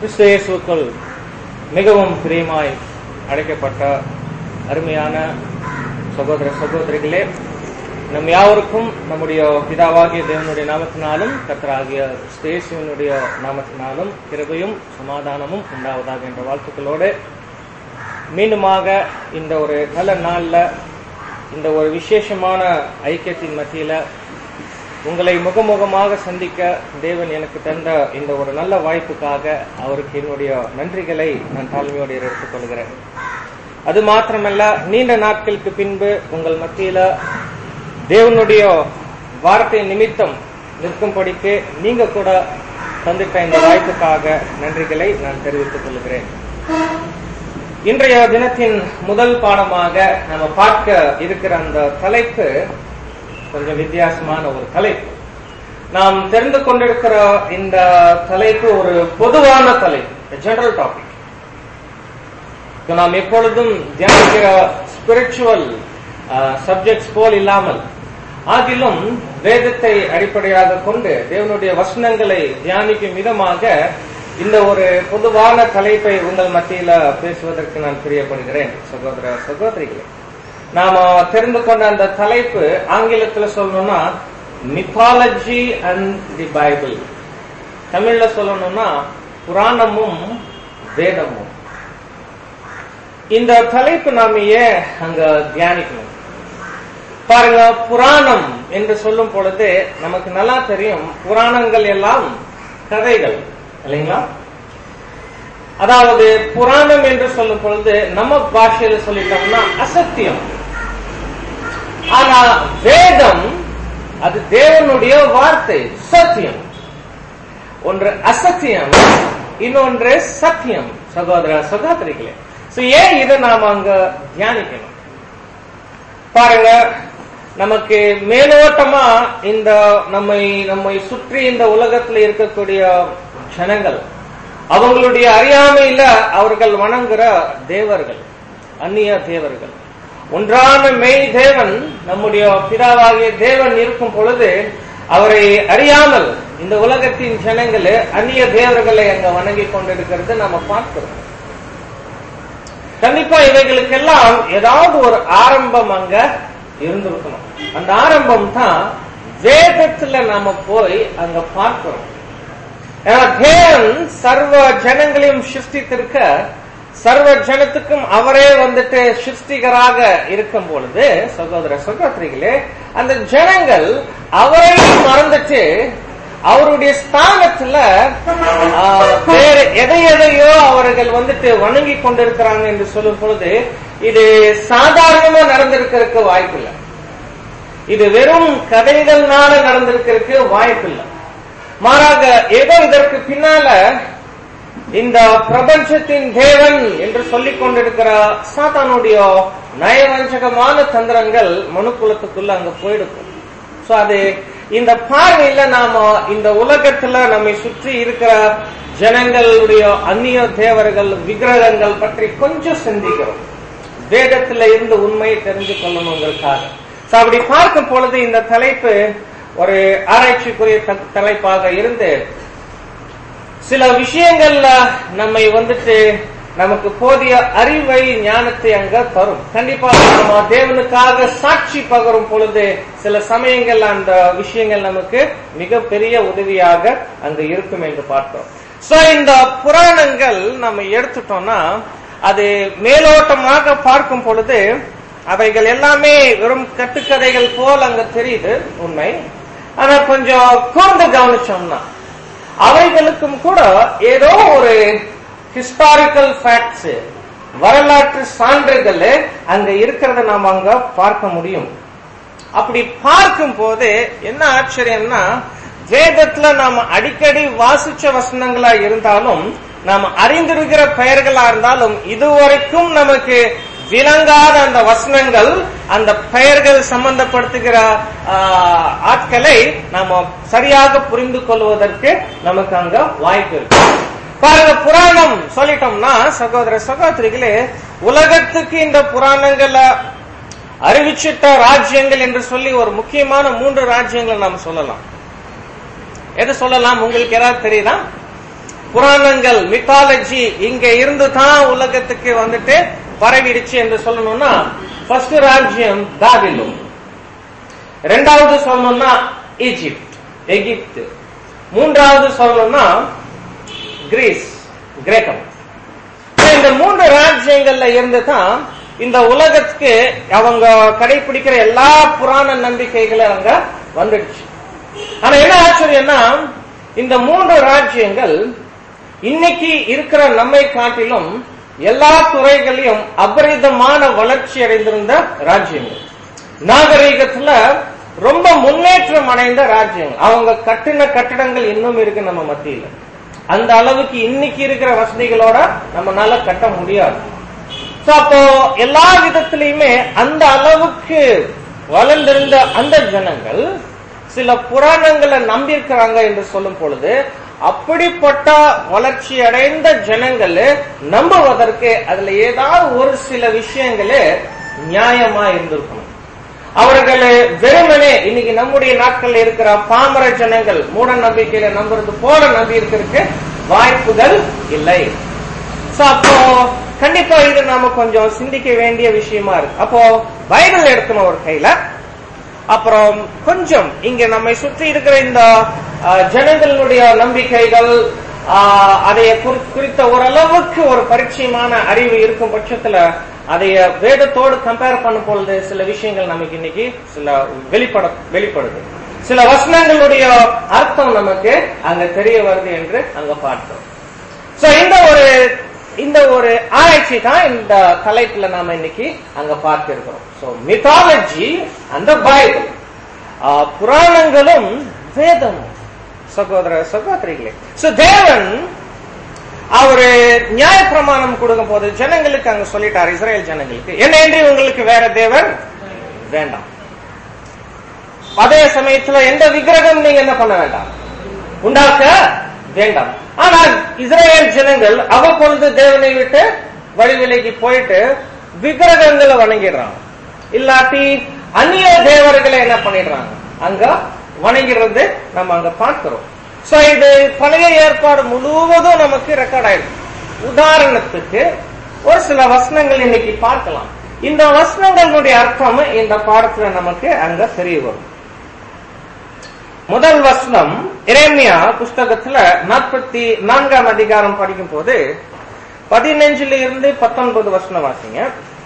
கிறிஸ்து இயேசுக்குள் மிகவும் பிரியமாய் அழைக்கப்பட்ட அருமையான சகோதர சகோதரிகளே நம் யாவருக்கும் நம்முடைய பிதாவாகிய தேவனுடைய நாமத்தினாலும் கர்த்தராகிய ஸ்தேசிவனுடைய நாமத்தினாலும் கிருபையும் சமாதானமும் உண்டாவதாக என்ற வாழ்த்துக்களோடு மீண்டுமாக இந்த ஒரு நல்ல நாள்ல இந்த ஒரு விசேஷமான ஐக்கியத்தின் மத்தியில உங்களை முகமுகமாக சந்திக்க தேவன் எனக்கு தந்த இந்த ஒரு நல்ல வாய்ப்புக்காக அவருக்கு என்னுடைய நன்றிகளை நான் தாழ்மையோடு எடுத்துக் கொள்கிறேன் அது மாத்திரமல்ல நீண்ட நாட்களுக்கு பின்பு உங்கள் மத்தியில தேவனுடைய வார்த்தை நிமித்தம் நிற்கும்படிக்கு நீங்க கூட தந்திட்ட இந்த வாய்ப்புக்காக நன்றிகளை நான் தெரிவித்துக் கொள்கிறேன் இன்றைய தினத்தின் முதல் பாடமாக நம்ம பார்க்க இருக்கிற அந்த தலைப்பு கொஞ்சம் வித்தியாசமான ஒரு தலைப்பு நாம் தெரிந்து கொண்டிருக்கிற இந்த தலைப்பு ஒரு பொதுவான தலைப்பு ஜெனரல் டாபிக் நாம் எப்பொழுதும் தியானிக்கிற ஸ்பிரிச்சுவல் சப்ஜெக்ட்ஸ் போல் இல்லாமல் ஆகிலும் வேதத்தை அடிப்படையாக கொண்டு தேவனுடைய வசனங்களை தியானிக்கும் விதமாக இந்த ஒரு பொதுவான தலைப்பை உங்கள் மத்தியில பேசுவதற்கு நான் பிரியப்படுகிறேன் சகோதர சகோதரிகளே நாம தெரிந்து கொண்ட அந்த தலைப்பு ஆங்கிலத்துல சொல்லணும்னா மித்தாலஜி அண்ட் தி பைபிள் தமிழ்ல சொல்லணும்னா புராணமும் வேதமும் இந்த தலைப்பு நாம ஏன் அங்க தியானிக்கணும் பாருங்க புராணம் என்று சொல்லும் பொழுது நமக்கு நல்லா தெரியும் புராணங்கள் எல்லாம் கதைகள் இல்லைங்களா அதாவது புராணம் என்று சொல்லும் பொழுது நம்ம பாஷையில சொல்லிட்டோம்னா அசத்தியம் ஆனா வேதம் அது தேவனுடைய வார்த்தை சத்தியம் ஒன்று அசத்தியம் இன்னொன்று சத்தியம் சகோதர சகோதரிகளே ஏன் இதை நாம அங்க தியானிக்கணும் பாருங்க நமக்கு மேலோட்டமா இந்த நம்மை நம்மை சுற்றி இந்த உலகத்துல இருக்கக்கூடிய ஜனங்கள் அவங்களுடைய அறியாமையில அவர்கள் வணங்குற தேவர்கள் அந்நிய தேவர்கள் ஒன்றான மெய் தேவன் நம்முடைய பிதாவாகிய தேவன் இருக்கும் பொழுது அவரை அறியாமல் இந்த உலகத்தின் ஜனங்கள் அந்நிய தேவர்களை அங்க வணங்கி கொண்டிருக்கிறது நம்ம பார்க்கிறோம் கண்டிப்பா இவைகளுக்கெல்லாம் ஏதாவது ஒரு ஆரம்பம் அங்க இருந்திருக்கணும் அந்த ஆரம்பம் தான் வேதத்துல நாம போய் அங்க பார்க்கிறோம் தேவன் சர்வ ஜனங்களையும் சிருஷ்டித்திருக்க சர்வ ஜனத்துக்கும் அவரே வந்துட்டு சிருஷ்டிகராக இருக்கும் பொழுது சகோதர சகோதரிகளே அந்த ஜனங்கள் அவரை மறந்துட்டு அவருடைய ஸ்தானத்துல வேற எதை எதையோ அவர்கள் வந்துட்டு வணங்கி கொண்டிருக்கிறாங்க என்று சொல்லும் பொழுது இது சாதாரணமா நடந்திருக்கிறதுக்கு வாய்ப்பில்லை இது வெறும் கதைகள்னால நடந்திருக்கிறதுக்கு வாய்ப்பில்லை மாறாக ஏதோ இதற்கு பின்னால இந்த பிரபஞ்சத்தின் தேவன் என்று சொல்லிக் கொண்டிருக்கிற சாத்தானுடைய நயவஞ்சகமான தந்திரங்கள் மனுக்குலத்துக்குள்ள அங்க போயிடுக்கும் சோ அது இந்த பார்வையில நாம இந்த உலகத்துல நம்மை சுற்றி இருக்கிற ஜனங்களுடைய அந்நிய தேவர்கள் விக்கிரகங்கள் பற்றி கொஞ்சம் சிந்திக்கிறோம் வேதத்துல இருந்து உண்மையை தெரிஞ்சு கொள்ளணுங்கிறதுக்காக சோ அப்படி பார்க்கும் பொழுது இந்த தலைப்பு ஒரு ஆராய்ச்சிக்குரிய தலைப்பாக இருந்து சில விஷயங்கள்ல நம்மை வந்துட்டு நமக்கு போதிய அறிவை ஞானத்தை அங்க தரும் கண்டிப்பா நம்ம தேவனுக்காக சாட்சி பகரும் பொழுது சில சமயங்கள் அந்த விஷயங்கள் நமக்கு மிகப்பெரிய உதவியாக அங்க இருக்கும் என்று பார்த்தோம் சோ இந்த புராணங்கள் நம்ம எடுத்துட்டோம்னா அது மேலோட்டமாக பார்க்கும் பொழுது அவைகள் எல்லாமே வெறும் கட்டுக்கதைகள் போல் அங்க தெரியுது உண்மை ஆனா கொஞ்சம் கூர்ந்து கவனிச்சோம்னா அவைகளுக்கும் கூட ஏதோ ஒரு ஹிஸ்டாரிக்கல் ஃபேக்ட்ஸ் வரலாற்று சான்றுகள் அங்க இருக்கிறத நாம அங்க பார்க்க முடியும் அப்படி பார்க்கும் போது என்ன ஆச்சரியம்னா வேதத்துல நாம அடிக்கடி வாசிச்ச வசனங்களா இருந்தாலும் நாம அறிந்திருக்கிற பெயர்களா இருந்தாலும் இதுவரைக்கும் நமக்கு விளங்காத அந்த வசனங்கள் அந்த பெயர்கள் சம்பந்தப்படுத்துகிற ஆட்களை நாம சரியாக புரிந்து கொள்வதற்கு நமக்கு அங்க வாய்ப்பு இருக்கு பாருங்க புராணம் சொல்லிட்டோம்னா சகோதர சகோதரிகளே உலகத்துக்கு இந்த புராணங்களை அறிவிச்சிட்ட ராஜ்யங்கள் என்று சொல்லி ஒரு முக்கியமான மூன்று ராஜ்யங்களை நாம் சொல்லலாம் எது சொல்லலாம் உங்களுக்கு ஏதாவது தெரியுதா புராணங்கள் மித்தாலஜி இங்க இருந்து தான் உலகத்துக்கு வந்துட்டு பரவிடுச்சு என்று சொல்லணும்னா ஃபர்ஸ்ட் ராஜ்யம் பாபிலோன் ரெண்டாவது சொல்லணும்னா ஈஜிப்ட் எகிப்து மூன்றாவது சொல்லணும்னா கிரீஸ் கிரேக்கம் இந்த மூன்று ராஜ்யங்கள்ல இருந்து தான் இந்த உலகத்துக்கு அவங்க கடைபிடிக்கிற எல்லா புராண நம்பிக்கைகளும் அங்க வந்துடுச்சு ஆனா என்ன ஆச்சரியம்னா இந்த மூன்று ராஜ்யங்கள் இன்னைக்கு இருக்கிற நம்மை காட்டிலும் எல்லா துறைகளையும் அபரிதமான வளர்ச்சி அடைந்திருந்த ராஜ்யங்கள் நாகரீகத்துல ரொம்ப முன்னேற்றம் அடைந்த ராஜ்யங்கள் அவங்க கட்டின கட்டடங்கள் இன்னும் இருக்கு நம்ம மத்தியில அந்த அளவுக்கு இன்னைக்கு இருக்கிற வசதிகளோட நம்மளால கட்ட முடியாது சோ அப்போ எல்லா விதத்திலையுமே அந்த அளவுக்கு வளர்ந்திருந்த அந்த ஜனங்கள் சில புராணங்களை நம்பியிருக்கிறாங்க என்று சொல்லும் பொழுது அப்படிப்பட்ட வளர்ச்சி அடைந்த ஜனங்கள் நம்புவதற்கு அதுல ஏதாவது ஒரு சில விஷயங்களே நியாயமா இருந்திருக்கணும் அவர்கள் வெறுமனே இன்னைக்கு நம்முடைய நாட்கள்ல இருக்கிற பாமர ஜனங்கள் மூட நம்பிக்கையில நம்புறது போல நம்பி இருக்கிறதுக்கு வாய்ப்புகள் இல்லை சோ அப்போ கண்டிப்பா இது நாம கொஞ்சம் சிந்திக்க வேண்டிய விஷயமா இருக்கு அப்போ பைபிள் எடுக்கணும் ஒரு கையில அப்புறம் கொஞ்சம் இங்க நம்மை சுற்றி இருக்கிற இந்த அஹ், ஜனங்களுடைய நம்பிக்கைகள் ஆஹ், அதைய குறி- குறித்த ஓரளவுக்கு ஒரு பரிச்சயமான அறிவு இருக்கும் பட்சத்துல அதைய வேதத்தோடு கம்பேர் பண்ணும் பொழுது சில விஷயங்கள் நமக்கு இன்னைக்கு சில வெளிப்பட வெளிப்படுது சில வசனங்களுடைய அர்த்தம் நமக்கு அங்க தெரிய வருது என்று அங்க பார்த்தோம் சோ இந்த ஒரு இந்த ஒரு ஆராய்ச்சி தான் இந்த தலைப்புல நாம இன்னைக்கு அங்க பார்க்க இருக்கிறோம் சோ மித்தாலஜி அந்த பைபிள் புராணங்களும் வேதமும் சகோதர சகோதரிகளே சோ தேவன் அவரு நியாய பிரமாணம் கொடுக்கும் போது ஜனங்களுக்கு அங்க சொல்லிட்டார் இஸ்ரேல் ஜனங்களுக்கு என்ன என்று உங்களுக்கு வேற தேவன் வேண்டாம் அதே சமயத்துல எந்த விக்கிரகம் நீங்க என்ன பண்ண வேண்டாம் உண்டாக்க வேண்டாம் ஆனால் இஸ்ரேல் ஜனங்கள் அவ்வப்பொழுது தேவனை விட்டு வழி விலகி போயிட்டு விக்கிரகங்களை வணங்கிடுறாங்க இல்லாட்டி அந்நிய தேவர்களை என்ன பண்ணிடுறாங்க அங்க வணங்கிறது நம்ம அங்க பார்க்கிறோம் சோ இது பழைய ஏற்பாடு முழுவதும் நமக்கு ரெக்கார்ட் ஆயிடும் உதாரணத்துக்கு ஒரு சில வசனங்கள் இன்னைக்கு பார்க்கலாம் இந்த வசனங்களுடைய அர்த்தம் இந்த பாடத்துல நமக்கு அங்க தெரிய வரும் முதல் வசனம் இரேமியா புஸ்தகத்துல நாற்பத்தி நான்காம் அதிகாரம் படிக்கும் போது பதினஞ்சுல இருந்து பத்தொன்பது வசனம் வாசிங்க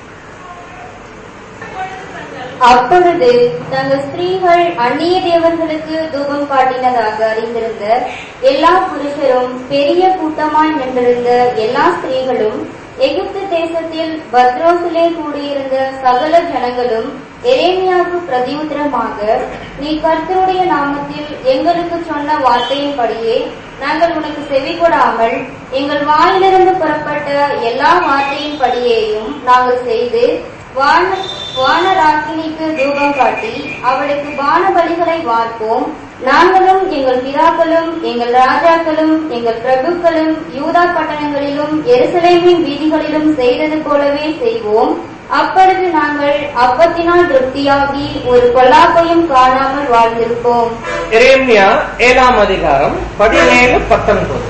அப்பொழுது தங்கள் ஸ்திரீகள் அந்நிய தேவர்களுக்கு தூபம் காட்டினதாக அறிந்திருந்த எல்லா புருஷரும் பெரிய கூட்டமாய் நின்றிருந்த எல்லா ஸ்திரீகளும் எகிப்து தேசத்தில் பத்ரோசிலே கூடியிருந்த சகல ஜனங்களும் எரேமியாவுக்கு பிரதியுத்தரமாக நீ கர்த்தருடைய நாமத்தில் எங்களுக்கு சொன்ன வார்த்தையின்படியே நாங்கள் உனக்கு செவி கொடாமல் எங்கள் வாயிலிருந்து புறப்பட்ட எல்லா வார்த்தையின்படியேயும் நாங்கள் செய்து வான வானராக்கினிக்கு தூபம் காட்டி அவளுக்கு பான பலிகளை வார்ப்போம் நாங்களும் எங்கள் பிதாக்களும் எங்கள் ராஜாக்களும் எங்கள் பிரபுக்களும் யூதா பட்டணங்களிலும் எருசலேமின் வீதிகளிலும் செய்தது போலவே செய்வோம் அப்பொழுது நாங்கள் அப்பத்தினால் திருப்தியாகி ஒரு பொல்லாப்பையும் காணாமல் வாழ்ந்திருப்போம் இரேமியா ஏழாம் அதிகாரம் பதினேழு பத்தொன்பது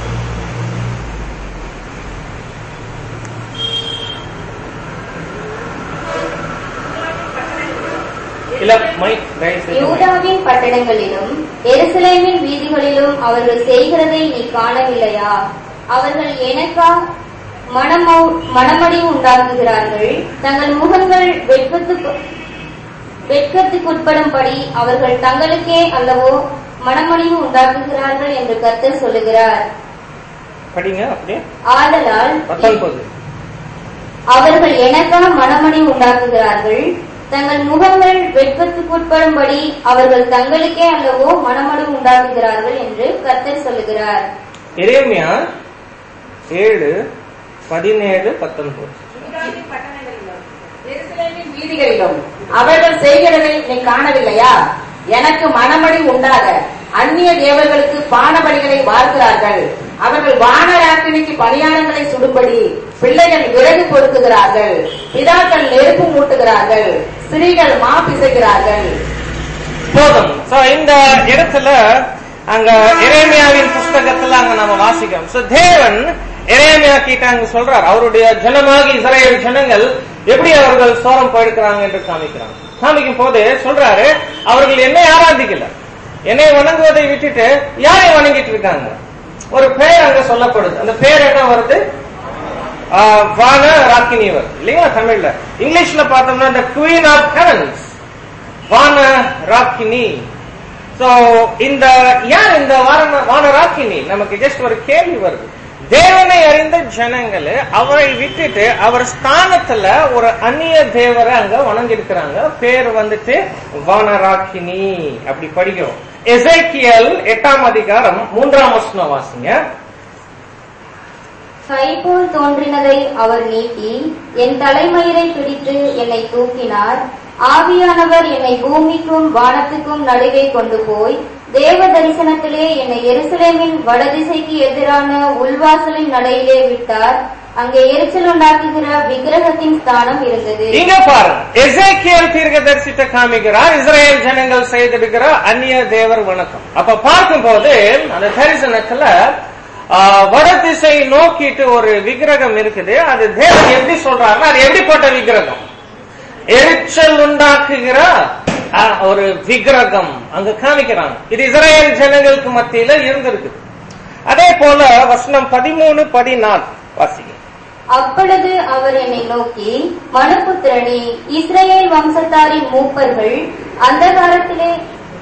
இல்ல மைக் தயவு செய்து mic. யூதாவின் பட்டணங்களிலும் எருசலேமின் வீதிகளிலும் அவர்கள் செய்கிறதை நீ காணவில்லையா அவர்கள் எனக்கா மனமௌ- மனமடிவு உண்டாக்குகிறார்கள் தங்கள் முகங்கள் வெட்கத்துக்கு வெட்கத்துக்குட்படும்படி அவர்கள் தங்களுக்கே அல்லவோ மனமடிவு உண்டாக்குகிறார்கள் என்று கர்த்தர் சொல்லுகிறார் படிங்க அப்படியே ஆதலால் பத்தொன்பது அவர்கள் எனக்கா மனமணி உண்டாக்குகிறார்கள் தங்கள் முகங்கள் வெட்கத்துக்குட்படும்படி அவர்கள் தங்களுக்கே அல்லவோ மனமடி உண்டாக்குகிறார்கள் என்று கர்த்தர் சொல்லுகிறார் எரேமியா ஏழு பதினேழு பத்தொன்பது யூதாவின் பட்டணங்களிலும், எருசலேமின் வீதிகளிலும் அவர்கள் செய்கிறதை நீ காணவில்லையா எனக்கு மனமடி உண்டாக அந்நிய தேவர்களுக்கு பானபலிகளை வார்க்கிறார்கள் அவர்கள் வானராக்கினிக்கு பணியாரங்களை சுடும்படி பிள்ளைகள் விறகு பொறுக்குகிறார்கள் பிதாக்கள் நெருப்பு மூட்டுகிறார்கள் ஸ்திரீகள் மா பிசைகிறார்கள் போதும் சோ இந்த இடத்துல அங்க எரேமியாவின் புஸ்தகத்துல அங்க நம்ம வாசிக்கிறோம் சோ தேவன் எரேமியா கிட்ட அங்க சொல்றார் அவருடைய ஜனமாகி இஸ்ரேல் ஜனங்கள் எப்படி அவர்கள் சோரம் போயிருக்கிறாங்க என்று காமிக்கிறாங்க காமிக்கும் போது சொல்றாரு அவர்கள் என்னை ஆராதிக்கல என்னை வணங்குவதை விட்டுட்டு யாரை வணங்கிட்டு இருக்காங்க ஒரு பெயர் அங்க சொல்லப்படுது அந்த பெயர் என்ன வருது ஆஹ், வான ராக்கினிவர் இல்லைங்களா தமிழ்ல இங்கிலீஷ்ல பார்த்தோம்னா the queen of heavens வான ராக்கினி சோ இந்த யார் இந்த வான வானராக்கினி நமக்கு ஜஸ்ட் ஒரு கேள்வி வருது தேவனை அறிந்த ஜனங்கள் அவரை விட்டுட்டு அவர் ஸ்தானத்துல ஒரு அந்நிய தேவரை அங்க வணங்கிருக்கிறாங்க பேர் வந்துட்டு வானராக்கினி அப்படி படிக்கிறோம் எசேக்கியல் எட்டாம் அதிகாரம் மூன்றாம் வசனம் வாசிங்க கைபோல் தோன்றினதை அவர் நீக்கி என் தலைமயிரை பிடித்து என்னை தூக்கினார் ஆவியானவர் என்னை பூமிக்கும் வானத்துக்கும் நடுவே கொண்டு போய் தேவ தரிசனத்திலே என்னை எருசலேமின் வடதிசைக்கு எதிரான உள்வாசலின் நடையிலே விட்டார் அங்கே எரிச்சல் உண்டாக்குகிற விக்கிரகத்தின் ஸ்தானம் இருந்தது இங்க பாருங்க எசேக்கியல் தீர்க்கதரிசித்த காமிக்கிறார் இஸ்ரேல் ஜனங்கள் செய்திருக்கிற அந்நிய தேவர் வணக்கம் அப்ப பார்க்கும்போது அந்த தரிசனத்துல ஆஹ், வடதிசை நோக்கிட்டு ஒரு விக்கிரகம் இருக்குது அது தேவன் எப்படி சொல்றாருன்னா அது எப்படிப்பட்ட விக்கிரகம் எரிச்சல் உண்டாக்குகிற ஆஹ், ஒரு விக்கிரகம் அங்க காமிக்கிறாங்க இது இஸ்ரேல் ஜனங்களுக்கு மத்தியில இருந்திருக்கு அதே போல வசனம் பதிமூணு பதினாலு வாசிங்க அப்பொழுது அவர் என்னை நோக்கி மனுபுத்திரனே இஸ்ரவேல் வம்சத்தாரின் மூப்பர்கள் அந்த காலத்திலே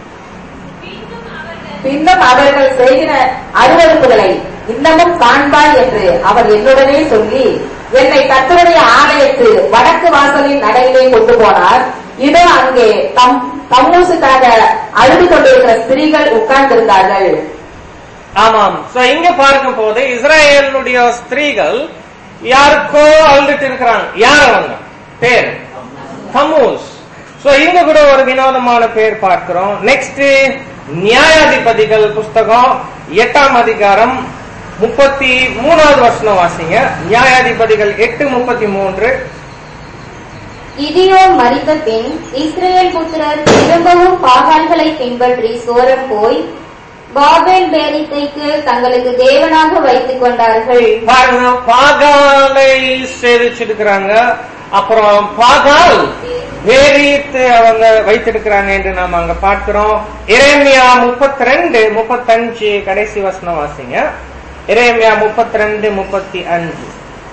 பின்னும் அவர்கள் செய்கிற அருவருப்புகளை இன்னமும் காண்பாய் என்று அவர் என்னுடனே சொல்லி என்னை கர்த்தருடைய ஆலயத்து வடக்கு வாசலின் நடையிலே கொண்டு போனார் இதோ அங்கே தம் தம்மூசுக்காக அழுது கொண்டிருக்கிற ஸ்திரீகள் உட்கார்ந்திருந்தார்கள் ஆமாம் சோ இங்க பார்க்கும் போது இஸ்ரேலுடைய ஸ்திரீகள் யாருக்கோ அழுதுட்டு இருக்கிறாங்க யார் அவங்க பேர் தமூஸ் சோ இங்க கூட ஒரு வினோதமான பேர் பார்க்கிறோம் நெக்ஸ்ட் நியாயாதிபதிகள் புஸ்தகம் எட்டாம் அதிகாரம் முப்பத்தி மூணாவது வருஷம் வாசிங்க நியாயாதிபதிகள் எட்டு முப்பத்தி மூன்று இதியோன் மரித்த பின் இஸ்ரவேல் புத்திரர் திரும்பவும் பாகால்களை பின்பற்றி சோரம் போய் பாபேல் பேரித்தைக்கு தங்களுக்கு தேவனாக வைத்துக் கொண்டார்கள் பாருங்க பாகாலை சேவிச்சிருக்கிறாங்க அப்புறம் பாகால் வேறித்து அவங்க வைத்திருக்கிறாங்க என்று நாம அங்க பார்க்கிறோம் இறைமையா முப்பத்தி ரெண்டு முப்பத்தஞ்சு கடைசி வசனம் வாசிங்க இறைமையா முப்பத்தி ரெண்டு முப்பத்தி அஞ்சு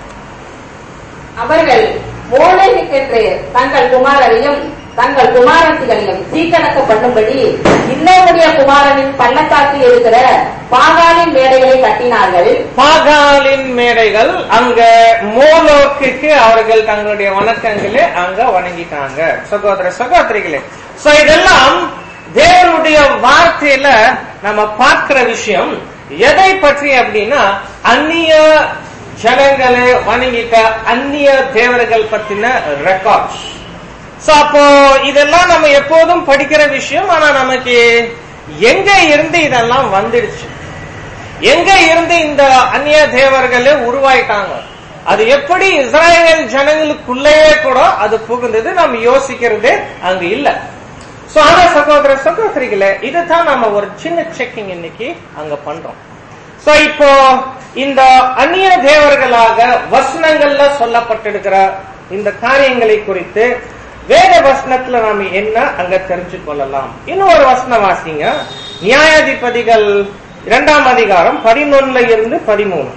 அவர்கள் மோளைக்கென்று தங்கள் குமாரரையும் தங்கள் குமாரத்திகளையும் சீக்கணக்க பண்ணும்படி இன்னமுடைய குமாரனின் பள்ளத்தாக்கில் இருக்கிற பாகாலின் மேடைகளை கட்டினார்கள் பாகாலின் மேடைகள் அங்க மோலோக்கு அவர்கள் தங்களுடைய வணக்கங்களே அங்க வணங்கிட்டாங்க சகோதர சகோதரிகளே சோ இதெல்லாம் தேவனுடைய வார்த்தையில நம்ம பார்க்கிற விஷயம் எதை பற்றி அப்படின்னா அந்நிய ஜனங்களை வணங்கிட்ட அந்நிய தேவர்கள் பத்தின ரெக்கார்ட்ஸ் சோ அப்போ இதெல்லாம் நம்ம எப்போதும் படிக்கிற விஷயம் ஆனா நமக்கு எங்க இருந்து இதெல்லாம் வந்துடுச்சு எங்க இருந்து இந்த அந்நிய தேவர்களே உருவாயிட்டாங்க அது எப்படி இஸ்ராயல் ஜனங்களுக்குள்ளேயே கூட அது புகுந்தது நம்ம யோசிக்கிறது அங்க இல்ல சோ ஆனா சகோதர சகோதரிகளே இதுதான் நம்ம ஒரு சின்ன செக்கிங் இன்னைக்கு அங்க பண்றோம் சோ இப்போ இந்த அந்நிய தேவர்களாக வசனங்கள்ல சொல்லப்பட்டிருக்கிற இந்த காரியங்களை குறித்து வேத வசனத்துல நாம என்ன அங்க தெரிஞ்சு கொள்ளலாம் இன்னொரு வசனம் வாசிங்க நியாயாதிபதிகள் இரண்டாம் அதிகாரம் பதினொன்னுல இருந்து பதிமூணு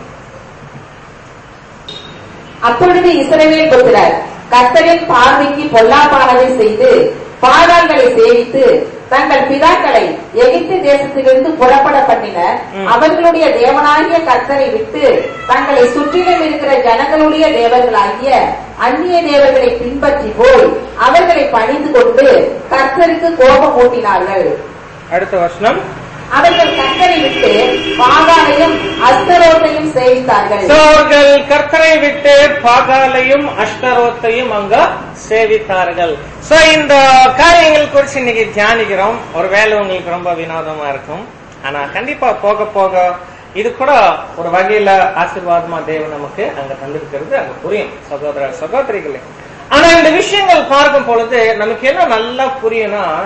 அப்பொழுது இஸ்ரவேல் புத்திரர் கர்த்தரின் பார்வைக்கு பொல்லாப்பானதை செய்து பாகால்களை சேவித்து தங்கள் பிதாக்களை எகிப்து தேசத்திலிருந்து புறப்பட பண்ணின ம். அவர்களுடைய தேவனாகிய கர்த்தரை விட்டு தங்களை சுற்றிலும் இருக்கிற ஜனங்களுடைய தேவர்களாகிய அந்நிய தேவர்களை பின்பற்றி போய் அவர்களை பணிந்து கொண்டு கர்த்தருக்கு கோபம் ஊட்டினார்கள் அடுத்த வசனம் அவர்கள் கர்த்தரை விட்டு பாகாலையும் அஸ்தரோத்தையும் சேவித்தார்கள் So, அவர்கள் கர்த்தரை விட்டு பாகாலையும் அஷ்டரோத்தையும் அங்க சேவித்தார்கள் சோ இந்த காரியங்கள் குறித்து இன்னைக்கு தியானிக்கிறோம் ஒருவேளை உங்களுக்கு ரொம்ப வினோதமா இருக்கும் ஆனா கண்டிப்பா போக போக இது கூட ஒரு வகையில ஆசீர்வாதமா தேவன் நமக்கு அங்க தந்திருக்கிறது அங்க புரியும் சகோதர சகோதரிகளே ஆனா இந்த விஷயங்கள் பார்க்கும் பொழுது நமக்கு என்ன நல்லா புரியும்னா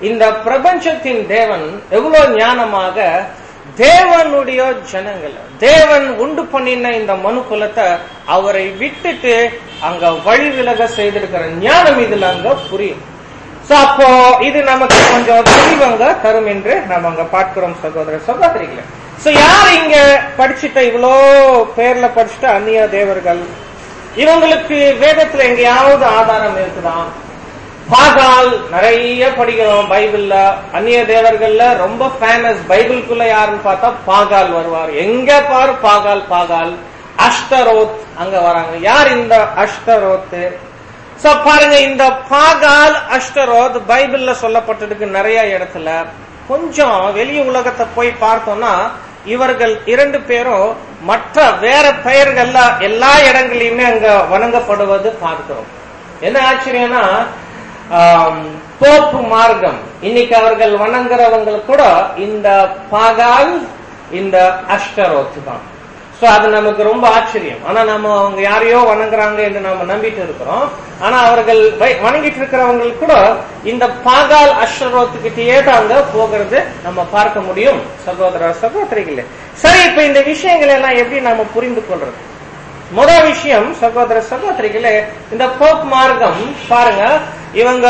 இந்த பிரபஞ்சத்தின் தேவன் எவ்வளவு ஞானமாக தேவனுடைய ஜனங்கள் தேவன் உண்டு பண்ணின இந்த மனு குலத்தை அவரை விட்டுட்டு அங்க வழி விலக செய்திருக்கிற ஞானம் இதுல அங்க புரியும் சோ அப்போ இது நமக்கு கொஞ்சம் தெளிவங்க தரும் என்று நம்ம அங்க பார்க்கிறோம் சகோதர சகோதரிகளே சோ யார் இங்க படிச்சுட்ட இவ்வளோ பேர்ல படிச்சுட்ட அந்நிய தேவர்கள் இவங்களுக்கு வேதத்துல எங்கேயாவது ஆதாரம் இருக்குதா பாகால் நிறைய படிக்கிறோம் பைபிள்ல அந்நிய தேவர்கள்ல ரொம்ப ஃபேமஸ் பைபிளுக்குள்ள யாருன்னு பார்த்தா பாகால் வருவார் எங்க பாரு பாகால் பாகால் அஷ்டரோத் அங்க வராங்க யார் இந்த அஷ்டரோத்து சோ பாருங்க இந்த பாகால் அஷ்டரோத் பைபிள்ல சொல்லப்பட்டிருக்கு நிறைய இடத்துல கொஞ்சம் வெளி உலகத்தை போய் பார்த்தோம்னா இவர்கள் இரண்டு பேரும் மற்ற வேற பெயர்கள்ல எல்லா இடங்களையுமே அங்க வணங்கப்படுவது பார்க்கிறோம் என்ன ஆச்சரியம்னா ஆம், போப்பு மார்க்கம் இன்னைக்கு அவர்கள் வணங்குறவங்க கூட இந்த பாகால் இந்த அஷ்டரோத் தான் சோ அது நமக்கு ரொம்ப ஆச்சரியம் ஆனா நம்ம அவங்க யாரையோ வணங்குறாங்க என்று நாம நம்பிட்டு இருக்கிறோம் ஆனா அவர்கள் வை- வணங்கிட்டு இருக்கிறவங்களுக்கு கூட இந்த பாகால் அஷ்டரோத்துக்கிட்டே தாங்க போகிறது நம்ம பார்க்க முடியும் சகோதர சகோதரிகளே சரி இப்ப இந்த விஷயங்களை எல்லாம் எப்படி நாம புரிந்து கொள்றது முதல் விஷயம் சகோதர சகோதரிகளே இந்த போப் மார்க்கம் பாருங்க இவங்க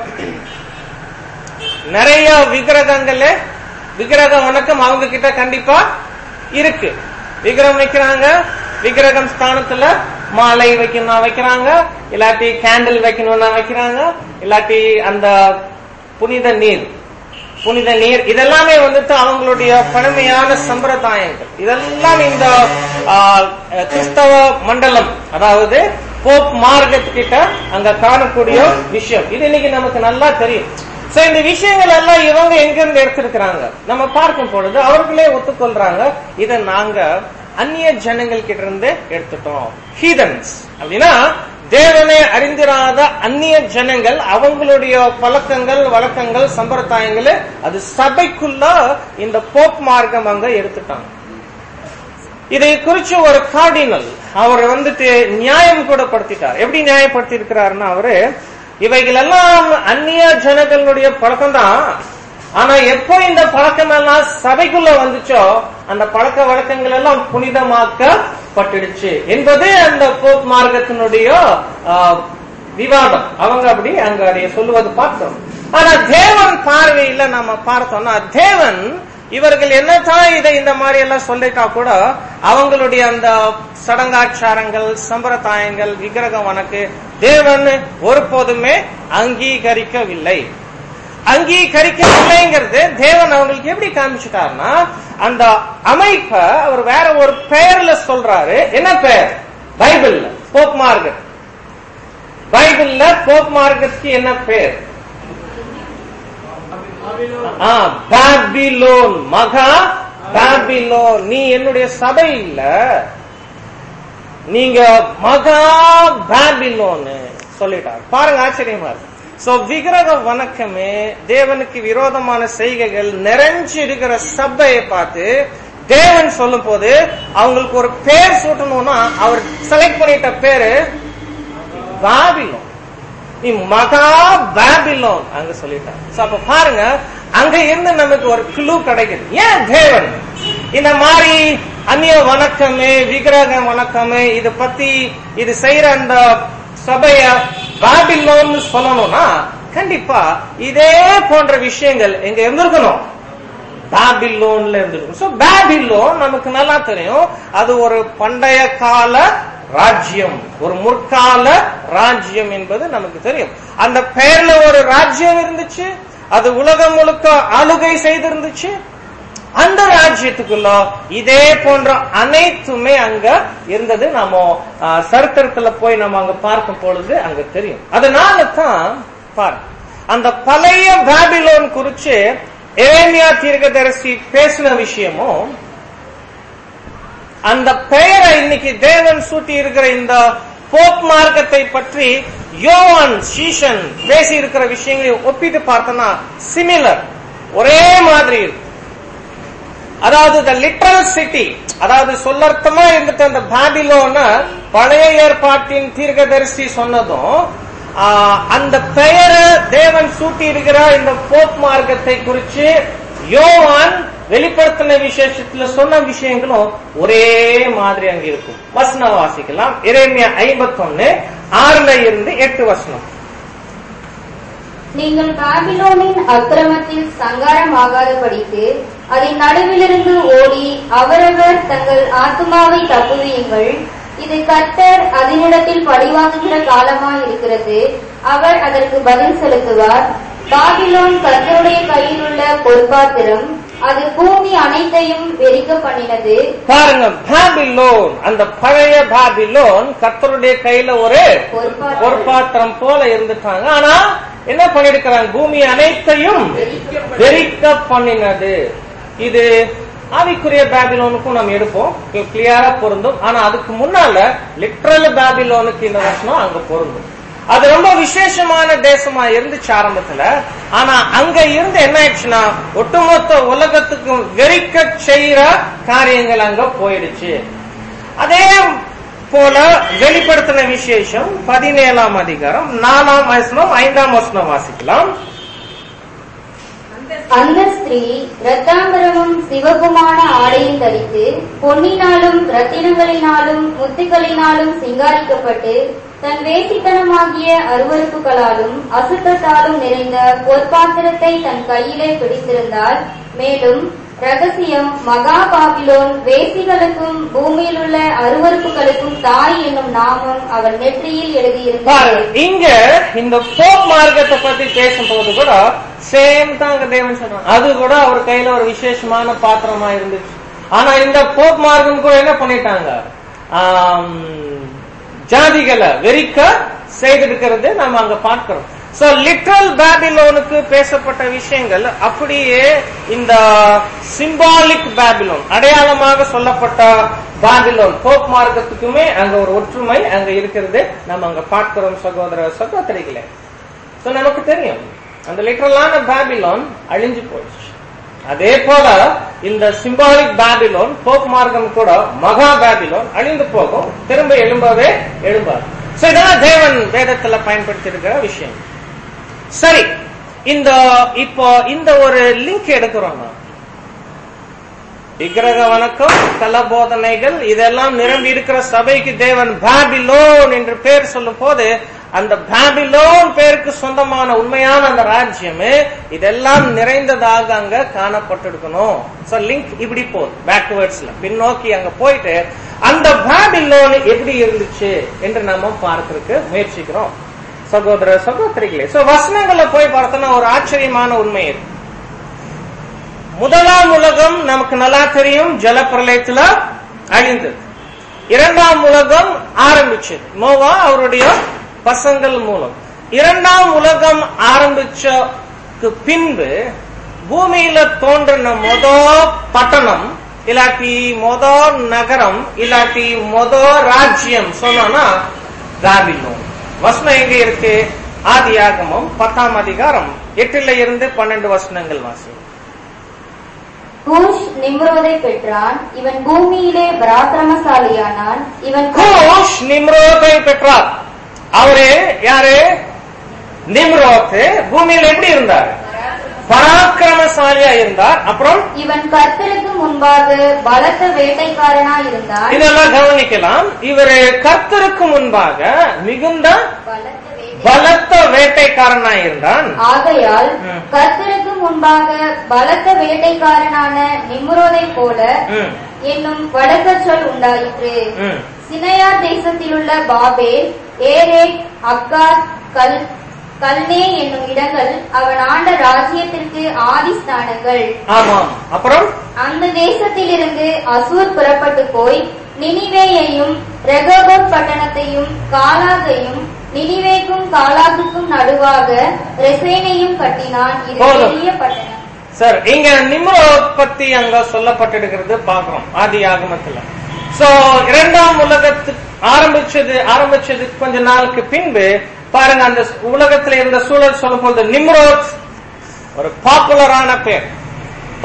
நிறைய விக்கிரகங்கள விக்கிரக வணக்கம் அவங்க கிட்ட கண்டிப்பா இருக்கு விக்கிரகம் வைக்கிறாங்க விக்கிரகம் ஸ்தானத்துல மாலை வைக்கணும்னா வைக்கிறாங்க இல்லாட்டி கேண்டில் வைக்கணும்னா வைக்கிறாங்க இல்லாட்டி அந்த புனித நீர் புனித நீர் இதெல்லாமே வந்துட்டு அவங்களுடைய பழமையான சம்பிரதாயங்கள் இதெல்லாம் இந்த ஆ, கிறிஸ்தவ மண்டலம் அதாவது போப் மார்க்கத்துக்கிட்ட அங்க காணக்கூடிய விஷயம் இது இன்னைக்கு நமக்கு நல்லா தெரியும் சோ இந்த விஷயங்கள் எல்லாம் இவங்க எங்க இருந்து எடுத்திருக்கிறாங்க நம்ம பார்க்கும் பொழுது அவர்களே ஒத்துக்கொள்றாங்க இதை நாங்க அந்நிய ஜனங்கள் கிட்ட இருந்து எடுத்துட்டோம் ஹீதன்ஸ் அப்படின்னா தேவனை அறிந்திராத அந்நிய ஜனங்கள் அவங்களுடைய பழக்கங்கள் வழக்கங்கள் சம்பிரதாயங்கள் அது சபைக்குள்ள இந்த போப் மார்க்கம் அங்க எடுத்துட்டாங்க இதை குறிச்சு ஒரு கார்டினல் அவர் வந்துட்டு நியாயம் கூட படுத்திட்டார் எப்படி நியாயப்படுத்தி இருக்கிறாருன்னா அவரு இவைகள் எல்லாம் அந்நிய ஜனங்களுடைய பழக்கம் தான் ஆனா எப்போ இந்த பழக்கம் எல்லாம் சபைக்குள்ள வந்துச்சோ அந்த பழக்க வழக்கங்கள் எல்லாம் புனிதமாக்கப்பட்டுடுச்சு என்பது அந்த போப் மார்க்கத்தினுடைய ஆ, விவாதம் அவங்க அப்படி அங்க அதை சொல்லுவது பார்த்தோம் ஆனா தேவன் பார்வையில நம்ம பார்த்தோம்னா தேவன் இவர்கள் என்னதான் இதை இந்த மாதிரி எல்லாம் சொல்லிட்டா கூட அவங்களுடைய அந்த சடங்காச்சாரங்கள் சம்பிரதாயங்கள் விக்கிரகம் வணக்கு தேவன் ஒருபோதுமே அங்கீகரிக்கவில்லை அங்கீகரிக்கவில்லைங்கிறது தேவன் அவங்களுக்கு எப்படி காமிச்சிட்டாருன்னா அந்த அமைப்பை அவர் வேற ஒரு பெயர்ல சொல்றாரு என்ன பெயர் பைபிள்ல போப் மார்க்கெட் பைபிள்ல போப் மார்க்கெட்க்கு என்ன பெயர் ஆ, பாபிலோன் மகா பாபிலோன் நீ என்னுடைய சபை இல்ல நீங்க மகா பாபிலோன்னு சொல்லிட்டார் பாருங்க ஆச்சரியமா இருக்கு சோ விக்கிரக வணக்கமே தேவனுக்கு விரோதமான செய்கைகள் நிறைஞ்சு இருக்கிற சபையை பார்த்து தேவன் சொல்லும் போது அவங்களுக்கு ஒரு பேர் சூட்டணும்னா அவர் செலக்ட் பண்ணிட்ட பேரு பாபிலோன் நீ மகா பாபிலோன் அங்க சொல்லிட்டான் So, அப்ப பாருங்க அங்க இருந்து நமக்கு ஒரு குழு கிடைக்குது ஏன் தேவன் இந்த மாதிரி அந்நிய வணக்கமே விக்கிரக வணக்கமே இத பத்தி இது செய்யற அந்த சபைய பாபிலோன்னு சொல்லணும்னா கண்டிப்பா இதே போன்ற விஷயங்கள் எங்க இருந்திருக்கணும் பாபிலோன்ல இருந்திருக்கும் சோ பாபிலோன் நமக்கு நல்லா தெரியும் அது ஒரு பண்டைய கால ராஜ்யம் ஒரு முற்கால ராஜ்யம் என்பது நமக்கு தெரியும் அந்த பெயர்ல ஒரு ராஜ்யம் இருந்துச்சு அது உலகம் முழுக்க ஆளுகை செய்திருந்துச்சு அந்த ராஜ்யத்துக்குள்ள இதே போன்ற அனைத்துமே அங்க இருந்தது நாம ஆ, சரித்திரத்துல போய் நம்ம அங்க பார்க்கும் பொழுது அங்க தெரியும் அதனால தான் பாரு அந்த பழைய பாபிலோன் குறிச்சு எரேமியா தீர்க்கதரிசி பேசின விஷயமும் அந்த பெயரை இன்னைக்கு தேவன் சூட்டி இருக்கிற இந்த போப் மார்க்கத்தை பற்றி யோவான் சீஷன் பேசி இருக்கிற விஷயங்களை ஒப்பிட்டு பார்த்தோம்னா சிமிலர் ஒரே மாதிரி இருக்கு அதாவது த லிட்டரல் சிட்டி அதாவது சொல்லர்த்தமா இருந்துட்டு அந்த பாபிலோன பழைய ஏற்பாட்டின் தீர்க்கதரிசி சொன்னதும் ஆஹ், அந்த பெயரை தேவன் சூட்டி இருக்கிற இந்த போப் மார்க்கத்தை குறித்து யோவான் வெளிப்படுத்தின விசேஷத்துல சொன்ன விஷயங்களும் ஒரே மாதிரி அங்க இருக்கும் வசனம் வாசிக்கலாம் இறைமையா ஐம்பத்தொன்னு ஆறுல இருந்து எட்டு வசனம் நீங்கள் பாபிலோனின் அக்கிரமத்தில் சங்காரமாகாதபடிக்கு அதன் நடுவிலிருந்து ஓடி அவரவர் தங்கள் ஆத்துமாவை தப்புவியுங்கள் இது கர்த்தர் அதனிடத்தில் பழிவாங்குகிற காலமாய் இருக்கிறது அவர் அதற்கு பதில் செலுத்துவார் பாபிலோன் கர்த்தருடைய கையில் உள்ள பொற்பாத்திரம் அது பூமி அனைத்தையும் வெறிக்க பண்ணினது பாருங்க பாபிலோன் அந்த பழைய பாபிலோன் கர்த்தருடைய கையில ஒரு பொற்பாத்திரம் ஒரு பாத்திரம் போல இருந்துட்டாங்க ஆனா என்ன பண்ணிருக்கிறாங்க பூமி அனைத்தையும் வெறிக்க பண்ணினது இது ஆவிக்குரிய பாபிலோனுக்கும் நம்ம எடுப்போம் கிளியரா பொருந்தும் ஆனா அதுக்கு முன்னால லிட்ரல் பாபிலோனுக்கு இந்த வசனம் அங்க பொருந்தும் அது ரொம்ப விசேஷமான தேசமா இருந்துச்சு ஆரம்பத்துல ஆனா அங்க இருந்து என்ன ஆயிடுச்சுன்னா ஒட்டுமொத்த உலகத்துக்கும் வெறிக்க செய்யற காரியங்கள் அங்க போயிடுச்சு அதே போல வெளிப்படுத்தின விசேஷம் பதினேழாம் அதிகாரம் நாலாம் வசனம் ஐந்தாம் வசனம் வாசிக்கலாம் அந்த ஸ்திரீ ரத்தாம்பரமும் சிவகுமான ஆடையும் தரித்து பொன்னினாலும் ரத்தினங்களினாலும் முத்துக்களினாலும் சிங்காரிக்கப்பட்டு தன் வேசித்தனமாகிய அருவருப்புகளாலும் அசுத்தத்தாலும் நிறைந்த பொற்பாத்திரத்தை தன் கையிலே பிடித்திருந்தாள் மேலும் ரகசியம் மகா பாபிலோன் வேசிகளுக்கும் பூமியில் உள்ள அருவருப்புகளுக்கும் தாய் என்னும் நாமம் அவள் நெற்றியில் எழுதியிருந்தார் பாருங்க இங்க இந்த போப் மார்க்கத்தை பத்தி பேசும்போது கூட சேம் தாங்க தேவன் சொல்றாங்க அது கூட அவர் கையில ஒரு விசேஷமான பாத்திரமா இருந்துச்சு ஆனா இந்த போப் மார்க்கம் கூட என்ன பண்ணிட்டாங்க ஆம், ஜாதிகளை வெறிக்க செய்திருக்கிறது நம்ம அங்க பார்க்கிறோம் சோ லிட்ரல் பேபிலோனுக்கு பேசப்பட்ட விஷயங்கள் அப்படியே இந்த சிம்பாலிக் பேபிலோன் அடையாளமாக சொல்லப்பட்ட பாபிலோன் போப் மார்க்கத்துக்குமே அங்க ஒரு ஒற்றுமை அங்க இருக்கிறது நம்ம அங்க பார்க்கிறோம் சகோதர சகோதரிகளே சோ நமக்கு தெரியும் அந்த லிட்டரலான பாபிலோன் அழிஞ்சு போயிடுச்சு அதே போல இந்த சிம்பாலிக் பாபிலோன் போப் மார்க்கம் கூட மகா பாபிலோன் அழிந்து போகும் திரும்ப எழும்பவே எழும்பாது சோ இதெல்லாம் தேவன் வேதத்துல பயன்படுத்தி இருக்கிற விஷயம் சரி இந்த இப்போ இந்த ஒரு லிங்க் எடுக்கிறோம் நான் விக்கிரக வணக்கம் கல போதனைகள் இதெல்லாம் நிரம்பி இருக்கிற சபைக்கு தேவன் பாபிலோன் என்று பேர் சொல்லும் போது அந்த பாபிலோன் பேருக்கு சொந்தமான உண்மையான அந்த ராஜ்யம் இதெல்லாம் நிறைந்ததாக அங்க காணப்பட்டிருக்கணும் சோ லிங்க் இப்படி போகுது பேக்வேர்ட்ஸ்ல பின்னோக்கி அங்க போயிட்டு அந்த பாபிலோன் எப்படி இருந்துச்சு என்று நம்ம பார்க்கறதுக்கு முயற்சிக்கிறோம் சகோதர சகோதரிகளே சோ வசனங்களை போய் பார்த்தோம்னா ஒரு ஆச்சரியமான உண்மை இருக்கு முதலாம் உலகம் நமக்கு நல்லா தெரியும் ஜலப்பிரளயத்துல அழிந்தது இரண்டாம் உலகம் ஆரம்பிச்சது நோவா அவருடைய பசங்கள் மூலம் இரண்டாம் உலகம் ஆரம்பிச்சக்கு பின்பு பூமியில தோன்றின மொத பட்டணம் இல்லாட்டி மொத நகரம் இல்லாட்டி மொத ராஜ்யம் சொன்னோம்னா பாபிலோன் வசனம் எங்க இருக்கு ஆதியாகமம் பத்தாம் அதிகாரம் எட்டுல இருந்து பன்னெண்டு வசனங்கள் வாசி கூஷ் நிம்ரோதை பெற்றான் இவன் பூமியிலே பராக்கிரமசாலியானான் இவன் கூஷ் நிம்ரோத்தை பெற்றார் அவரு யாரு நிம்ரோத் பூமியில எப்படி இருந்தார் பராக்கிரமசாலியா இருந்தார் அப்புறம் இவன் கர்த்தருக்கு முன்பாக பலத்த வேட்டைக்காரனா இருந்தான் இதெல்லாம் கவனிக்கலாம் இவரு கர்த்தருக்கு முன்பாக மிகுந்த பலத்த வேட்டை- பலத்த வேட்டைக்காரனா இருந்தான் ஆகையால் ம். கர்த்தருக்கு முன்பாக பலத்த வேட்டைக்காரனான நிம்ரோதை போல ம், என்னும் வடக்க சொல் உண்டாயிற்று ம். சினையார் தேசத்திலுள்ள பாபேல் ஏரேக் அக்காத் கல் கல்னே என்னும் இடங்கள் அவன் ஆண்ட ராஜ்யத்திற்கு ஆதிஸ்தானங்கள் ஆமாம் அப்புறம் அந்த தேசத்திலிருந்து அசூர் புறப்பட்டு போய் நினிவேயையும் ரெகோபோத் பட்டணத்தையும் காலாகையும் நினிவேக்கும் காலாகுக்கும் நடுவாக ரெசேனையும் கட்டினான் இது போதும். பெரிய பட்டணம் சார் இங்க நிம்ரோத் பத்தி அங்க சொல்லப்பட்டிருக்கிறது பாக்குறோம் ஆதி ஆகமத்துல சோ இரண்டாம் உலகத்து ஆரம்பிச்சது ஆரம்பிச்சது கொஞ்ச நாளுக்கு பின்பு பாருங்க அந்த உலகத்துல இருந்த சூழல் சொல்லும் போது நிம்ரோத் ஒரு பாப்புலரான பேர்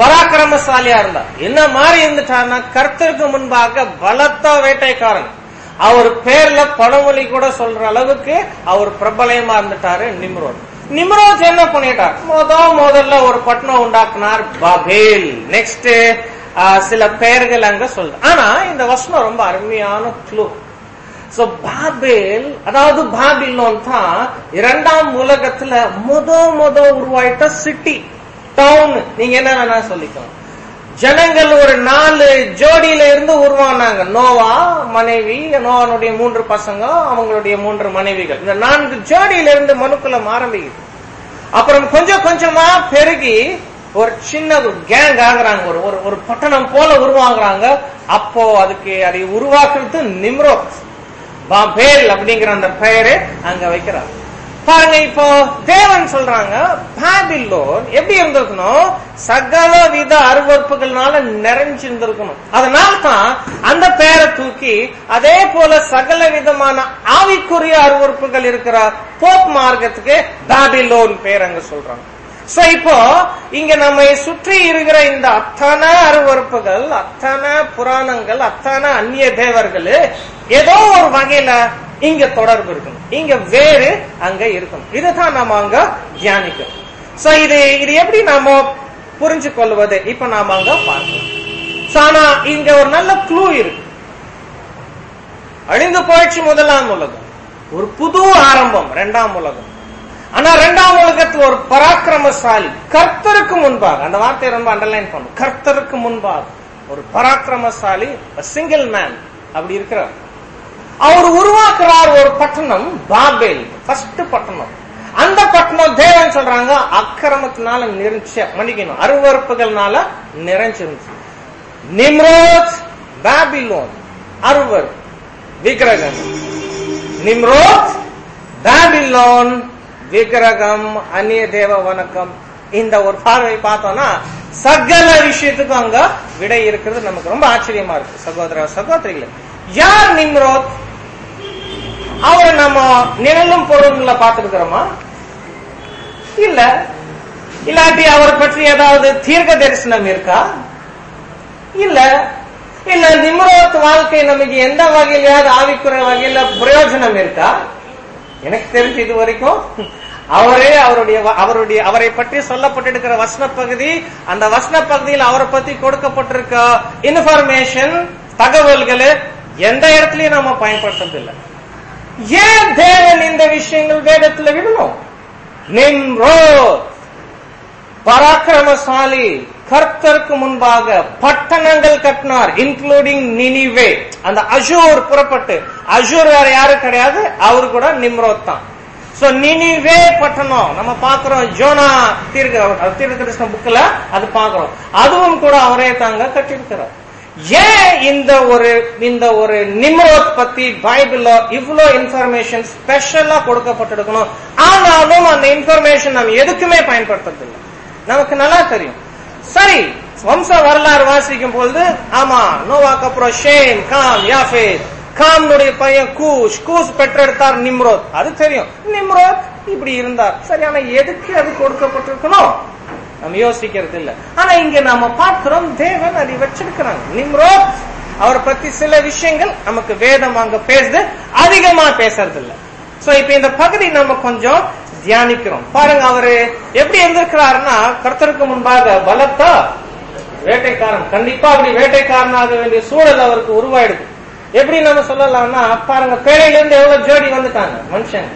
பராக்கிரமசாலியா இருந்தார் என்ன மாதிரி இருந்துட்டார்னா கர்த்தருக்கு முன்பாக பலத்த வேட்டைக்காரன் அவர் பேர்ல பழமொழி கூட சொல்ற அளவுக்கு அவர் பிரபலயமா இருந்துட்டாரு நிம்ரோத் நிம்ரோத் என்ன பண்ணிட்டார் முத முதல்ல ஒரு பட்டணம் உண்டாக்குனார் பாபேல் நெக்ஸ்ட் சில பெயர்கள் அங்க சொல்ற ஆனா இந்த வசனம் ரொம்ப அருமையான க்ளூ சோ பாபேல் அதாவது பாபிலோன் தான் இரண்டாம் உலகத்துல முத முத உருவாயிட்ட சிட்டி டவுன் நீங்க என்ன வேணா சொல்லிக்கலாம் ஜனங்கள் ஒரு நாலு ஜோடியில இருந்து உருவானாங்க நோவா மனைவி நோவானுடைய மூன்று பசங்க அவங்களுடைய மூன்று மனைவிகள் இந்த நான்கு ஜோடியில இருந்து மனுக்குலம் ஆரம்பிக்குது அப்புறம் கொஞ்சம் கொஞ்சமா பெருகி ஒரு சின்ன ஒரு கேங் ஆகுறாங்க ஒரு ஒரு ஒரு பட்டணம் போல உருவாகுறாங்க அப்போ அதுக்கு அதை உருவாக்குறது நிம்ரோத் பாபேல் அப்படிங்கிற அந்த பெயரு அங்க வைக்கிறார் பாருங்க இப்போ தேவன் சொல்றாங்க பாபிலோன் எப்படி இருந்திருக்கணும் சகல வித அருவறுப்புகள்னால நிறைஞ்சிருந்திருக்கணும் அதனால தான் அந்த பெயரை தூக்கி அதே போல சகல விதமான ஆவிக்குரிய அருவறுப்புகள் இருக்கிற போப் மார்க்கத்துக்கு பாபிலோன் பேர் அங்க சொல்றாங்க சோ இப்போ இங்க நம்மை சுற்றி இருக்கிற இந்த அத்தனை அருவறுப்புகள் அத்தனை புராணங்கள் அத்தனை அந்நிய தேவர்கள் ஏதோ ஒரு வகையில இங்க தொடர்பு இருக்கணும் இங்க வேறு அங்க இருக்கணும் இதுதான் நாம அங்க தியானிக்கணும் சோ இது இது எப்படி நாம புரிஞ்சு கொள்வது இப்ப நாம அங்க பார்க்கலாம் So, ஆனா இங்க ஒரு நல்ல க்ளூ இருக்கு அழிந்து போயிடுச்சு முதலாம் உலகம் ஒரு புது ஆரம்பம் இரண்டாம் உலகம் ஆனா இரண்டாம் உலகத்துல ஒரு பராக்கிரமசாலி கர்த்தருக்கு முன்பாக அந்த வார்த்தையை ரொம்ப அண்டர்லைன் பண்ணும் கர்த்தருக்கு முன்பாக ஒரு பராக்கிரமசாலி சிங்கிள் மேன் அப்படி இருக்கிறார் அவர் உருவாக்குறார் ஒரு பட்டணம் பாபேல் ஃபர்ஸ்ட் பட்டணம் அந்த பட்டணம் தேவன் சொல்றாங்க அக்கிரமத்தினால நிறைஞ்ச மன்னிக்கணும் அருவறுப்புகள்னால நிறைஞ்சிருந்துச்சு நிம்ரோத் பாபிலோன் அருவர் விக்கிரகம் நிம்ரோத் பாபிலோன் விக்கிரகம் அந்நிய தேவ வணக்கம் இந்த ஒரு பார்வை பார்த்தோம்னா சகல விஷயத்துக்கும் அங்க விடை இருக்கிறது நமக்கு ரொம்ப ஆச்சரியமா இருக்கு சகோதர சகோதரிகளே யார் நிம்ரோத் அவரை நம்ம நிழலும் பொருள்களை பார்த்திருக்கிறோமா இல்ல இல்லாட்டி அவரை பற்றி ஏதாவது தீர்க்க தரிசனம் இருக்கா இல்ல இல்ல நிம்ரோத் வாழ்க்கை நமக்கு எந்த வகையிலாவது ஆவிக்குறை வகையில பிரயோஜனம் இருக்கா எனக்கு தெரிஞ்சு இது வரைக்கும் அவரே அவருடைய வ- அவருடைய அவரை பற்றி சொல்லப்பட்டிருக்கிற வசன பகுதி அந்த வசன பகுதியில் அவரை பத்தி கொடுக்கப்பட்டிருக்க இன்ஃபர்மேஷன் தகவல்கள் எந்த இடத்துலயும் நாம பயன்படுத்துறதில்லை ஏன் தேவன் இந்த விஷயங்கள் வேதத்துல விடணும் நிம்ரோத் பராக்கிரமசாலி கர்த்தருக்கு முன்பாக பட்டணங்கள் கட்டினார் இன்க்ளூடிங் நினிவே அந்த அஷூர் புறப்பட்டு அஷூர் வேற யாரும் கிடையாது அவரு கூட நிம்ரோத் தான் சோ நினிவே பட்டணம் நம்ம பாக்குறோம் ஜோனா தீர்க்க தீர்க்கதரிசன புக்ல அது பாக்குறோம் அதுவும் கூட அவரே தாங்க கட்டியிருக்கிறார் ஏன் இந்த ஒரு இந்த ஒரு நிம்ரோத் பத்தி பைபிள்ல இவ்ளோ இன்ஃபர்மேஷன் ஸ்பெஷலா கொடுக்கப்பட்டிருக்கணும் ஆனாலும் அந்த இன்ஃபர்மேஷன் நம்ம எதுக்குமே பயன்படுத்துறதில்லை நமக்கு நல்லா தெரியும் சரி வம்ச வரலாறு வாசிக்கும் பொழுது ஆமா நோவாக்கு அப்புறம் ஷேம் காம் யாஃபேத் காம்னுடைய பையன் கூஷ் கூஷ் பெற்றெடுத்தார் நிம்ரோத் அது தெரியும் நிம்ரோத் இப்படி இருந்தார் சரி ஆனா எதுக்கு அது கொடுக்கப்பட்டிருக்கணும் நம்ம யோசிக்கிறது இல்ல ஆனா இங்க நாம பார்க்கிறோம் தேவன் அதை வச்சிருக்கிறாங்க நிம்ரோத் அவரை பத்தி சில விஷயங்கள் நமக்கு வேதம் அங்க பேசுது அதிகமா பேசுறது இல்ல சோ இப்ப இந்த பகுதி நம்ம கொஞ்சம் தியானிக்கிறோம் பாருங்க அவரு எப்படி இருந்திருக்கிறாருன்னா கர்த்தருக்கு முன்பாக பலத்தா வேட்டைக்காரன் கண்டிப்பா அப்படி வேட்டைக்காரனாக வேண்டிய சூழல் அவருக்கு உருவாயிடுது எப்படி நம்ம சொல்லலாம்னா பாருங்க பேழையில இருந்து எவ்வளவு ஜோடி வந்துட்டாங்க மனுஷன்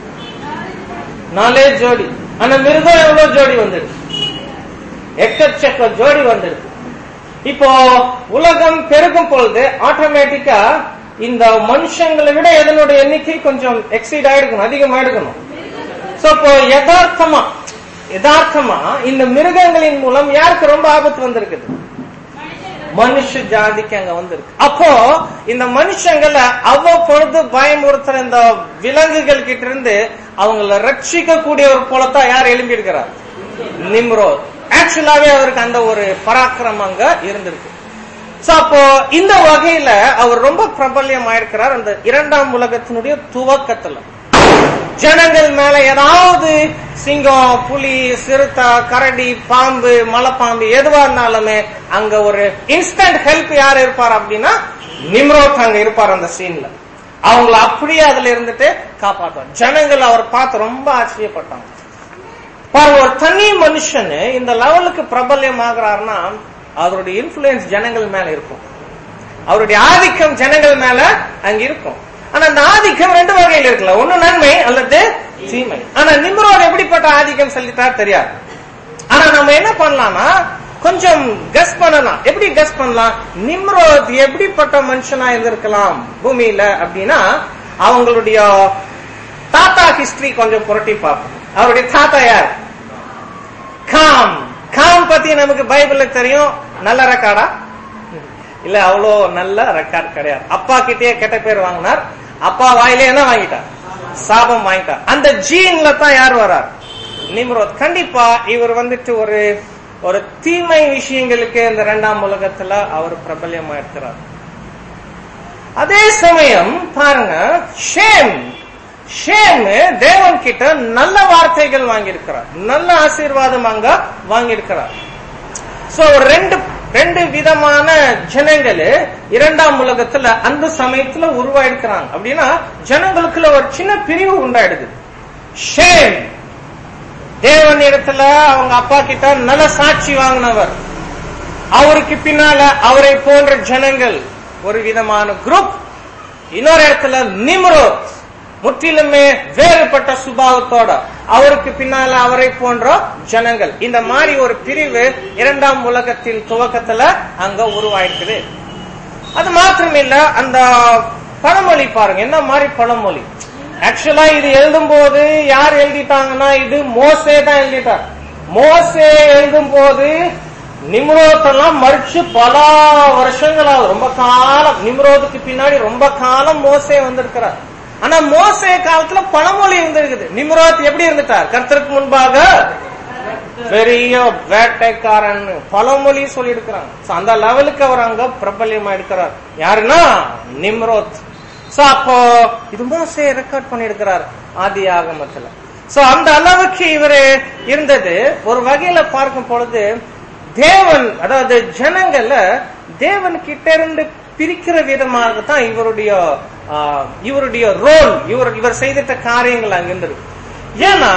நாலே ஜோடி ஆனா மிருகம் எவ்வளவு ஜோடி வந்துடுது எக்கச்சக்க ஜோடி வந்துடுது இப்போ உலகம் பெருகும் பொழுது ஆட்டோமேட்டிக்கா இந்த மனுஷங்களை விட எதனுடைய எண்ணிக்கை கொஞ்சம் எக்ஸீட் ஆயிடுக்கணும் அதிகமாயிடுக்கணும் சோ இப்போ யதார்த்தமா யதார்த்தமா இந்த மிருகங்களின் மூலம் யாருக்கு ரொம்ப ஆபத்து வந்திருக்குது மனுஷ ஜாதிக்கு அங்க வந்திருக்கு அப்போ இந்த மனுஷங்களை அவ்வப்பொழுது பயமுறுத்துற இந்த விலங்குகள் கிட்ட இருந்து அவங்கள ரட்சிக்க கூடியவர் போலத்தான் யார் எழும்பி இருக்கிறார் நிம்ரோத் ஆக்சுவலாவே அவருக்கு அந்த ஒரு பராக்கிரமம் அங்க இருந்திருக்கு சோ அப்போ இந்த வகையில அவர் ரொம்ப பிரபல்யம் ஆயிருக்கிறார் அந்த இரண்டாம் உலகத்தினுடைய துவக்கத்துல ஜனங்கள் மேல ஏதாவது சிங்கம் புலி சிறுத்தை கரடி பாம்பு மலைப்பாம்பு எதுவா இருந்தாலுமே அங்க ஒரு இன்ஸ்டன்ட் ஹெல்ப் யார் இருப்பார் அப்படின்னா நிம்ரோத் அங்க இருப்பார் அந்த சீன்ல அவங்கள அப்படியே அதுல இருந்துட்டு காப்பாத்துவார் ஜனங்கள் அவர் பார்த்து ரொம்ப ஆச்சரியப்பட்டாங்க பாருங்க ஒரு தனி மனுஷன் இந்த லெவலுக்கு பிரபல்யம் ஆகிறாருன்னா அவருடைய இன்ஃபுளுயன்ஸ் ஜனங்கள் மேல இருக்கும் அவருடைய ஆதிக்கம் ஜனங்கள் மேல அங்க இருக்கும் ஆனா அந்த ஆதிக்கம் ரெண்டு வகையில் இருக்குல்ல ஒண்ணு நன்மை அல்லது தீமை ஆனா நிம்ரோத் எப்படிப்பட்ட ஆதிக்கம் செலுத்தார் தெரியாது ஆனா நம்ம என்ன பண்ணலாம்னா கொஞ்சம் கஸ் பண்ணலாம் எப்படி கஸ் பண்ணலாம் நிம்ரோத் எப்படிப்பட்ட மனுஷனா இருந்திருக்கலாம் பூமியில அப்படின்னா அவங்களுடைய தாத்தா ஹிஸ்டரி கொஞ்சம் புரட்டி பார்ப்போம் அவருடைய தாத்தா யார் காம் காம் பத்தி நமக்கு பைபிள்ல தெரியும் நல்ல ரெக்கார்டா இல்ல அவ்வளோ நல்ல ரெக்கார்ட் கிடையாது அப்பா கிட்டயே கெட்ட பேர் வாங்கினார் அப்பா வாயிலே என்ன வாங்கிட்டார் சாபம் வாங்கிட்டார் அந்த ஜீன்ல தான் யார் வரார் நிம்ரோத் கண்டிப்பா இவர் வந்துட்டு ஒரு ஒரு தீமை விஷயங்களுக்கு இந்த இரண்டாம் உலகத்துல அவர் பிரபல்யமா இருக்கிறார் அதே சமயம் பாருங்க ஷேம் ஷேம் தேவன் கிட்ட நல்ல வார்த்தைகள் வாங்கியிருக்கிறார் நல்ல ஆசீர்வாதம் அங்க வாங்கியிருக்கிறார் சோ ரெண்டு ரெண்டு விதமான ஜனங்கள் இரண்டாம் உலகத்துல அந்த சமயத்துல உருவாயிருக்கிறாங்க அப்படின்னா ஜனங்களுக்குள்ள ஒரு சின்ன பிரிவு உண்டாயிடுது ஷேம் தேவன் இடத்துல அவங்க அப்பா கிட்ட நல்ல சாட்சி வாங்கினவர் அவருக்கு பின்னால அவரை போன்ற ஜனங்கள் ஒரு விதமான குரூப் இன்னொரு இடத்துல நிம்ரோத் முற்றிலுமே வேறுபட்ட சுபாவத்தோட அவருக்கு பின்னால அவரை போன்ற ஜனங்கள் இந்த மாதிரி ஒரு பிரிவு இரண்டாம் உலகத்தின் துவக்கத்துல அங்க உருவாயிருக்குது அது மாத்திரம் இல்ல அந்த பழமொழி பாருங்க என்ன மாதிரி பழமொழி ஆக்சுவலா இது எழுதும் போது யார் எழுதிட்டாங்கன்னா இது மோசே தான் எழுதிட்டார் மோசே எழுதும் போது நிம்ரோத்தெல்லாம் மறிச்சு பல வருஷங்கள் ஆகுது ரொம்ப காலம் நிம்ரோதுக்கு பின்னாடி ரொம்ப காலம் மோசே வந்திருக்கிறார் ஆனா மோசே காலத்துல பழமொழி இருந்திருக்குது நிம்ரோத் எப்படி இருந்துட்டார் கர்த்தருக்கு முன்பாக பெரிய வேட்டைக்காரன் பழமொழி சொல்லி இருக்கிறாங்க அந்த லெவலுக்கு அவர் அங்க பிரபல்யமா இருக்கிறார் யாருன்னா நிம்ரோத் சோ அப்போ இது மோசே ரெக்கார்ட் பண்ணிருக்கிறார் ஆதி ஆகமத்துல சோ அந்த அளவுக்கு இவரு இருந்தது ஒரு வகையில பார்க்கும் பொழுது தேவன் அதாவது ஜனங்கள்ல தேவன் கிட்ட இருந்து பிரிக்கிற விதமாக தான் இவருடைய இவருடைய ரோல் இவர் இவர் செய்திட்ட காரியங்கள் அங்க இருந்தது ஏன்னா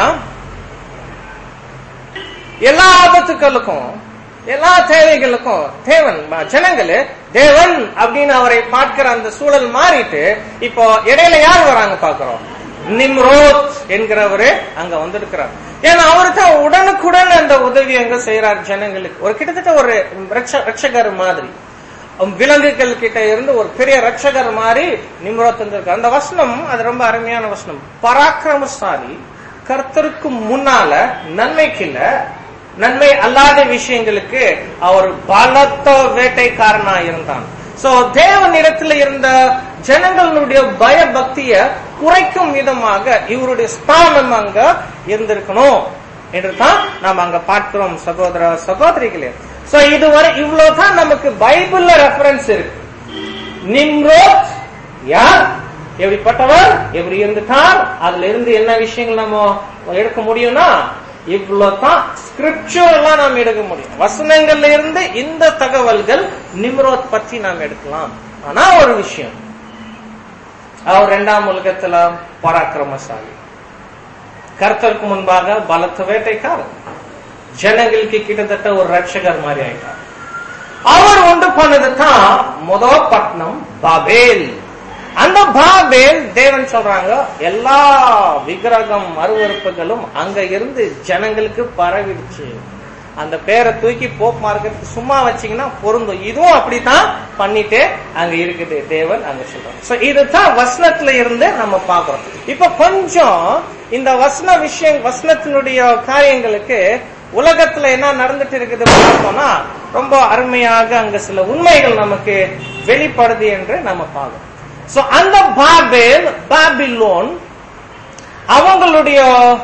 எல்லா ஆபத்துக்களுக்கும் எல்லா தேவைகளுக்கும் தேவன் ஜனங்கள் தேவன் அப்படின்னு அவரை பார்க்கிற அந்த சூழல் மாறிட்டு இப்போ இடையில யார் வராங்க பாக்குறோம் நிம்ரோத் என்கிறவரு அங்க வந்திருக்கிறார் ஏன்னா அவரு தான் உடனுக்குடன் அந்த உதவி அங்க செய்யறார் ஜனங்களுக்கு ஒரு கிட்டத்தட்ட ஒரு ரட்சகர் மாதிரி விலங்குகள் கிட்ட இருந்து ஒரு பெரிய ரட்சகர் மாதிரி நிம்ரோத் வந்திருக்கார் அந்த வசனம் அது ரொம்ப அருமையான வசனம் பராக்கிரமசாலி கர்த்தருக்கு முன்னால நன்மைக்கு இல்ல நன்மை அல்லாத விஷயங்களுக்கு அவர் பலத்த வேட்டைக்காரனா இருந்தான் சோ தேவன் இடத்துல இருந்த ஜனங்களுடைய பய பக்திய குறைக்கும் விதமாக இவருடைய ஸ்தானம் அங்க இருந்திருக்கணும் என்று தான் நாம் அங்க பார்க்கிறோம் சகோதர சகோதரிகளே சோ இதுவரை இவ்வளவுதான் நமக்கு பைபிள்ல ரெஃபரன்ஸ் இருக்கு நிம்ரோத் யார் எப்படிப்பட்டவர் எப்படி இருந்துட்டார் அதுல இருந்து என்ன விஷயங்கள் நம்ம எடுக்க முடியும்னா இவ்வளவுதான் ஸ்கிரிப்சர் எல்லாம் நாம் எடுக்க முடியும் வசனங்கள்ல இருந்து இந்த தகவல்கள் நிம்ரோத் பத்தி நாம் எடுக்கலாம் ஆனா ஒரு விஷயம் அவர் இரண்டாம் உலகத்துல பராக்கிரமசாலி கர்த்தருக்கு முன்பாக பலத்த வேட்டைக்காரர் ஜனங்களுக்கு கிட்டத்தட்ட ஒரு ரட்சகர் மாதிரி ஆயிட்டார் அவர் உண்டு பண்ணது தான் முத பட்னம் பாபேல் அந்த பாபேல் தேவன் சொல்றாங்க எல்லா விக்கிரகம் அருவறுப்புகளும் அங்க இருந்து ஜனங்களுக்கு பரவிடுச்சு அந்த பேரை தூக்கி போப் மார்க்கெட் சும்மா வச்சீங்கன்னா பொருந்தும் இதுவும் அப்படித்தான் பண்ணிட்டு அங்க இருக்குது தேவன் அங்க சொல்றாங்க சோ இதுதான் வசனத்துல இருந்து நம்ம பாக்குறோம் இப்ப கொஞ்சம் இந்த வசன விஷயம் வசனத்தினுடைய காரியங்களுக்கு உலகத்துல என்ன நடந்துட்டு இருக்குது பார்த்தோம்னா ரொம்ப அருமையாக அங்க சில உண்மைகள் நமக்கு வெளிப்படுது என்று நம்ம பார்க்கணும் சோ அந்த பாபேல் பாபிலோன் அவங்களுடைய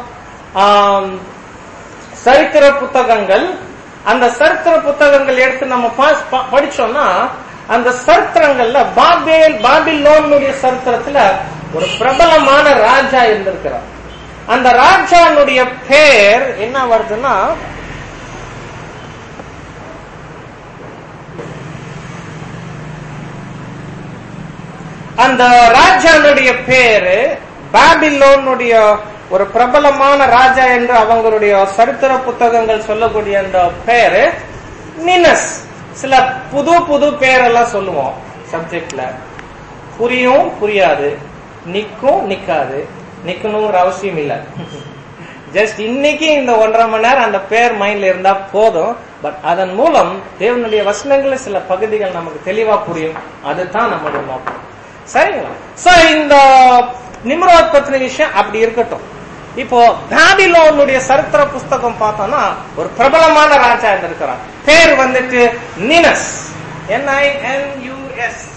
சரித்திர புத்தகங்கள் அந்த சரித்திர புத்தகங்கள் எடுத்து நம்ம படிச்சோம்னா அந்த சரித்திரங்கள்ல பாபேல் பாபிலோனுடைய சரித்திரத்துல ஒரு பிரபலமான ராஜா இருந்திருக்கிறார் அந்த ராஜானுடைய பேர் என்ன வருதுன்னா அந்த ராஜானுடைய பேரு பாபிலோனுடைய ஒரு பிரபலமான ராஜா என்று அவங்களுடைய சரித்திர புத்தகங்கள் சொல்லக்கூடிய அந்த பேரு நினஸ் சில புது புது பேரெல்லாம் சொல்லுவோம் சப்ஜெக்ட்ல புரியும் புரியாது நிக்கும் நிக்காது நிக்கணுங்கிற அவசியம் இல்ல ஜஸ்ட் இன்னைக்கு இந்த ஒன்றரை மணி நேரம் அந்த பேர் மைண்ட்ல இருந்தா போதும் பட் அதன் மூலம் தேவனுடைய வசனங்கள சில பகுதிகள் நமக்கு தெளிவா புரியும் அதுதான் நம்மளுடைய நோக்கம் சரிங்களா சோ இந்த நிம்ரோத் பத்தின விஷயம் அப்படி இருக்கட்டும் இப்போ பாபிலோனுடைய சரித்திர புஸ்தகம் பார்த்தோம்னா ஒரு பிரபலமான ராஜா இருந்திருக்கிறார் பேர் வந்துட்டு நினஸ் என்ஐஎன்யூஎஸ்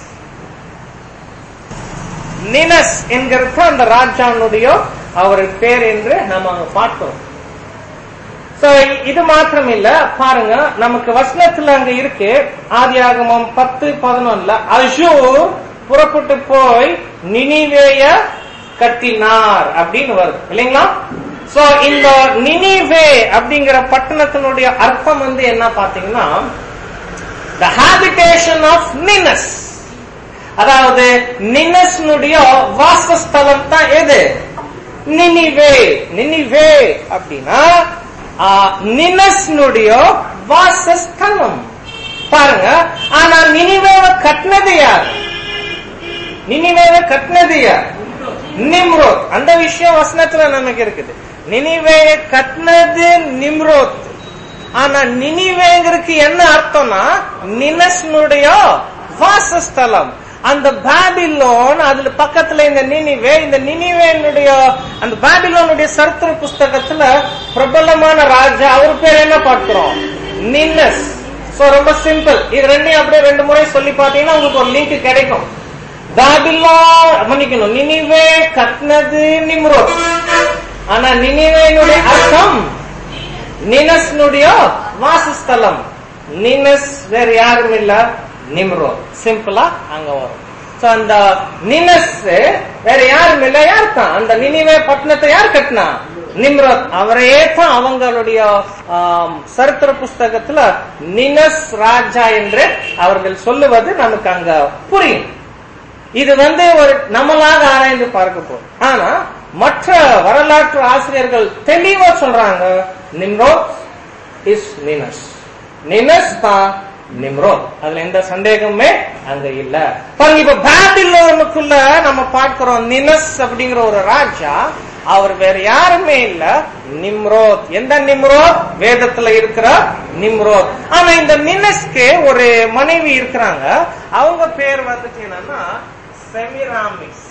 நினஸ் என்கிறது அந்த ராஜானுடைய அவர் பேர் என்று நம்ம அங்க பார்க்கிறோம் So, இது மாத்திரம் இல்ல பாருங்க நமக்கு வசனத்துல அங்க இருக்கு ஆதியாகமம் பத்து பதினொன்னுல அஷூர் புறப்பட்டு போய் நினிவேய கட்டினார் அப்படின்னு வருது இல்லைங்களா சோ இந்த நினிவே அப்படிங்கிற பட்டணத்தினுடைய அர்த்தம் வந்து என்ன பாத்தீங்கன்னா த ஹாபிடேஷன் ஆஃப் நினஸ் அதாவது நினஸ்னுடைய வாசஸ்தலம் தான் எது நினிவே நினிவே அப்படின்னா நினஸ்னுடைய வாசஸ்தலம் பாருங்க ஆனா நினிவேவை கட்டினது யார் நினிவேவை கட்டினது யார் நிம்ரோத் அந்த விஷயம் வசனத்துல நமக்கு இருக்குது நினிவேயை கட்டினது நிம்ரோத் ஆனா நினிவேங்கிறதுக்கு என்ன அர்த்தம்னா நினஸ்னுடைய வாசஸ்தலம் அந்த பாபிலோன் அதுல பக்கத்துல இந்த நினிவே இந்த நினிவேனுடைய அந்த பாபிலோனுடைய சரித்திர புஸ்தகத்துல பிரபலமான ராஜா அவர் பேர் என்ன பார்க்கிறோம் நின்னஸ் சோ ரொம்ப சிம்பிள் இது ரெண்டையும் அப்படியே ரெண்டு முறை சொல்லி பாத்தீங்கன்னா உங்களுக்கு ஒரு லிங்க் கிடைக்கும் பாபிலோன் மன்னிக்கணும் நினிவே கட்னது நிம்ரோத் ஆனா நினிவேனுடைய அர்த்தம் நினஸ்னுடைய வாசஸ்தலம் நினஸ் வேற யாரும் இல்ல நிம்ரோ சிம்பிளா அங்க வரும் சோ அந்த நினஸ் வேற யாரும் இல்ல யார் தான் அந்த நினிவே பட்டணத்தை யார் கட்டினா நிம்ரோத் அவரையே தான் அவங்களுடைய ஆம், சரித்திர புஸ்தகத்துல நினஸ் ராஜா என்று அவர்கள் சொல்லுவது நமக்கு அங்க புரியும் இது வந்து ஒரு நம்மளாக ஆராய்ந்து பார்க்க போறோம் ஆனா மற்ற வரலாற்று ஆசிரியர்கள் தெளிவா சொல்றாங்க நிம்ரோத் இஸ் நினஸ் நினஸ் தான் நிம்ரோத் அதுல எந்த சந்தேகமே அங்க இல்ல பாருங்க இப்ப பாபிலோனுக்குள்ள நம்ம பார்க்கிறோம் நினஸ் அப்படிங்கிற ஒரு ராஜா அவர் வேற யாருமே இல்ல நிம்ரோத் எந்த நிம்ரோத் வேதத்துல இருக்கிற நிம்ரோத் ஆனா இந்த நினஸ்க்கு ஒரு மனைவி இருக்கிறாங்க அவங்க பேர் வந்துட்டு என்னன்னா செமிராமிஸ்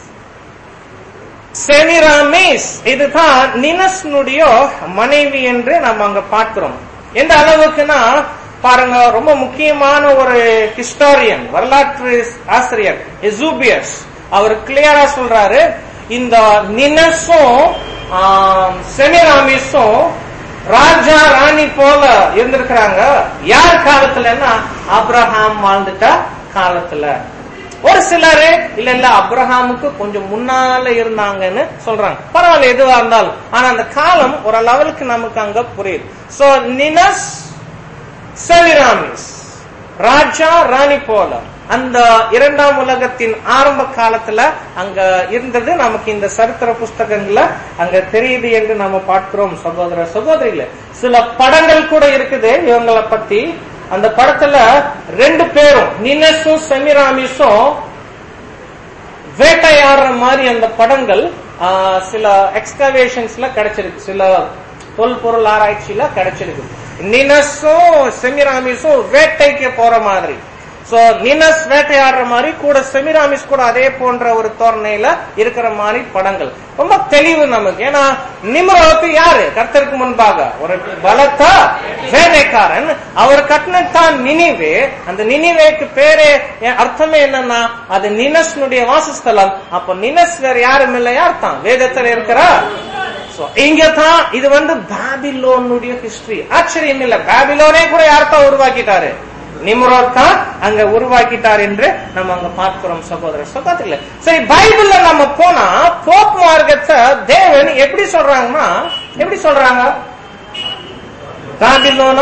செமிராமிஸ் இதுதான் நினஸ்னுடைய மனைவி என்று நம்ம அங்க பார்க்கிறோம் எந்த அளவுக்குன்னா பாருங்க ரொம்ப முக்கியமான ஒரு ஹிஸ்டாரியன் வரலாற்று ஆசிரியர் எசூபியஸ் அவர் கிளியரா சொல்றாரு இந்த நினஸும் செமிராமிஸும் ராஜா ராணி போல இருந்திருக்கிறாங்க யார் காலத்துலன்னா அப்ரஹாம் வாழ்ந்துட்ட காலத்துல ஒரு சிலர் இல்ல இல்ல அப்ரஹாமுக்கு கொஞ்சம் முன்னால இருந்தாங்கன்னு சொல்றாங்க பரவாயில்ல எதுவா இருந்தாலும் ஆனா அந்த காலம் ஒரு லெவலுக்கு நமக்கு அங்க புரியுது சோ நினஸ் செலிராமிஸ் ராஜா ராணி போல அந்த இரண்டாம் உலகத்தின் ஆரம்ப காலத்துல அங்க இருந்தது நமக்கு இந்த சரித்திர புஸ்தகங்கள்ல அங்க தெரியுது என்று நாம பார்க்கிறோம் சகோதர சகோதரிகள சில படங்கள் கூட இருக்குது இவங்களை பத்தி அந்த படத்துல ரெண்டு பேரும் நினஸும் செமிராமிஸும் வேட்டையாடுற மாதிரி அந்த படங்கள் ஆ, சில எக்ஸ்கவேஷன்ஸ்ல கிடைச்சிருக்கு சில தொல்பொருள் ஆராய்ச்சியில கிடைச்சிருக்கு நினஸும் செமிராமிஸும் வேட்டைக்கு போற மாதிரி சோ நினஸ் வேட்டையாடுற மாதிரி கூட செமிராமிஸ் கூட அதே போன்ற ஒரு தோரணையில இருக்கிற மாதிரி படங்கள் ரொம்ப தெளிவு நமக்கு ஏன்னா நிம்ரோத்து யாரு கர்த்தருக்கு முன்பாக ஒரு பலத்த வேலைக்காரன் அவர் கட்டினத்தான் நினிவே அந்த நினிவேக்கு பேரே எ- அர்த்தமே என்னன்னா அது நினஸ்னுடைய வாசஸ்தலம் அப்ப நினஸ் வேற யாரும் இல்லை யார் தான் வேதத்துல இருக்கிறா So, இங்க தான் இது வந்து பாபிலோனுடைய ஹிஸ்டரி ஆச்சரியம் இல்ல பாபிலோனே கூட யார் தான் உருவாக்கிட்டாரு நிம்ரோத் தான் அங்க உருவாக்கிட்டார் என்று நம்ம அங்க பார்க்கிறோம் சகோதர சகோதரில சரி பைபிள்ல நம்ம போனா போப் மார்க்கத்தை தேவன் எப்படி சொல்றாங்கன்னா எப்படி சொல்றாங்க பாபிலோனா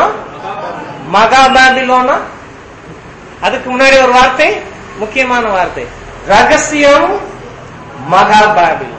மகா பாபிலோனா அதுக்கு முன்னாடி ஒரு வார்த்தை முக்கியமான வார்த்தை ரகசியம் மகாபாபிலோன்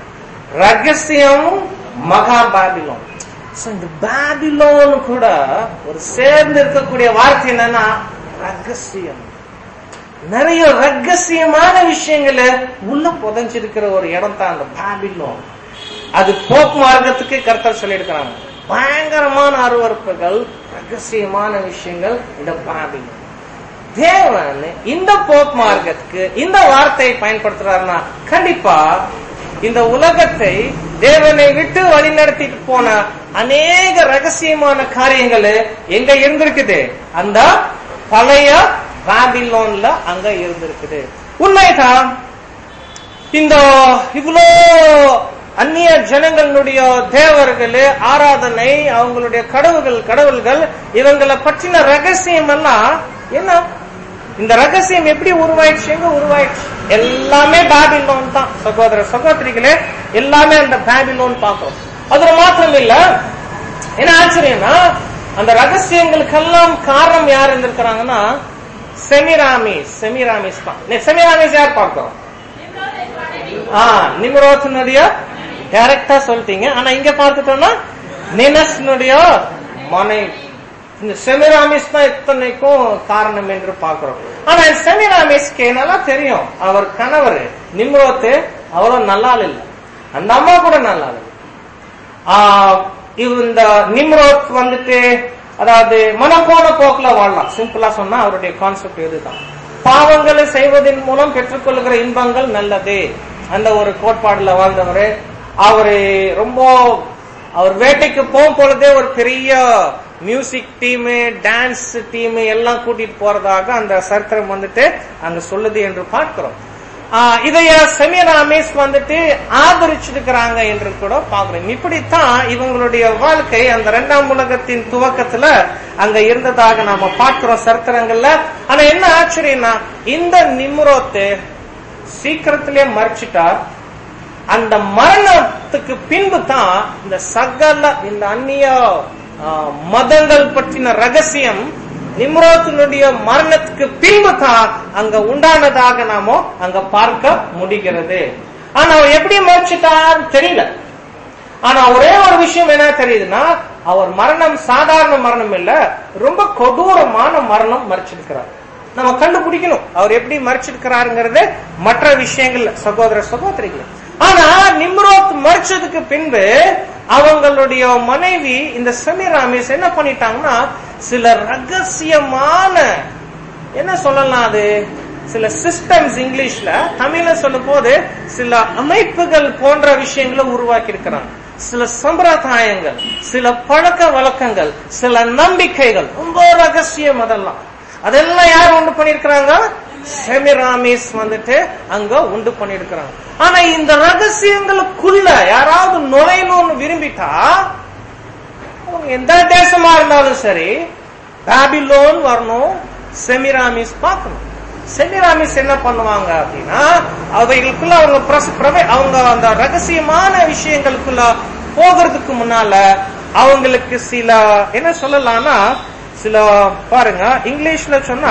ரகசியம் மகாபாபிலோன் So, இந்த பாபிலோன் கூட ஒரு சேர்ந்து இருக்கக்கூடிய வார்த்தை என்னன்னா ரகசியம் நிறைய ரகசியமான விஷயங்களை உள்ள புதைஞ்சிருக்கிற ஒரு இடம் தான் அந்த பாபிலோன் அது போக்கு மார்க்கத்துக்கு கருத்தர் சொல்லியிருக்கிறாங்க பயங்கரமான அருவறுப்புகள் ரகசியமான விஷயங்கள் இந்த பாபிலோன் தேவன் இந்த போப் மார்க்கத்துக்கு இந்த வார்த்தையை பயன்படுத்துறாருன்னா கண்டிப்பா இந்த உலகத்தை தேவனை விட்டு வழிநடத்திட்டு போன அநேக ரகசியமான காரியங்கள் எங்க இருந்திருக்குது அந்த பழைய பாபிலோன்ல அங்க இருந்திருக்குது உண்மைதான் இந்த இவ்வளோ அந்நிய ஜனங்களுடைய தேவர்கள் ஆராதனை அவங்களுடைய கடவுள்கள் கடவுள்கள் இவங்களை பற்றின ரகசியம் எல்லாம் என்ன இந்த ரகசியம் எப்படி உருவாயிடுச்சு எங்க உருவாயிடுச்சு எல்லாமே பாபிலோன் தான் சகோதர சகோதரிகளே எல்லாமே அந்த பாபிலோன் பார்க்கிறோம் அதுல மாத்திரம் இல்ல என்ன ஆச்சரியம்னா அந்த ரகசியங்களுக்கெல்லாம் காரணம் யார் இருந்திருக்கிறாங்கன்னா செமிராமிஸ் செமிராமிஸ் தான் நே- செமிராமிஸ் யார் பார்க்கிறோம் ஆ நிம்ரோத்தினுடைய டைரக்டா சொல்லிட்டீங்க ஆனா இங்க பார்த்துட்டோம்னா நினஸ்னுடைய மனைவி இந்த செமிராமிஸ் தான் இத்தனைக்கும் காரணம் என்று பார்க்கிறோம் ஆனா செமிராமிஸ்க்கு நல்லா தெரியும் அவர் கணவர் நிம்ரோத்து அவ்வளவு நல்லா இல்லை அந்த அம்மா கூட நல்லா இல்லை ஆஹ் இவ் இந்த நிம்ரோத் வந்துட்டு அதாவது மனப்போன போக்குல வாழலாம் சிம்பிளா சொன்னா அவருடைய கான்செப்ட் இதுதான் பாவங்களை செய்வதன் மூலம் பெற்றுக்கொள்கிற இன்பங்கள் நல்லது அந்த ஒரு கோட்பாடுல வாழ்ந்தவர் அவரு ரொம்ப அவர் வேட்டைக்கு போகும் பொழுதே ஒரு பெரிய மியூசிக் டீம் டான்ஸ் டீம் எல்லாம் கூட்டிட்டு போறதாக அந்த சரித்திரம் வந்துட்டு அங்க சொல்லுது என்று பார்க்கிறோம் ஆஹ் இதைய செமிராமேஸ் வந்துட்டு ஆதரிச்சிருக்கிறாங்க என்று கூட பாக்குறோம் இப்படித்தான் இவங்களுடைய வாழ்க்கை அந்த இரண்டாம் உலகத்தின் துவக்கத்துல அங்க இருந்ததாக நாம பார்க்கிறோம் சரித்திரங்கள்ல ஆனா என்ன ஆச்சரியம்னா இந்த நிம்ரோத்து சீக்கிரத்திலே மறைச்சிட்டார் அந்த மரணத்துக்கு பின்பு தான் இந்த சகல இந்த அந்நிய ஆஹ், மதங்கள் பற்றின ரகசியம் நிம்ரோத்தினுடைய மரணத்துக்கு பின்பு தான் அங்க உண்டானதாக நாம அங்க பார்க்க முடிகிறது ஆனா அவர் எப்படி மறைச்சிட்டார் தெரியல ஆனா ஒரே ஒரு விஷயம் என்ன தெரியுதுன்னா அவர் மரணம் சாதாரண மரணம் இல்ல ரொம்ப கொடூரமான மரணம் மறைச்சிருக்கிறார் நம்ம கண்டுபிடிக்கணும் அவர் எப்படி மறைச்சிருக்கிறாருங்கிறது மற்ற விஷயங்கள் சகோதர சகோதரிகள் ஆனா நிம்ரோத் மறைச்சதுக்கு பின்பு அவங்களுடைய மனைவி இந்த செமிராமிஸ் என்ன பண்ணிட்டாங்கன்னா சில ரகசியமான என்ன சொல்லலாம் அது சில சிஸ்டம்ஸ் இங்கிலீஷ்ல தமிழ்ல சொல்லும் போது சில அமைப்புகள் போன்ற விஷயங்களை உருவாக்கி இருக்கிறாங்க சில சம்பிரதாயங்கள் சில பழக்க வழக்கங்கள் சில நம்பிக்கைகள் ரொம்ப ரகசியம் அதெல்லாம் அதெல்லாம் யார் உண்டு பண்ணிருக்கிறாங்க செமிராமிஸ் வந்துட்டு அங்க உண்டு பண்ணிருக்கிறாங்க ஆனா இந்த ரகசியங்களுக்குள்ள யாராவது நுழையணும்னு விரும்பிட்டா அவங்க எந்த தேசமா இருந்தாலும் சரி பாபிலோன் வரணும் செமிராமிஸ் பார்க்கணும் செமிராமிஸ் என்ன பண்ணுவாங்க அப்படின்னா அவைகளுக்குள்ள அவங்க பிரச- பிரவே- அவங்க அந்த ரகசியமான விஷயங்களுக்குள்ள போகிறதுக்கு முன்னால அவங்களுக்கு சில என்ன சொல்லலாம்னா சில பாருங்க இங்கிலீஷ்ல சொன்னா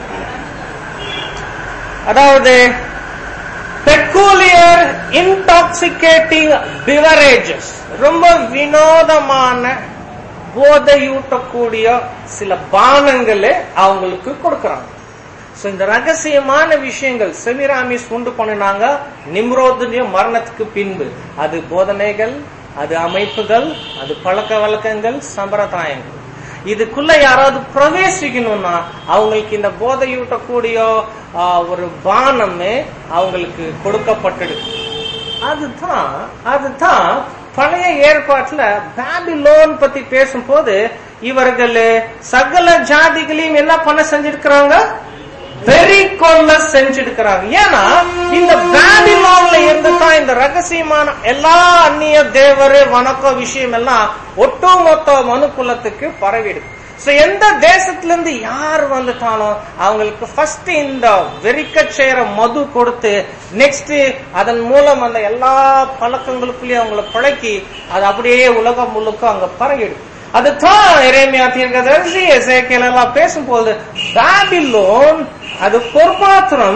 அதாவது பெக்கூலியர் இன்டாக்சிகேட்டிங் பிவரேஜஸ் ரொம்ப வினோதமான போதையூட்டக்கூடிய சில பானங்களை அவங்களுக்கு கொடுக்கறாங்க சோ இந்த ரகசியமான விஷயங்கள் செமிராமிஸ் உண்டு பண்ணினாங்க நிம்ரோதுடைய மரணத்துக்கு பின்பு அது போதனைகள் அது அமைப்புகள் அது பழக்க வழக்கங்கள் சம்பிரதாயங்கள் இதுக்குள்ள யாராவது பிரவேசிக்கணும்னா அவங்களுக்கு இந்த போதையூட்டக்கூடிய ஆ, ஒரு பானமே அவங்களுக்கு கொடுக்கப்பட்டிருக்கு அதுதான் அதுதான் பழைய ஏற்பாட்டுல பாபிலோன் பத்தி பேசும்போது இவர்கள் சகல ஜாதிகளையும் என்ன பண்ண செஞ்சிருக்கிறாங்க வெறி கொள்ள செஞ்சிருக்கிறாங்க ஏன்னா இந்த பாபிலோன்ல இருந்து தான் இந்த ரகசியமான எல்லா அந்நிய தேவரு வணக்க விஷயம் எல்லாம் ஒட்டுமொத்த மனுக்குலத்துக்கு பரவிடுது சோ எந்த தேசத்துல இருந்து யார் வந்துட்டாலும் அவங்களுக்கு ஃபர்ஸ்ட் இந்த வெறிக்க செய்யற மது கொடுத்து நெக்ஸ்ட் அதன் மூலம் அந்த எல்லா பழக்கங்களுக்குள்ளேயும் அவங்கள பழக்கி அது அப்படியே உலகம் முழுக்க அங்க பரவிடுது அதுதான் இறைமையா தீர்க்கதரிசி எசேக்கியல் எல்லாம் பேசும்போது பாபிலோன் அது பொற்பாத்திரம்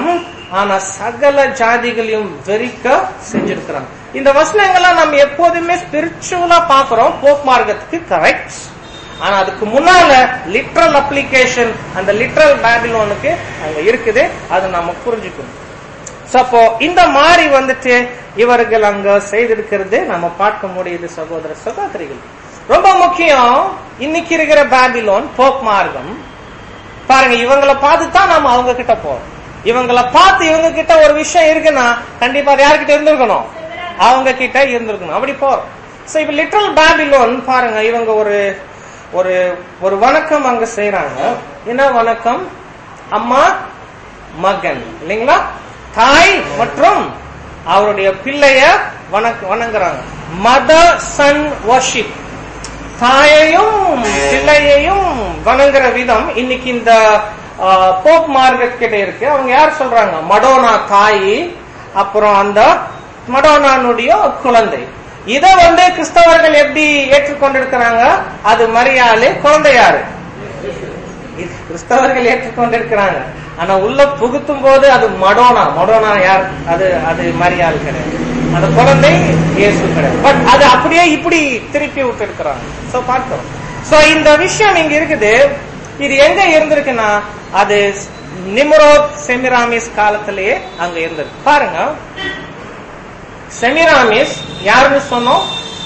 ஆனா சகல ஜாதிகளையும் வெறிக்க செஞ்சிருக்கிறாங்க இந்த வசனங்கள்லாம் நம்ம எப்போதுமே ஸ்பிரிச்சுவலா பாக்குறோம் போக் மார்க்கத்துக்கு கரெக்ட் ஆனா அதுக்கு முன்னால லிட்ரல் அப்ளிகேஷன் அந்த லிட்ரல் பேபிலோனுக்கு அங்க இருக்குது அதை நம்ம புரிஞ்சுக்கணும் So, அப்போ இந்த மாதிரி வந்துட்டு இவர்கள் அங்க செய்திருக்கிறது நம்ம பார்க்க முடியுது சகோதர சகோதரிகள் ரொம்ப முக்கியம் இன்னைக்கு இருக்கிற பேபிலோன் போக் மார்க்கம் பாருங்க இவங்களை பார்த்து தான் நம்ம அவங்க கிட்ட போறோம் இவங்களை பார்த்து இவங்க கிட்ட ஒரு விஷயம் இருக்குன்னா கண்டிப்பா அது யார்கிட்ட இருந்திருக்கணும் அவங்க கிட்ட இருந்திருக்கணும் அப்படி போறோம் சோ இப்ப லிட்டரல் பேபிலோன் பாருங்க இவங்க ஒரு ஒரு ஒரு வணக்கம் அங்க செய்யறாங்க என்ன வணக்கம் அம்மா மகன் இல்லைங்களா தாய் மற்றும் அவருடைய பிள்ளைய வணக்க வணங்குறாங்க மதர் சன் வர்ஷிப் தாயையும் பிள்ளையையும் வணங்குற விதம் இன்னைக்கு இந்த போப் மார்க்கெட் கிட்ட இருக்கு அவங்க யார் சொல்றாங்க மடோனா தாய் அப்புறம் அந்த மடோனானுடைய குழந்தை இத வந்து கிறிஸ்தவர்கள் எப்படி ஏற்றுக்கொண்டிருக்கிறாங்க அது மரியாதை குழந்தை யாரு இது கிறிஸ்தவர்கள் ஏற்றுக்கொண்டிருக்கிறாங்க ஆனா உள்ள புகுத்தும் போது அது மடோனா மடோனா யார் அது அது மரியாள் கிடையாது அந்த குழந்தை இயேசு கிடையாது பட் அது அப்படியே இப்படி திருப்பி விட்டு இருக்கிறாங்க சோ பார்க்கிறோம் சோ இந்த விஷயம் இங்க இருக்குது இது எங்க இருந்திருக்குன்னா அது நிம்ரோத் செமிராமிஸ் காலத்திலேயே அங்க இருந்திருக்கு பாருங்க செமிராமிஸ் யாருன்னு சொன்னோம்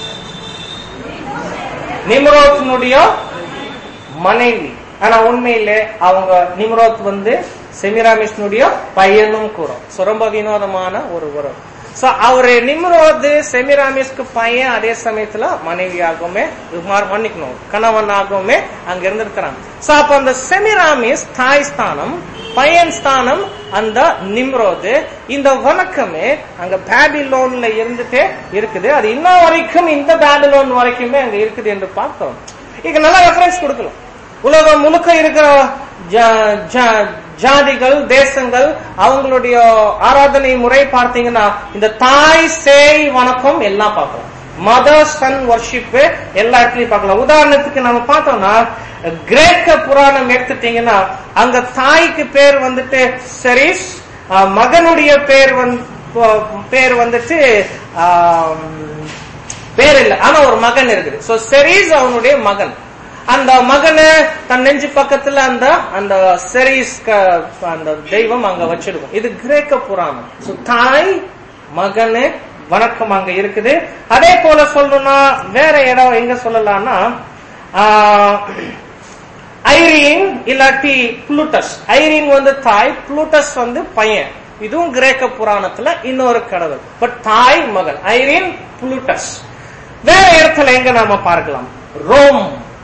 நிம்ரோத்தினுடைய மனைவி ஆனா உண்மையிலே அவங்க நிம்ரோத் வந்து செமிராமிஸ்னுடைய பையனும் கூட So, ரொம்ப வினோதமான ஒரு உறவு சோ அவரு நிம்ரோத் செமிராமிஸ்க்கு பையன் அதே சமயத்துல மனைவியாகவுமே மார்- மன்னிக்கணும் கணவனாகவுமே அங்க இருந்திருக்கிறாங்க சோ அப்ப அந்த செமிராமிஸ் தாய் ஸ்தானம் பையன் ஸ்தானம் அந்த நிம்ரோது இந்த வணக்கமே அங்க பேபிலோன்ல இருந்துட்டே இருக்குது அது இன்ன வரைக்கும் இந்த பேபிலோன் வரைக்குமே அங்க இருக்குது என்று பார்த்தோம் இங்க நல்ல ரெஃபரன்ஸ் கொடுக்கலாம் உலகம் முழுக்க இருக்கிற ஜா- ஜா- ஜாதிகள் தேசங்கள் அவங்களுடைய ஆராதனை முறை பார்த்தீங்கன்னா இந்த தாய் சேய் வணக்கம் எல்லாம் பார்க்கலாம் மதர் சன் வர்ஷிப் எல்லா இடத்துலயும் பார்க்கலாம் உதாரணத்துக்கு நம்ம பார்த்தோம்னா கிரேக்க புராணம் எடுத்துட்டீங்கன்னா அங்க தாய்க்கு பேர் வந்துட்டு செரிஸ் ஆஹ், மகனுடைய பேர் வந்து பேர் வந்துட்டு ஆஹ், பேர் இல்ல ஆனா ஒரு மகன் இருக்குது சோ செரீஸ் அவனுடைய மகன் அந்த மகனை தன் நெஞ்சு பக்கத்துல அந்த அந்த செரீஸ் க- அந்த தெய்வம் அங்க வச்சிருக்கும் இது கிரேக்க புராணம் சோ தாய் மகனு வணக்கம் அங்க இருக்குது அதே போல சொல்லணும்னா வேற இடம் எங்க சொல்லலாம்னா ஆஹ், ஐரீன் இல்லாட்டி புளூட்டஸ் ஐரீன் வந்து தாய் புளூட்டஸ் வந்து பையன் இதுவும் கிரேக்க புராணத்துல இன்னொரு கடவுள் பட் தாய் மகன் ஐரீன் புளூட்டஸ் வேற இடத்துல எங்க நாம பார்க்கலாம் ரோம்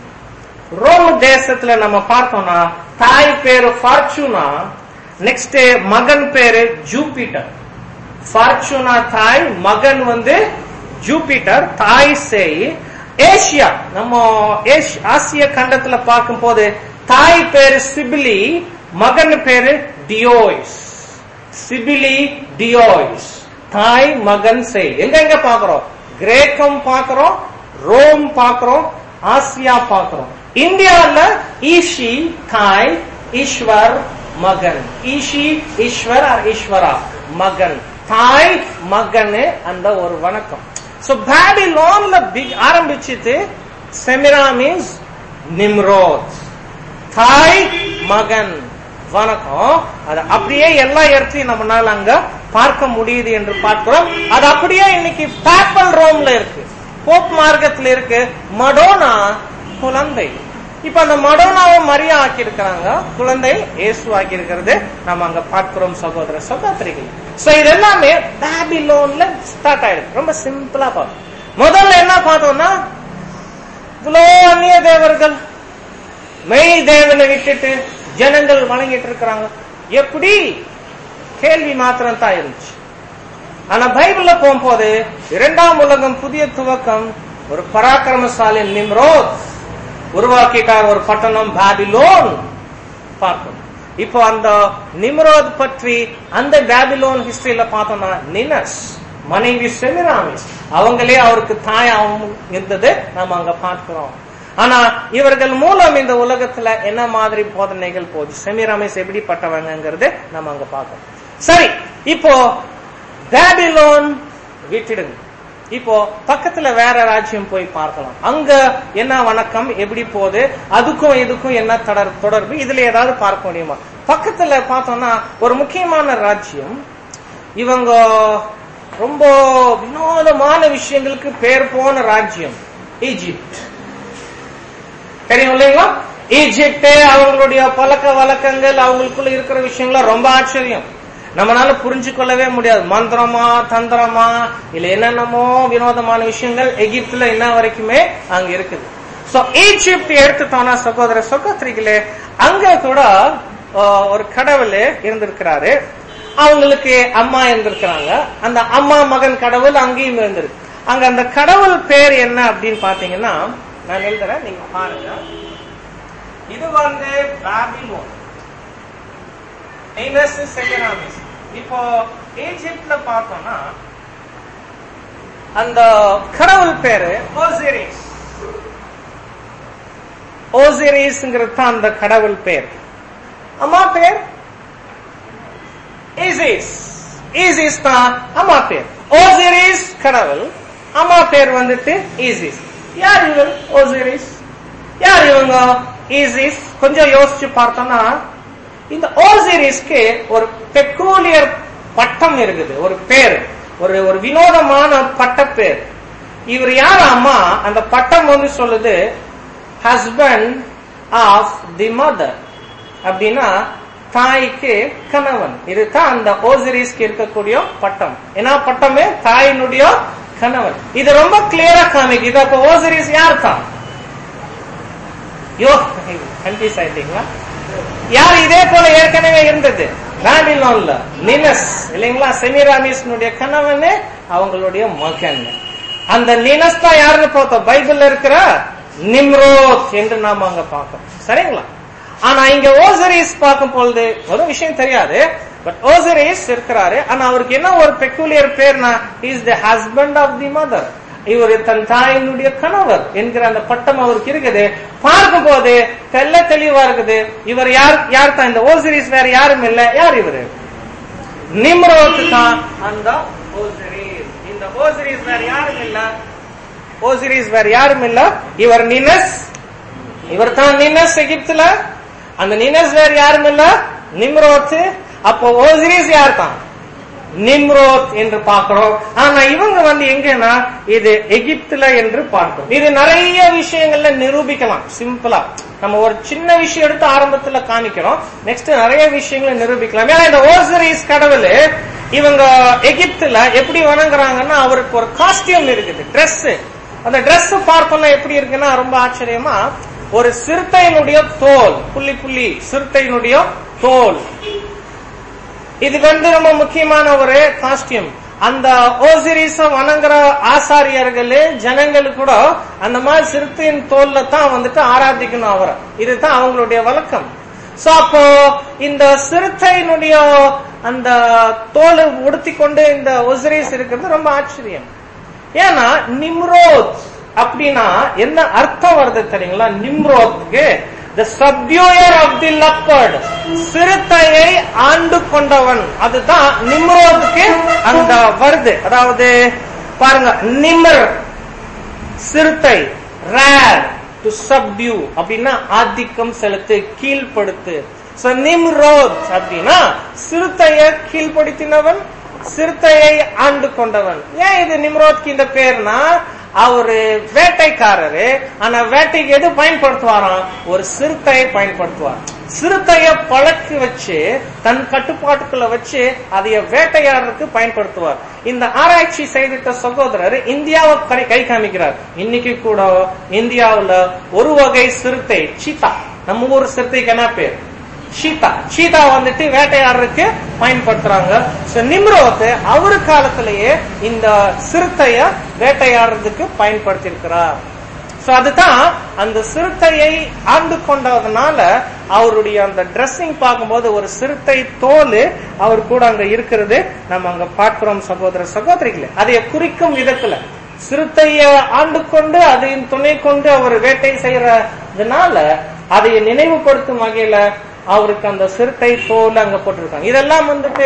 ரோம் தேசத்துல நம்ம பார்த்தோம்னா தாய் பேரு ஃபார்ச்சூனா நெக்ஸ்ட் மகன் பேரு ஜூபிட்டர் ஃபார்ச்சூனா தாய் மகன் வந்து ஜூபிட்டர் தாய் சேய் ஏசியா நம்ம ஏஷ்- ஆசிய கண்டத்துல பார்க்கும் போது தாய் பேரு சிபிலி மகன் பேரு டியோய்ஸ் சிபிலி டியோய்ஸ் தாய் மகன் சேய் எங்க எங்க பாக்குறோம் கிரேக்கம் பாக்குறோம் ரோம் பாக்குறோம் ஆசியா பாக்குறோம் இந்தியால ஈஷி தாய் ஈஸ்வர் மகன் ஈஷி ஈஸ்வர் or ஈஸ்வரா மகன் தாய் மகன் அந்த ஒரு வணக்கம் சோ பேபிலோன்ல பிக் ஆரம்பிச்சிட்டு செமிராமிஸ் நிம்ரோத் தாய் மகன் வணக்கம் அது அப்படியே எல்லா இடத்தையும் நம்மளால அங்க பார்க்க முடியுது என்று பார்க்கிறோம் அது அப்படியே இன்னைக்கு பேப்பல் ரோம்ல இருக்கு போப் மார்க்கத்துல இருக்கு மடோனா குழந்தை இப்ப அந்த மடோனாவை மரியா ஆக்கி இருக்கிறாங்க குழந்தை இயேசு ஆக்கி இருக்கிறது நம்ம அங்க பார்க்கிறோம் சகோதர சகோதரிகள் சோ இது எல்லாமே பேபிலோன்ல ஸ்டார்ட் ஆயிருக்கு ரொம்ப சிம்பிளா பார்க்கணும் முதல்ல என்ன பார்த்தோம்னா இவ்வளோ அந்நிய தேவர்கள் மெய் தேவனை விட்டுட்டு ஜனங்கள் வணங்கிட்டு இருக்கிறாங்க எப்படி கேள்வி மாத்திரம் தான் இருந்துச்சு ஆனா பைபிள்ல போகும்போது இரண்டாம் உலகம் புதிய துவக்கம் ஒரு பராக்கிரமசாலி நிம்ரோத் உருவாக்கிட்டார் ஒரு பட்டணம் பாபிலோன் பார்க்கணும் இப்போ அந்த நிம்ரோத் பற்றி அந்த பாபிலோன் ஹிஸ்டரியில பார்த்தோம்னா நினஸ் மனைவி செமிராமிஸ் அவங்களே அவருக்கு தாயாவும் இருந்தது நம்ம அங்க பார்க்கிறோம் ஆனா இவர்கள் மூலம் இந்த உலகத்துல என்ன மாதிரி போதனைகள் போகுது செமிராமிஸ் எப்படிப்பட்டவங்கிறது நம்ம அங்க பார்க்கணும் சரி இப்போ பேபிலோன் விட்டுடுங்க இப்போ பக்கத்துல வேற ராஜ்யம் போய் பார்க்கலாம் அங்க என்ன வணக்கம் எப்படி போகுது அதுக்கும் இதுக்கும் என்ன தொடர் தொடர்பு இதுல ஏதாவது பார்க்க முடியுமா பக்கத்துல பார்த்தோம்னா ஒரு முக்கியமான ராஜ்யம் இவங்க ரொம்ப வினோதமான விஷயங்களுக்கு பேர் போன ராஜ்யம் ஈஜிப்ட் தெரியும் இல்லைங்களா ஈஜிப்ட் அவங்களுடைய பழக்க வழக்கங்கள் அவங்களுக்குள்ள இருக்கிற விஷயங்கள்லாம் ரொம்ப ஆச்சரியம் நம்மளால புரிஞ்சு கொள்ளவே முடியாது மந்திரமா தந்திரமா இல்ல என்னென்னமோ வினோதமான விஷயங்கள் எகிப்துல என்ன வரைக்குமே அங்க இருக்குது சோ ஈஜிப்ட் எடுத்துட்டோம்னா சகோதர சகோதரிகளே அங்க கூட ஆஹ், ஒரு கடவுள் இருந்திருக்கிறாரு அவங்களுக்கு அம்மா இருந்திருக்கிறாங்க அந்த அம்மா மகன் கடவுள் அங்கேயும் இருந்திருக்கு அங்க அந்த கடவுள் பேர் என்ன அப்படின்னு பாத்தீங்கன்னா நான் எழுதுறேன் நீங்க பாருங்க இது வந்து பாபிலோன் Amos Semiramis. இப்போ ஈஜிப்ட்ல பார்த்தோம்னா அந்த கடவுள் பேரு ஓசிரிஸ் ஓசிரிஸ்ங்கிறது தான் அந்த கடவுள் பேர் அம்மா பேர் ஈசிஸ் ஈசிஸ் தான் அம்மா பேர் ஓசிரிஸ் கடவுள் அம்மா பேர் வந்துட்டு ஈசிஸ் யார் இவர் ஓசிரிஸ் யார் இவங்க ஈசிஸ் கொஞ்சம் யோசிச்சு பார்த்தோம்னா இந்த ஓசிரிஸ்க்கு ஒரு பெக்கூலியர் பட்டம் இருக்குது ஒரு பேர் ஒரு ஒரு வினோதமான பட்டப்பேர் இவர் யார் அம்மா அந்த பட்டம் வந்து சொல்லுது ஹஸ்பண்ட் ஆஃப் தி மதர் அப்படின்னா தாய்க்கு கணவன் இதுதான் அந்த ஓசிரிஸ்க்கு இருக்கக்கூடிய பட்டம் என்ன பட்டமே தாயினுடைய கணவன் இது ரொம்ப கிளியரா காமிக்குது அப்ப ஓசிரிஸ் யார் தான் யோ கன்ஃபியூஸ் ஆயிட்டீங்களா யார் இதே போல ஏற்கனவே இருந்தது பேபிலோன்ல நினஸ் இல்லைங்களா செமிராமிஸ்னுடைய கணவனே அவங்களுடைய மகன் அந்த நினஸ் தான் யாருன்னு பார்த்தோம் பைபிள்ல இருக்கிற நிம்ரோத் என்று நாம அங்க பார்க்கோம் சரிங்களா ஆனா இங்க ஓசரிஸ் பார்க்கும் பொழுது ஒரு விஷயம் தெரியாது பட் ஓசரிஸ் இருக்கிறாரு ஆனா அவருக்கு என்ன ஒரு பெக்குலியர் பேர்னா is the husband of the mother இவர் தன் தாயினுடைய கணவர் என்கிற அந்த பட்டம் அவருக்கு இருக்குது பார்க்கும் போது தெல்ல தெளிவா இருக்குது இவர் யார் யார் தான் இந்த ஓசிரிஸ் வேற யாரும் இல்ல யார் இவரு நிம்ரோத் தான் அந்த ஓசிரிஸ் இந்த ஓசிரிஸ் வேற யாரும் இல்ல ஓசிரிஸ் வேற யாரும் இல்ல இவர் நினஸ் இவர் தான் நினஸ் எகிப்துல அந்த நினஸ் வேற யாரும் இல்ல நிம்ரோத் அப்போ ஓசிரிஸ் யார் தான் நிம்ரோத் என்று பார்க்கிறோம் ஆனா இவங்க வந்து எங்கன்னா இது எகிப்துல என்று பார்க்கிறோம் இது நிறைய விஷயங்கள்ல நிரூபிக்கலாம் சிம்பிளா நம்ம ஒரு சின்ன விஷயம் எடுத்து ஆரம்பத்துல காமிக்கிறோம் நெக்ஸ்ட் நிறைய விஷயங்களை நிரூபிக்கலாம் ஏன்னா இந்த ஓசரிஸ் கடவுள் இவங்க எகிப்துல எப்படி வணங்குறாங்கன்னா அவருக்கு ஒரு காஸ்டியூம் இருக்குது Dress அந்த Dress பார்த்தோம்னா எப்படி இருக்குன்னா ரொம்ப ஆச்சரியமா ஒரு சிறுத்தையினுடைய தோல் புள்ளி புள்ளி சிறுத்தையினுடைய தோல் இது வந்து ரொம்ப முக்கியமான ஒரு காஸ்டியூம் அந்த ஓசிரிஸ வணங்குற ஆசாரியர்களே ஜனங்கள் கூட அந்த மாதிரி சிறுத்தையின் தோல்ல தான் வந்துட்டு ஆராதிக்கணும் அவரை இதுதான் அவங்களுடைய வழக்கம் சோ அப்போ இந்த சிறுத்தையினுடைய அந்த தோலை உடுத்தி கொண்டு இந்த ஒசிரிஸ் இருக்கிறது ரொம்ப ஆச்சரியம் ஏன்னா நிம்ரோத் அப்படின்னா என்ன அர்த்தம் வருது தெரியுங்களா நிம்ரோத்துக்கு த சப்டியூயர் ஆஃப் தி லப்பர்ட் சிறுத்தையை ஆண்டு கொண்டவன் அதுதான் நிம்ரோதுக்கு அந்த வருது அதாவது பாருங்க நிம்மர் சிறுத்தை ரேர் டு சப்டியூ அப்படின்னா ஆதிக்கம் செலுத்து கீழ்ப்படுத்து So, நிம்ரோத் அப்படின்னா சிறுத்தையை கீழ்ப்படுத்தினவன் சிறுத்தையை ஆண்டு கொண்டவன் ஏன் இது நிம்ரோத்க்கு இந்த பேர்னா அவரு வேட்டைக்காரரு ஆனா வேட்டைக்கு எது பயன்படுத்துவாராம் ஒரு சிறுத்தையை பயன்படுத்துவார் சிறுத்தைய பழக்கி வச்சு தன் கட்டுப்பாட்டுக்குள்ள வச்சு அதைய வேட்டையாடுறதுக்கு பயன்படுத்துவார் இந்த ஆராய்ச்சி செய்திட்ட சகோதரர் இந்தியாவை கை- கை காமிக்கிறார் இன்னைக்கு கூட இந்தியாவுல ஒரு வகை சிறுத்தை சீதா நம்ம ஊர் சிறுத்தைக்கு என்ன பேர் சீதா சீதா வந்துட்டு வேட்டையாடுறதுக்கு பயன்படுத்துறாங்க So, நிம்ரோத் அவரு காலத்திலேயே இந்த சிறுத்தைய வேட்டையாடுறதுக்கு பயன்படுத்தியிருக்கிறார் சோ அதுதான் அந்த சிறுத்தையை ஆண்டு கொண்டதுனால அவருடைய அந்த ட்ரெஸ்ஸிங் பார்க்கும்போது ஒரு சிறுத்தை தோல் அவர் கூட அங்க இருக்கிறது நம்ம அங்க பார்க்கிறோம் சகோதர சகோதரிகளே அதை குறிக்கும் விதத்துல சிறுத்தைய ஆண்டு கொண்டு அதையின் துணை கொண்டு அவர் வேட்டை செய்யறதுனால அதை நினைவுபடுத்தும் வகையில அவருக்கு அந்த சிறுத்தை தோல் அங்க போட்டிருக்காங்க இதெல்லாம் வந்துட்டு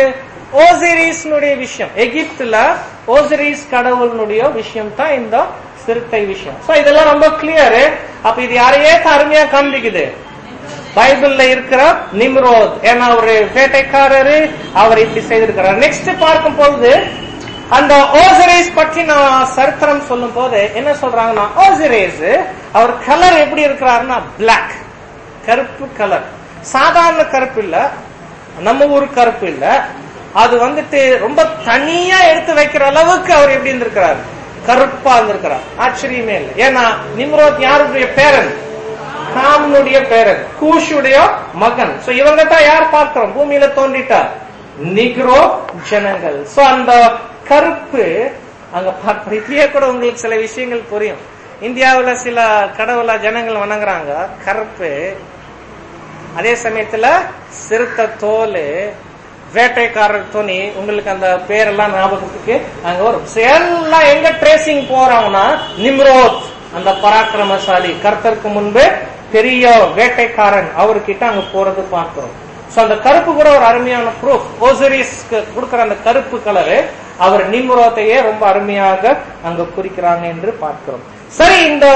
ஓசிரிஸ்னுடைய விஷயம் எகிப்துல ஓசிரிஸ் கடவுளுடைய விஷயம் தான் இந்த சிறுத்தை விஷயம் சோ இதெல்லாம் ரொம்ப கிளியர் அப்ப இது யாரையே அருமையா காண்பிக்குது பைபிள்ல இருக்கிற நிம்ரோத் ஏன்னா அவரு வேட்டைக்காரரு அவர் இப்படி செய்திருக்கிறார் நெக்ஸ்ட் பார்க்கும் பொழுது அந்த ஓசரேஸ் பற்றி நான் சரித்திரம் சொல்லும் போது என்ன சொல்றாங்கன்னா ஓசரேஸ் அவர் கலர் எப்படி இருக்கிறாருன்னா பிளாக் கருப்பு கலர் சாதாரண கருப்பு இல்ல நம்ம ஊர் கருப்பு இல்ல அது வந்துட்டு ரொம்ப தனியா எடுத்து வைக்கிற அளவுக்கு அவர் எப்படி இருந்திருக்கிறார் கருப்பா இருந்திருக்கிறார் ஆச்சரியமே இல்லை ஏன்னா நிம்ரோத் யாருடைய பேரன் காமனுடைய பேரன் கூஷுடைய மகன் சோ இவங்க தான் யார் பார்க்கிறோம் பூமியில தோன்றிட்டார் நிக்ரோ ஜனங்கள் சோ அந்த கருப்பு அங்க பார்க்கிறோம் இப்படியே கூட உங்களுக்கு சில விஷயங்கள் புரியும் இந்தியாவுல சில கடவுள ஜனங்கள் வணங்குறாங்க கருப்பு அதே சமயத்துல சிறுத்த தோல் வேட்டைக்காரர் துணி உங்களுக்கு அந்த பேரெல்லாம் ஞாபகத்துக்கு அங்க வரும் So, எல்லாம் எங்க ட்ரேசிங் போறாங்கன்னா நிம்ரோத் அந்த பராக்கிரமசாலி கர்த்தருக்கு முன்பு பெரிய வேட்டைக்காரன் அவர்கிட்ட அங்க போறது பார்க்கிறோம் சோ அந்த கருப்பு கூட ஒரு அருமையான ப்ரூஃப் ஓசரிஸ்க்கு கொடுக்கிற அந்த கருப்பு கலரு அவர் நிம்ரோத்தையே ரொம்ப அருமையாக அங்க குறிக்கிறாங்க என்று பார்க்கிறோம் சரி இந்த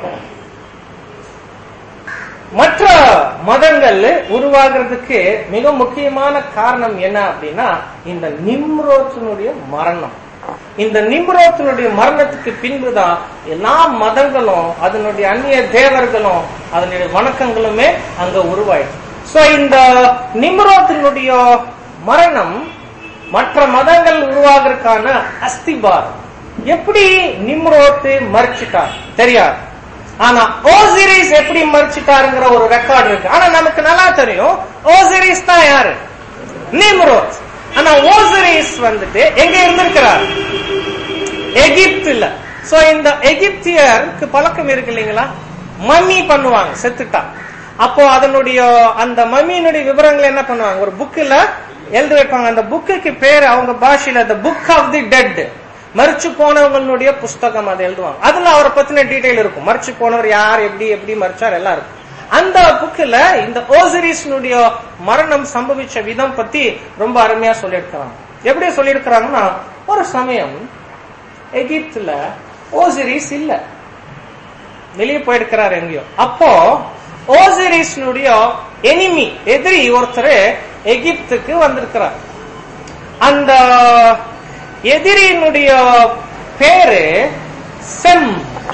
மற்ற மதங்கள் உருவாகிறதுக்கு மிக முக்கியமான காரணம் என்ன அப்படின்னா இந்த நிம்ரோத்தினுடைய மரணம் இந்த நிம்ரோத்தினுடைய மரணத்துக்கு பின்புதான் எல்லா மதங்களும் அதனுடைய அந்நிய தேவர்களும் அதனுடைய வணக்கங்களுமே அங்க உருவாயிடுச்சு சோ இந்த நிம்ரோத்தினுடைய மரணம் மற்ற மதங்கள் உருவாகிறதுக்கான அஸ்திபார் எப்படி நிம்ரோத்து மறிச்சிட்டார் தெரியாது ஆனா ஓசிரிஸ் எப்படி மறிச்சிட்டாருங்கிற ஒரு ரெக்கார்டு இருக்கு ஆனா நமக்கு நல்லா தெரியும் ஓசிரிஸ் தான் யாரு நிம்ரோத் ஆனா ஓசிரிஸ் வந்துட்டு எங்க இருந்திருக்கிறார் எகிப்துல சோ இந்த எகிப்தியருக்கு பழக்கம் இருக்கு இல்லைங்களா மம்மி பண்ணுவாங்க செத்துட்டா அப்போ அதனுடைய அந்த மம்மியினுடைய விவரங்களை என்ன பண்ணுவாங்க ஒரு புக்ல எழுதி வைப்பாங்க அந்த புக்குக்கு பேரு அவங்க பாஷையில the book of the dead மறிச்சு போனவங்களுடைய புஸ்தகம் அதை எழுதுவாங்க அதுல அவரை பத்தின டீடைல் இருக்கும் மறிச்சு போனவர் யார் எப்படி எப்படி மறிச்சார் எல்லாம் இருக்கும் அந்த புக்ல இந்த ஓசிரிஸ்னுடைய மரணம் சம்பவிச்ச விதம் பத்தி ரொம்ப அருமையா சொல்லியிருக்கிறாங்க எப்படி சொல்லியிருக்கிறாங்கன்னா ஒரு சமயம் எகிப்துல ஓசிரிஸ் இல்ல வெளியே போயிருக்கிறார் எங்கேயோ அப்போ ஓசிரிஸ்னுடைய எனிமி எதிரி ஒருத்தர் எகிப்துக்கு வந்திருக்கிறார் அந்த எதிரியினுடைய பேரு செம்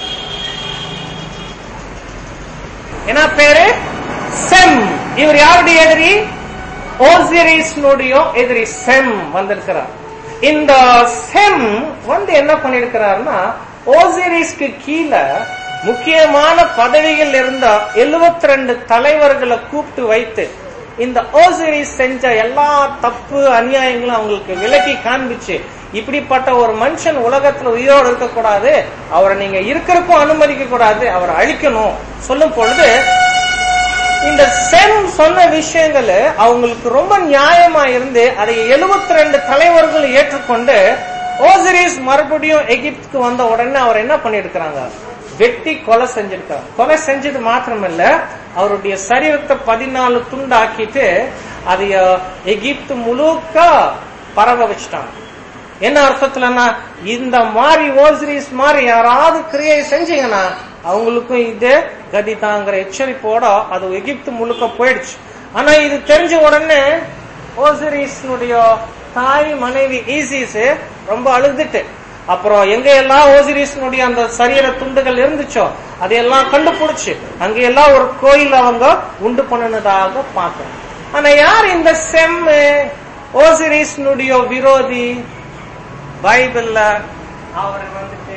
என்ன பேரு செம் இவர் யாருடைய எதிரி ஓசிரிஸ்னுடைய எதிரி செம் வந்திருக்கிறார் இந்த செம் வந்து என்ன பண்ணிருக்கிறாருன்னா ஓசிரிஸ்க்கு கீழே முக்கியமான பதவிகள் இருந்த 72 ரெண்டு தலைவர்களை கூப்பிட்டு வைத்து இந்த ஓசிரிஸ் செஞ்ச எல்லா தப்பு அநியாயங்களும் அவங்களுக்கு விலக்கி காண்பிச்சு இப்படிப்பட்ட ஒரு மனுஷன் உலகத்துல உயிரோடு இருக்கக்கூடாது அவரை நீங்க இருக்கிறக்கும் அனுமதிக்க கூடாது அவரை அழிக்கணும் சொல்லும் பொழுது இந்த செம் சொன்ன விஷயங்கள் அவங்களுக்கு ரொம்ப நியாயமா இருந்து அதை 72 ரெண்டு தலைவர்கள் ஏற்றுக்கொண்டு ஓசிரிஸ் மறுபடியும் எகிப்துக்கு வந்த உடனே அவர் என்ன பண்ணிருக்கிறாங்க வெட்டி கொலை செஞ்சிருக்காங்க கொலை செஞ்சது மாத்திரமல்ல அவருடைய சரீரத்தை பதினாலு துண்டாக்கிட்டு அதைய எகிப்து முழுக்க பரவ வச்சுட்டாங்க என்ன அர்த்தத்துலன்னா இந்த மாதிரி ஓசிரிஸ் மாதிரி யாராவது கிரியை செஞ்சீங்கன்னா அவங்களுக்கும் இதே கதி தாங்கிற எச்சரிப்போட அது எகிப்து முழுக்க போயிடுச்சு ஆனா இது தெரிஞ்ச உடனே ஓசிரிஸ்னுடைய தாய் மனைவி ஈசிஸ் ரொம்ப அழுதுட்டு அப்புறம் எங்க எல்லாம் ஓசிரிஸ்னுடைய அந்த சரீர துண்டுகள் இருந்துச்சோ அதையெல்லாம் கண்டுபிடிச்சு அங்க எல்லாம் ஒரு கோயில் அவங்க உண்டு பண்ணினதாக பார்க்கணும் ஆனா யார் இந்த செம் ஓசிரிஸ்னுடைய விரோதி பைபிள்ல அவர் வந்துட்டு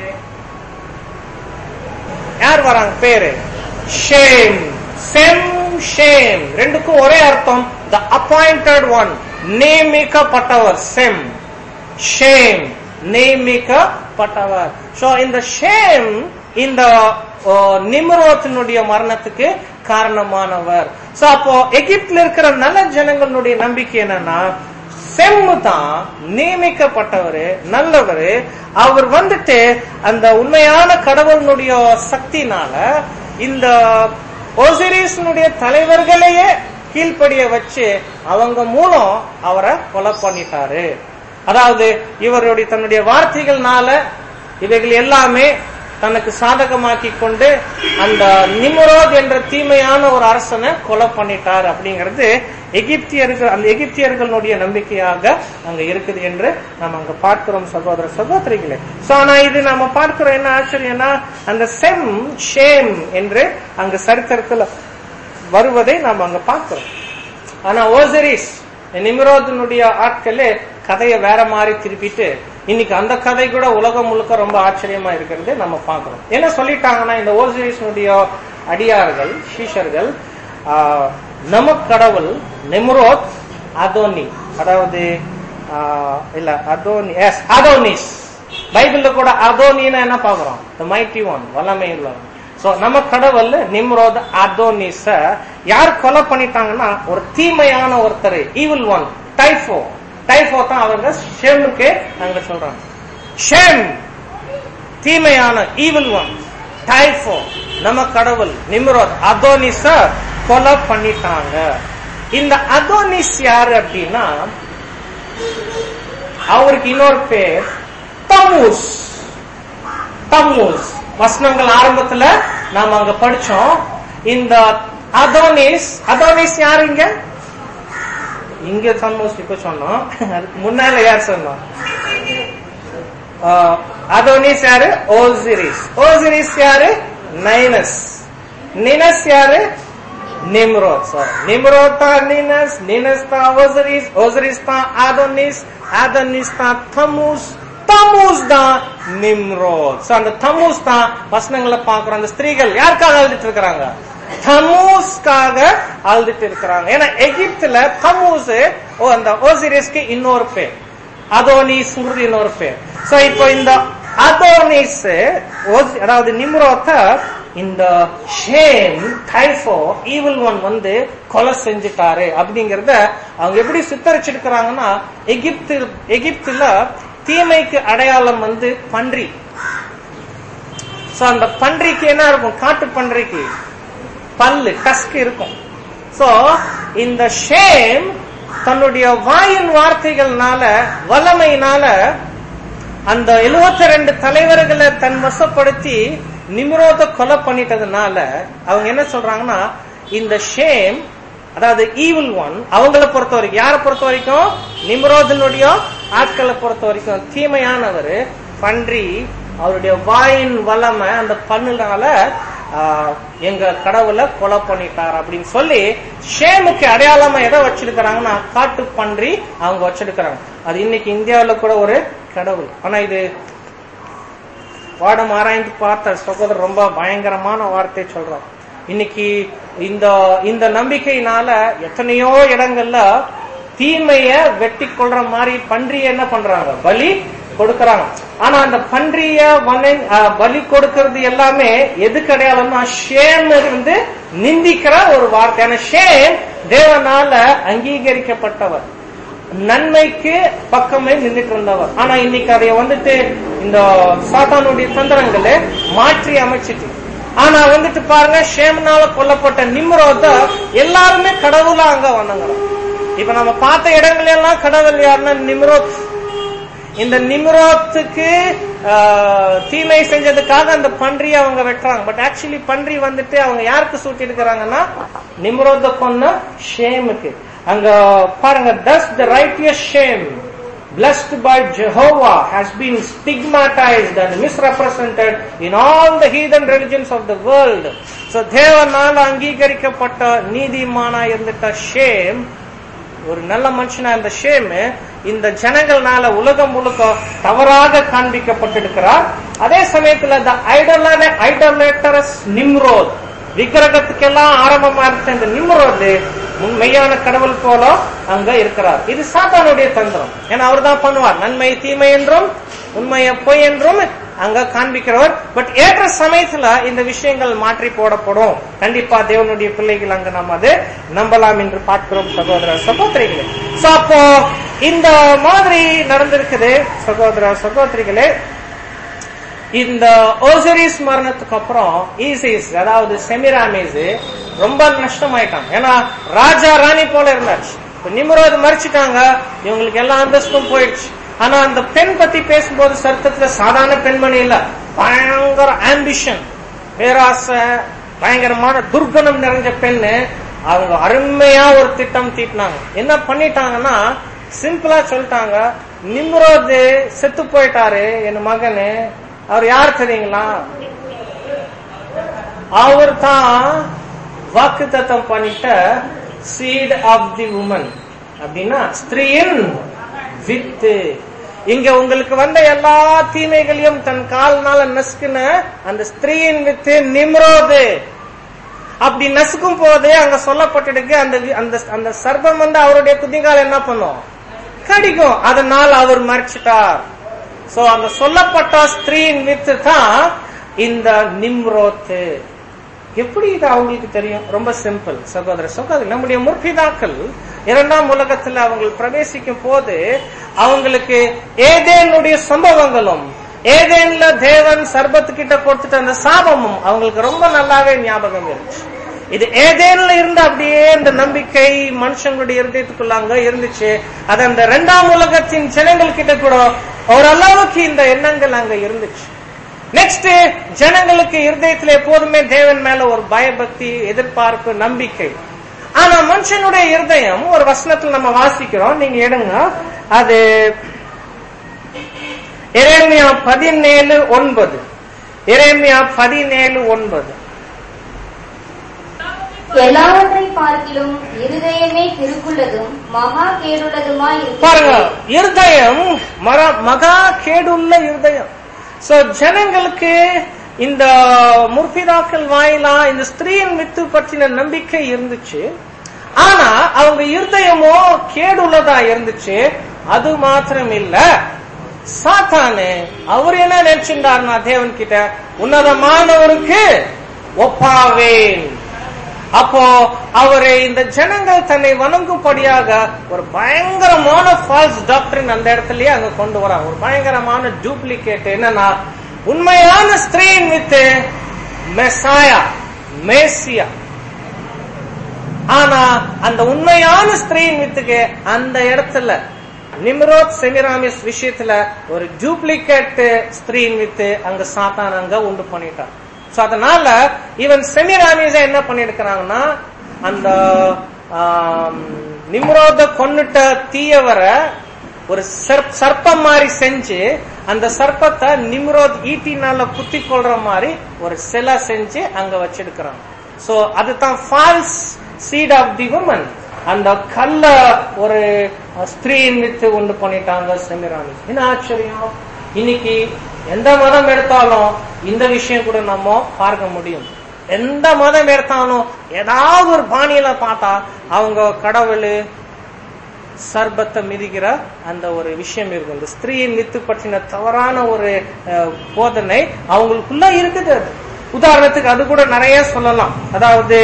யார் வராங்க பேரு ஷேம் செம் ஷேம் ரெண்டுக்கும் ஒரே அர்த்தம் த அப்பாயிண்டட் ஒன் நியமிக்கப்பட்டவர் செம் ஷேம் நியமிக்கப்பட்டவர் சோ இந்த ஷேம் இந்த ஓ, நிம்ரோத்தினுடைய மரணத்துக்கு காரணமானவர் சோ அப்போ எகிப்துல இருக்கிற நல்ல ஜனங்களுடைய நம்பிக்கை என்னன்னா செம்மு தான் நியமிக்கப்பட்டவர் நல்லவர் அவர் வந்துட்டு அந்த உண்மையான கடவுளுடைய சக்தினால இந்த ஓசிரிஸ்னுடைய தலைவர்களையே கீழ்ப்படிய வச்சு அவங்க மூலம் அவரை கொலை பண்ணிட்டாரு அதாவது இவருடைய தன்னுடைய வார்த்தைகள்னால இவைகள் எல்லாமே தனக்கு சாதகமாக்கி கொண்டு அந்த நிமரோத் என்ற தீமையான ஒரு அரசனை கொலை பண்ணிட்டார் அப்படிங்கிறது எகிப்தியர்கள் அந்த எகிப்தியர்களுடைய நம்பிக்கையாக அங்க இருக்குது என்று நாம் அங்க பார்க்கிறோம் சகோதர சகோதரிகளே சோ ஆனா இது நாம பார்க்கிறோம் என்ன ஆச்சரியம்னா அந்த செம் ஷேம் என்று அங்க சரித்திரத்துல வருவதை நாம் அங்க பார்க்கிறோம் ஆனா ஓசரிஸ் நிமிரோதனுடைய ஆட்களே கதையை வேற மாதிரி திருப்பிட்டு இன்னைக்கு அந்த கதை கூட உலகம் முழுக்க ரொம்ப ஆச்சரியமா இருக்கிறது நம்ம பார்க்கிறோம் என்ன சொல்லிட்டாங்கன்னா இந்த ஓசரிஸ்னுடைய அடியார்கள் சீஷர்கள் ஆஹ், நமக் கடவுள் நிம்ரோத் அதோனி அதாவது ஆஹ், இல்ல அதோனி எஸ் அதோனிஸ் பைபிள்ல கூட அதோனின்னு என்ன பாக்குறோம் த மைட்டி ஒன் வல்லமை உள்ளவன் சோ நம்ம கடவுள் நிம்ரோத் அதோனிஸ யார் கொலை பண்ணிட்டாங்கன்னா ஒரு தீமையான ஒருத்தர் ஈவில் ஒன் டைஃபோ டைஃபோ தான் அவங்க ஷேமுக்கு அங்க சொல்றாங்க ஷேம் தீமையான ஈவில் ஒன் டைஃபோ நம்ம கடவுள் நிம்ரோத் அதோனிஸ கொலை பண்ணிட்டாங்க இந்த அதோனிஸ் யாரு அப்படின்னா அவருக்கு இன்னொரு பேர் தமூஸ் தம்மூஸ் வசனங்கள் ஆரம்பத்துல நாம அங்க படிச்சோம் இந்த அதோனிஸ் அதோனிஸ் யாரு இங்க இங்க தம்மூஸ் இப்ப சொன்னோம் அதுக்கு முன்னால யார் சொன்னோம் ஆஹ், அதோனிஸ் யாரு ஓசிரிஸ் ஓசிரிஸ் யாரு நைனஸ் நினஸ் யாரு நிம்ரோத் சார் நிம்ரோத் தான் நினஸ் நினஸ் தான் ஓசரிஸ் ஓசரிஸ் தான் ஆதோனிஸ் ஆதோனிஸ் தான் தமூஸ் தமூஸ் தான் நிம்ரோத் So, அந்த தமூஸ் தான் வசனங்களை பார்க்கிறோம் அந்த ஸ்திரீகள் யாருக்காக அழுதுட்டு இருக்கிறாங்க தமூஸ்க்காக அழுதுட்டு இருக்கிறாங்க ஏன்னா எகிப்துல தமூஸ் ஓ அந்த ஓசிரிஸ்க்கு இன்னொரு பேர் அதோனிஸ்ங்கிறது இன்னொரு பேர் சோ இப்போ இந்த அதோனிஸ் ஓஸ்- அதாவது நிம்ரோத்த இந்த ஷேம் டைஃபோ ஈவில் ஒன் வந்து கொலை செஞ்சுட்டாரு அப்படிங்கறத அவங்க எப்படி சித்தரிச்சிருக்கிறாங்கன்னா எகிப்து எகிப்துல தீமைக்கு அடையாளம் வந்து பன்றி சோ அந்த பன்றிக்கு என்ன இருக்கும் காட்டு பன்றிக்கு பல்லு டஸ்க் இருக்கும் சோ இந்த ஷேம் தன்னுடைய வாயின் வார்த்தைகள்னால வல்லமையினால அந்த 72 ரெண்டு தலைவர்களை தன் வசப்படுத்தி நிம்ரோத கொலை பண்ணிட்டதுனால அவங்க என்ன சொல்றாங்கன்னா இந்த ஷேம் அதாவது ஈவில் ஒன் அவங்கள பொறுத்த வரைக்கும் யாரை பொறுத்த வரைக்கும் நிம்ரோதனுடைய ஆட்களை பொறுத்த வரைக்கும் தீமையானவர் பன்றி அவருடைய வாயின் வல்லமை அந்த பண்ணுனால ஆஹ், எங்க கடவுளை கொலை பண்ணிட்டார் அப்படின்னு சொல்லி ஷேமுக்கு அடையாளமா எதை வச்சிருக்கிறாங்கன்னா காட்டு பன்றி அவங்க வச்சிருக்கிறாங்க அது இன்னைக்கு இந்தியாவுல கூட ஒரு கடவுள் ஆனா இது வாடம் ஆராய்ந்து பார்த்த சகோதரர் ரொம்ப பயங்கரமான வார்த்தை சொல்றார் இன்னைக்கு இந்த இந்த நம்பிக்கையினால எத்தனையோ இடங்கள்ல தீமைய வெட்டி கொள்ற மாதிரி பன்றிய என்ன பண்றாங்க பலி கொடுக்கறாங்க ஆனா அந்த பன்றிய வனை- அஹ், பலி கொடுக்கறது எல்லாமே எதுக்கு அடையாளம்னா ஷேம் இருந்து நிந்திக்கிற ஒரு வார்த்தை ஆனா ஷேம் தேவனால அங்கீகரிக்கப்பட்டவர் நன்மைக்கு பக்கமே நின்றுட்டு இருந்தவர் ஆனா இன்னைக்கு அதை வந்துட்டு இந்த சாத்தானுடைய தந்திரங்களை மாற்றி அமைச்சிட்டு ஆனா வந்துட்டு பாருங்க ஷேம்னால கொல்லப்பட்ட நிம்ரோத எல்லாருமே கடவுளா அங்க வணங்குறோம் இப்ப நம்ம பார்த்த இடங்கள் எல்லாம் கடவுள் யாருன்னா நிம்ரோத் இந்த நிம்ரோத்துக்கு ஆஹ், தீமை செஞ்சதுக்காக அந்த பன்றியை அவங்க வெட்டுறாங்க பட் ஆக்சுவலி பன்றி வந்துட்டு அவங்க யாருக்கு சூட்டி இருக்கிறாங்கன்னா நிம்ரோத கொன்ன ஷேமுக்கு அங்க பாருங்க thus the righteous Shem blessed by Jehovah has been stigmatized and misrepresented in all the heathen religions of the world. So தேவனால் அங்கீகரிக்கப்பட்ட நீதிமானா இருந்துட்ட ஷேம் ஒரு நல்ல மனுஷனா இந்த ஷேம் இந்த ஜனங்கள்னால உலகம் முழுக்க தவறாக காண்பிக்கப்பட்டிருக்கிறார் அதே சமயத்துல the idolater- idolatrous நிம்ரோத் விக்கிரகத்துக்கெல்லாம் ஆரம்பமா இருந்த இந்த நிம்ரோது உண்மையான கடவுள் போல அங்க இருக்கிறார் இது சாத்தானுடைய தந்திரம் ஏன்னா அவர் தான் பண்ணுவார் நன்மை தீமை என்றும் உண்மையை பொய் என்றும் அங்க காண்பிக்கிறவர் பட் ஏற்ற சமயத்துல இந்த விஷயங்கள் மாற்றி போடப்படும் கண்டிப்பா தேவனுடைய பிள்ளைகள் அங்க நாம் அது நம்பலாம் என்று பார்க்கிறோம் சகோதர சகோதரிகளே சோ அப்போ இந்த மாதிரி நடந்திருக்குது சகோதர சகோதரிகளே இந்த ஓசரிஸ் மரணத்துக்கு அப்புறம் ஈசிஸ் அதாவது செமிராமிஸ் ரொம்ப நஷ்டமாயிட்டாங்க ஏன்னா ராஜா ராணி போல இருந்தாச்சு இப்ப நிம்ரோத் மறிச்சிட்டாங்க இவங்களுக்கு எல்லா அந்தஸ்தும் போயிடுச்சு ஆனா அந்த பெண் பத்தி பேசும்போது சர்த்தத்துல சாதாரண பெண்மணி இல்ல பயங்கர ஆம்பிஷன் பேராசை பயங்கரமான துர்குணம் நிறைஞ்ச பெண்ணு அவங்க அருமையா ஒரு திட்டம் தீட்டினாங்க என்ன பண்ணிட்டாங்கன்னா சிம்பிளா சொல்லிட்டாங்க நிம்ரோது செத்து போயிட்டாரு என் மகனு அவர் யார் தெரியுங்களா அவர் தான் வாக்கு தத்தம் பண்ணிட்ட சீட் ஆஃப் தி உமன் அப்படின்னா ஸ்திரீயின் வித்து இங்க உங்களுக்கு வந்த எல்லா தீமைகளையும் தன் கால்னால நசுக்குன அந்த ஸ்திரீயின் வித்து நிம்ரோது அப்படி நசுக்கும் போதே அங்க சொல்லப்பட்டிருக்கு அந்த வி- அந்த அந்த சர்ப்பம் வந்து அவருடைய குதிங்கால் என்ன பண்ணும் கடிக்கும் அதனால் அவர் மறைச்சிட்டார் சோ அந்த சொல்லப்பட்ட ஸ்திரீயின் வித்து தான் இந்த நிம்ரோத்து எப்படி இது அவங்களுக்கு தெரியும் ரொம்ப சிம்பிள் சகோதர சகோதரி நம்முடைய முற்பிதாக்கள் இரண்டாம் உலகத்துல அவங்க பிரவேசிக்கும் போது அவங்களுக்கு ஏதேனுடைய சம்பவங்களும் ஏதேன்ல தேவன் சர்பத்துக்கிட்ட கொடுத்துட்ட அந்த சாபமும் அவங்களுக்கு ரொம்ப நல்லாவே ஞாபகம் இருந்துச்சு இது ஏதேன்ல இருந்து அப்படியே இந்த நம்பிக்கை மனுஷங்களுடைய இருதயத்துக்குள்ள அங்க இருந்துச்சு அது அந்த இரண்டாம் உலகத்தின் ஜனங்கள் கிட்ட கூட ஓரளவுக்கு இந்த எண்ணங்கள் அங்க இருந்துச்சு நெக்ஸ்ட் ஜனங்களுக்கு இருதயத்துல எப்போதுமே தேவன் மேல ஒரு பயபக்தி எதிர்பார்ப்பு நம்பிக்கை ஆனா மனுஷனுடைய இருதயம் ஒரு வசனத்துல நம்ம வாசிக்கிறோம் நீங்க எடுங்க அது எரேமியா பதினேழு ஒன்பது எரேமியா பதினேழு ஒன்பது எல்லாவற்றை பார்க்கிலும் இருதயமே திருக்குள்ளதும் மகா கேடுள்ளதுமாய் பாருங்க இருக்கிறது இருதயம் மர- மகா கேடுள்ள இருதயம் சோ ஜனங்களுக்கு இந்த முற்பிதாக்கள் வாயிலா இந்த ஸ்திரீயின் வித்து பற்றின நம்பிக்கை இருந்துச்சு ஆனா அவங்க இருதயமோ கேடுள்ளதா இருந்துச்சு அது மாத்திரம் இல்ல சாத்தானு அவர் என்ன நினைச்சிருந்தாருன்னா தேவன் கிட்ட உன்னதமானவருக்கு ஒப்பாவேன் அப்போ அவரை இந்த ஜனங்கள் தன்னை வணங்கும்படியாக ஒரு பயங்கரமான ஃபால்ஸ் டாக்டரின் அந்த இடத்துலயே அங்க கொண்டு வராங்க ஒரு பயங்கரமான டூப்ளிகேட் என்னன்னா உண்மையான ஸ்திரீன் வித்து மெசாயா மேசியா ஆனா அந்த உண்மையான ஸ்திரீன் வித்துக்கு அந்த இடத்துல நிம்ரோத் செமிராமிஸ் விஷயத்துல ஒரு டூப்ளிகேட் ஸ்திரீன் வித்து அங்க சாத்தான் அங்க உண்டு பண்ணிட்டான் சோ அதனால இவன் செமிராமிஸ என்ன பண்ணிருக்கிறாங்கன்னா அந்த ஆம், நிம்ரோத கொன்னுட்ட தீயவரை ஒரு சர்ப்- சர்ப்பம் மாதிரி செஞ்சு அந்த சர்ப்பத்தை நிம்ரோத் ஈட்டினால குத்தி கொள்ற மாதிரி ஒரு சிலை செஞ்சு அங்க வச்சிருக்கிறாங்க சோ அதுதான் false seed of the woman அந்த கல்ல ஒரு ஸ்திரீன் வித்து உண்டு பண்ணிட்டாங்க செமிராமி என்ன ஆச்சரியம் இன்னைக்கு எந்த மதம் எடுத்தாலும் இந்த விஷயம் கூட நம்ம பார்க்க முடியும் எந்த மதம் எடுத்தாலும் ஏதாவது ஒரு பாணியில பார்த்தா அவங்க கடவுள் சர்பத்தை மிதிக்கிற அந்த ஒரு விஷயம் இருக்கும் இந்த ஸ்திரீயின் வித்து பற்றின தவறான ஒரு அஹ், போதனை அவங்களுக்குள்ள இருக்குது அது உதாரணத்துக்கு அது கூட நிறைய சொல்லலாம் அதாவது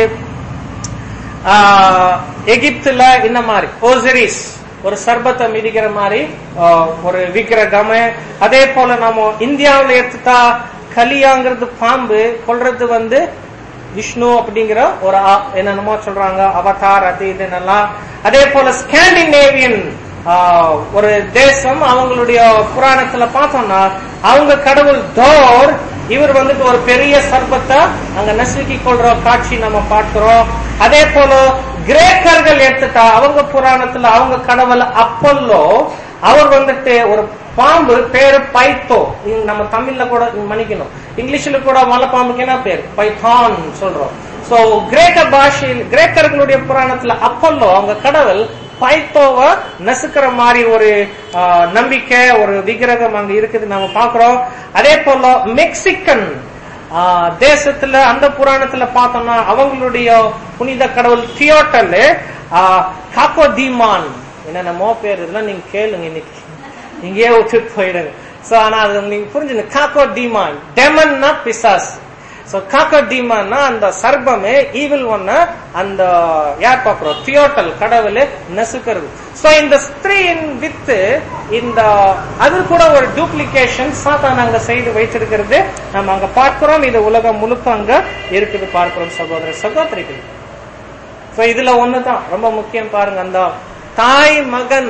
ஆஹ், எகிப்துல இந்த மாதிரி ஓசரிஸ் ஒரு சர்பத்தை மிதிக்கிற மாதிரி ஆஹ், ஒரு விக்கிரகம் அதே போல நம்ம இந்தியாவுல எடுத்துட்டா கலியாங்கிறது பாம்பு கொல்றது வந்து விஷ்ணு அப்படிங்கிற ஒரு ஆ- என்னென்னமோ சொல்றாங்க அவதார் அது இதுன்னெல்லாம் அதே போல ஸ்காண்டினேவியன் ஆஹ், ஒரு தேசம் அவங்களுடைய புராணத்துல பார்த்தோம்னா அவங்க கடவுள் தோர் இவர் வந்துட்டு ஒரு பெரிய சர்பத்தை அங்க நசுக்கி கொள்ற காட்சி நம்ம பார்க்கிறோம் அதே போல கிரேக்கர்கள் எடுத்துட்டா அவங்க புராணத்துல அவங்க கடவுள் அப்பல்லோ அவர் வந்துட்டு ஒரு பாம்பு பேரு பைத்தோ இங்க நம்ம தமிழ்ல கூட மன்னிக்கணும் இங்கிலீஷ்ல கூட மலை பாம்புக்கு என்ன பேர் பைத்தான் சொல்றோம் சோ கிரேக்க பாஷையில் கிரேக்கர்களுடைய புராணத்துல அப்பல்லோ அவங்க கடவுள் பைத்தோவை நசுக்கிற மாதிரி ஒரு ஆ, நம்பிக்கை ஒரு விக்கிரகம் அங்க இருக்குது நம்ம பாக்குறோம் அதே போல மெக்சிகன் ஆ, தேசத்துல அந்த புராணத்துல பார்த்தோம்னா அவங்களுடைய புனித கடவுள் தியோட்டல் காக்கோ தீமான் என்னென்னமோ பேர் இதெல்லாம் நீங்க கேளுங்க இன்னைக்கு இங்கேயே விட்டுட்டு போயிடுங்க சோ ஆனா அது நீங்க புரிஞ்சுங்க காக்கோ டீமான் டெமன்னா பிசாஸ் சோ காக்கடீமான்னா அந்த சர்பமே ஈவில் ஒண்ணு அந்த யார் பாக்குறோம் தியோட்டல் கடவுள் நசுக்கிறது சோ இந்த ஸ்திரீயின் வித்து இந்த அது கூட ஒரு டூப்ளிகேஷன் சாத்தான் அங்க செய்து வைத்திருக்கிறது நம்ம அங்க பார்க்கிறோம் இது உலகம் முழுக்க அங்க இருக்குது பார்க்கிறோம் சகோதர சகோதரிகள் சோ இதுல ஒண்ணுதான் ரொம்ப முக்கியம் பாருங்க அந்த தாய் மகன்